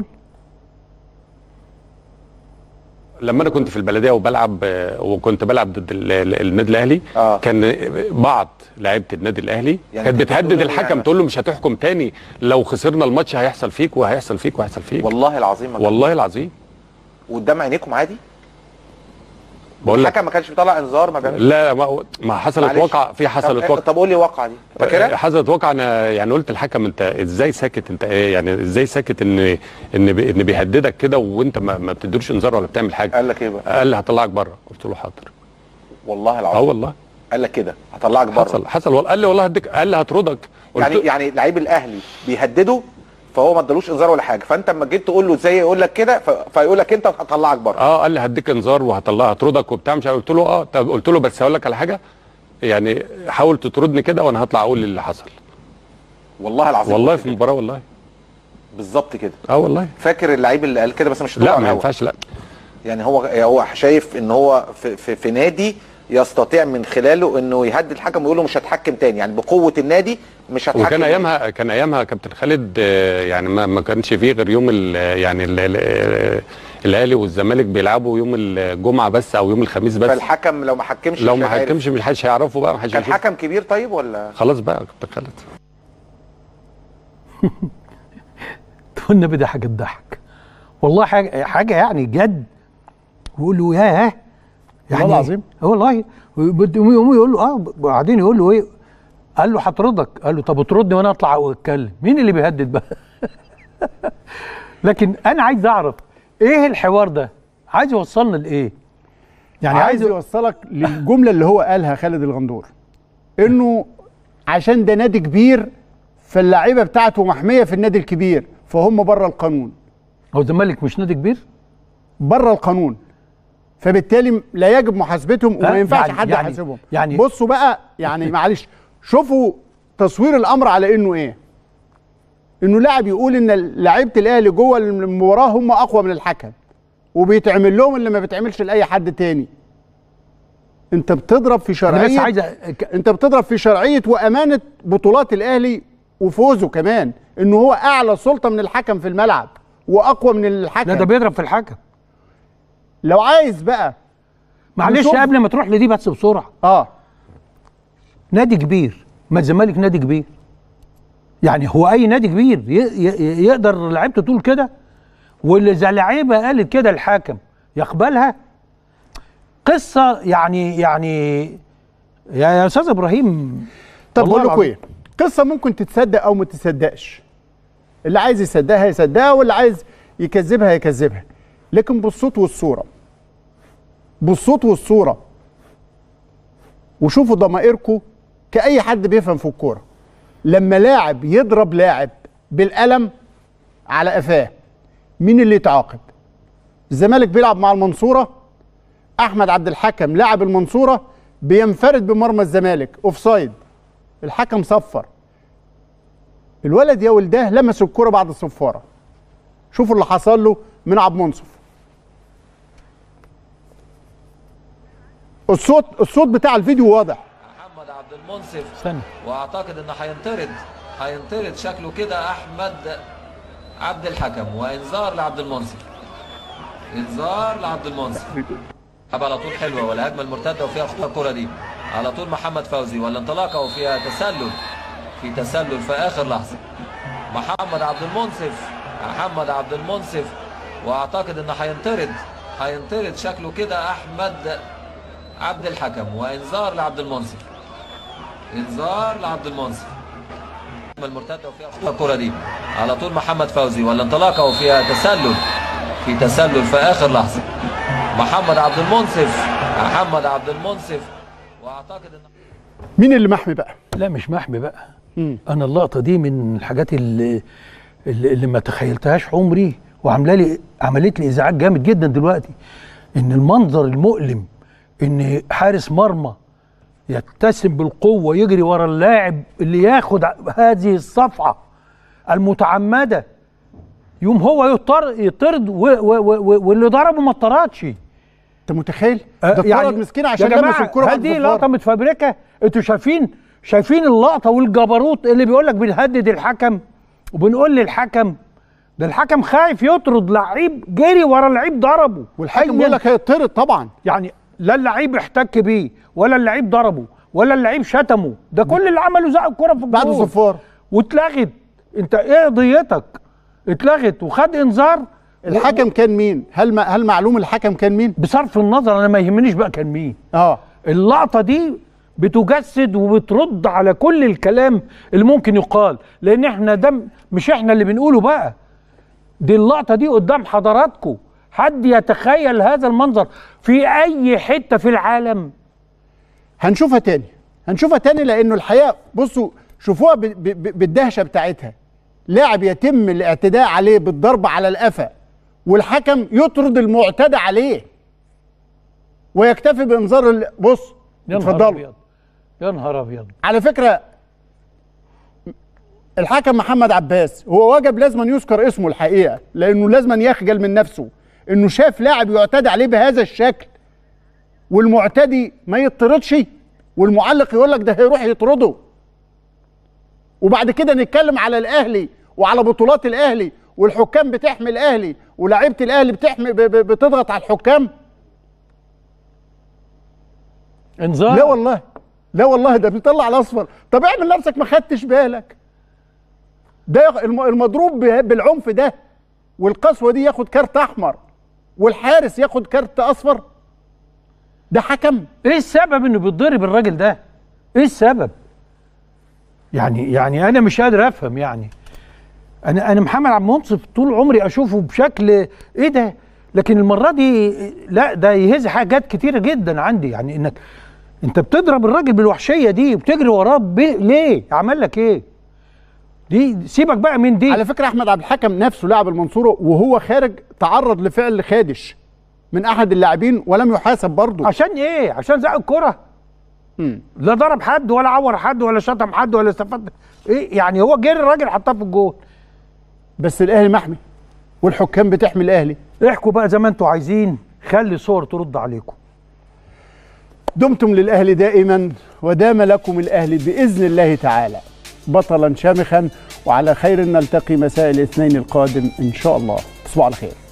لما انا كنت في البلديه وبلعب آه، وكنت بلعب ضد ال- ال- النادي الاهلي آه. كان بعض لعيبه النادي الاهلي يعني كانت كنت بتهدد بتقول الحكم يعني- تقول له مش هتحكم تاني لو خسرنا الماتش هيحصل فيك وهيحصل فيك وهيحصل فيك والله العظيم ما كان. والله العظيم قدام عينيكم عادي بقول لك الحكم ما كانش بيطلع انذار ما بيعملش لا ما, ما حصلت معلش. واقعه في حصلت طب, واقعه طب قول لي واقعه دي فاكرها حصلت واقعه انا يعني قلت الحكم انت ازاي ساكت انت ايه يعني ازاي ساكت ان ان بي- ان بيهددك كده وانت ما, ما بتديلوش انذار ولا بتعمل حاجه قال لك ايه بقى قال لي هطلعك بره قلت له حاضر والله العظيم اه والله قال لك كده هطلعك بره حصل حصل والله قال لي والله هديك قال لي هطردك قلت يعني يعني لعيب الاهلي بيهدده فهو ما ادالوش انذار ولا حاجه فانت اما جيت تقول له ازاي يقول لك كده ف- فيقول لك انت هطلعك بره اه قال لي هديك انذار وهطلعها هطردك وبتاع مش عارف. قلت له اه طب قلت له بس هقول لك على حاجه يعني حاول تطردني كده وانا هطلع اقول اللي حصل والله العظيم والله في المباراه والله بالظبط كده اه والله فاكر اللعيب اللي قال كده بس مش لا هتطلع ما الهوا. ينفعش لا يعني هو هو شايف ان هو في, في, في نادي يستطيع من خلاله انه يهدد الحكم ويقول له مش هتحكم تاني يعني بقوه النادي مش هتحكم وكان ايامها كان ايامها كابتن خالد آه، يعني ما, ما كانش فيه غير يوم ال يعني ال ال الاهلي والزمالك بيلعبوا يوم الجمعه بس او يوم الخميس بس فالحكم لو ما حكمش لو مش ما هيعرف. حكمش مش حدش هيعرفه بقى ما حدش كان هيشوف. حكم كبير طيب ولا خلاص بقى كابتن خالد والنبي ده حاجه تضحك والله حاجه حاجه يعني جد ويقول له ياه والله العظيم؟ آه والله يقوم يقول له اه وبعدين يقول له ايه قال له هطردك قال له طب اطردني وانا اطلع واتكلم مين اللي بيهدد بقى لكن انا عايز اعرف ايه الحوار ده عايز يوصلنا لايه يعني عايز يوصلك للجمله اللي هو قالها خالد الغندور انه عشان ده نادي كبير فاللعيبه بتاعته محميه في النادي الكبير فهم بره القانون هو الزمالك مش نادي كبير بره القانون فبالتالي لا يجب محاسبتهم وما ها؟ ينفعش يعني- حد يعني- يحاسبهم يعني- بصوا بقى يعني معلش شوفوا تصوير الامر على انه ايه انه لاعب يقول ان لعيبه الاهلي جوه المباراه هم اقوى من الحكم وبيتعمل لهم اللي ما بيتعملش لاي حد تاني انت بتضرب في أنا بس شرعيه عايز انت بتضرب في شرعيه وامانه بطولات الاهلي وفوزه كمان انه هو اعلى سلطه من الحكم في الملعب واقوى من الحكم لا ده بيضرب في الحكم لو عايز بقى معلش نشوف- قبل ما تروح لدي بس بسرعه اه نادي كبير ما الزمالك نادي كبير يعني هو اي نادي كبير ي- ي- يقدر لعيبته تقول كده واللي زي لعيبه قالت كده الحاكم يقبلها قصه يعني يعني يا يا استاذ ابراهيم طب والله بقول لكم العظيم. ايه قصه ممكن تتصدق او ما تتصدقش اللي عايز يصدقها يصدقها واللي عايز يكذبها يكذبها لكن بالصوت والصوره بالصوت والصوره وشوفوا ضمائركم كاي حد بيفهم في الكوره لما لاعب يضرب لاعب بالقلم على قفاه مين اللي يتعاقب الزمالك بيلعب مع المنصوره احمد عبد الحكم لاعب المنصوره بينفرد بمرمى الزمالك اوفسايد الحكم صفر الولد يا ولداه لمس الكرة بعد الصفارة شوفوا اللي حصل له من عبد منصف الصوت الصوت بتاع الفيديو واضح محمد عبد المنصف استنى واعتقد انه هينطرد هينطرد شكله كده احمد عبد الحكم وانذار لعبد المنصف انذار لعبد المنصف لعب على طول حلوه والهجمه المرتده وفيها خطوره الكره دي على طول محمد فوزي والانطلاقه وفيها تسلل في تسلل في اخر لحظه محمد عبد المنصف محمد عبد المنصف واعتقد انه هينطرد هينطرد شكله كده احمد عبد الحكم وانذار لعبد المنصف انذار لعبد المنصف المرتده وفيها خطوره الكره دي على طول محمد فوزي والانطلاقه وفيها تسلل في تسلل في اخر لحظه محمد عبد المنصف محمد عبد المنصف واعتقد ان مين اللي محمي بقى لا مش محمي بقى مم. انا اللقطه دي من الحاجات اللي اللي, اللي ما تخيلتهاش عمري وعامله لي عملت لي ازعاج جامد جدا دلوقتي ان المنظر المؤلم ان حارس مرمى يتسم بالقوه يجري ورا اللاعب اللي ياخد ع- هذه الصفعه المتعمده يوم هو يطر يطرد و- و- و- و- واللي ضربه ما اتطردش انت متخيل آه، ده اتطرد مسكين عشان يا لمس جماعة الكره هل دي لقطه متفبركه انتوا شايفين شايفين اللقطه والجبروت اللي بيقول لك بنهدد الحكم وبنقول للحكم ده الحكم خايف يطرد لعيب جري ورا اللعيب ضربه والحكم بيقول لك هيطرد طبعا يعني لا اللعيب احتك بيه ولا اللعيب ضربه ولا اللعيب شتمه ده كل اللي عمله زق الكره في الجول بعد صفار واتلغت انت ايه قضيتك اتلغت وخد انذار الحكم كان مين هل ما هل معلوم الحكم كان مين بصرف النظر انا ما يهمنيش بقى كان مين اه اللقطه دي بتجسد وبترد على كل الكلام اللي ممكن يقال لان احنا ده م- مش احنا اللي بنقوله بقى دي اللقطه دي قدام حضراتكم حد يتخيل هذا المنظر في اي حته في العالم هنشوفها تاني هنشوفها تاني لانه الحقيقه بصوا شوفوها ب- ب- ب- بالدهشه بتاعتها لاعب يتم الاعتداء عليه بالضرب على القفا والحكم يطرد المعتدى عليه ويكتفي بانذار ال- بص يا نهار اتفضلوا ابيض يا نهار ابيض على فكره الحكم محمد عباس هو واجب لازما يذكر اسمه الحقيقه لانه لازما يخجل من نفسه انه شاف لاعب يعتدى عليه بهذا الشكل والمعتدي ما يطردش والمعلق يقول لك ده هيروح يطرده وبعد كده نتكلم على الاهلي وعلى بطولات الاهلي والحكام بتحمي الاهلي ولاعيبه الاهلي بتحمي ب- ب- بتضغط على الحكام انذار لا والله لا والله ده بيطلع الاصفر طب اعمل نفسك ما خدتش بالك ده الم- المضروب به- بالعنف ده والقسوه دي ياخد كارت احمر والحارس ياخد كارت اصفر ده حكم ايه السبب انه بيتضرب الراجل ده ايه السبب يعني يعني انا مش قادر افهم يعني انا انا محمد عبد المنصف طول عمري اشوفه بشكل ايه ده لكن المره دي لا ده يهز حاجات كتيره جدا عندي يعني انك انت بتضرب الراجل بالوحشيه دي وبتجري وراه ب... ليه عمل لك ايه دي سيبك بقى من دي على فكره احمد عبد الحكم نفسه لاعب المنصوره وهو خارج تعرض لفعل خادش من احد اللاعبين ولم يحاسب برضه عشان ايه عشان زق الكره لا ضرب حد ولا عور حد ولا شتم حد ولا استفاد ايه يعني هو جري الراجل حطها في الجول بس الاهلي محمي والحكام بتحمي الاهلي احكوا بقى زي ما انتوا عايزين خلي صور ترد عليكم دمتم للاهلي دائما ودام لكم الاهلي باذن الله تعالى بطلا شامخا وعلى خير نلتقي مساء الاثنين القادم ان شاء الله تصبحوا على خير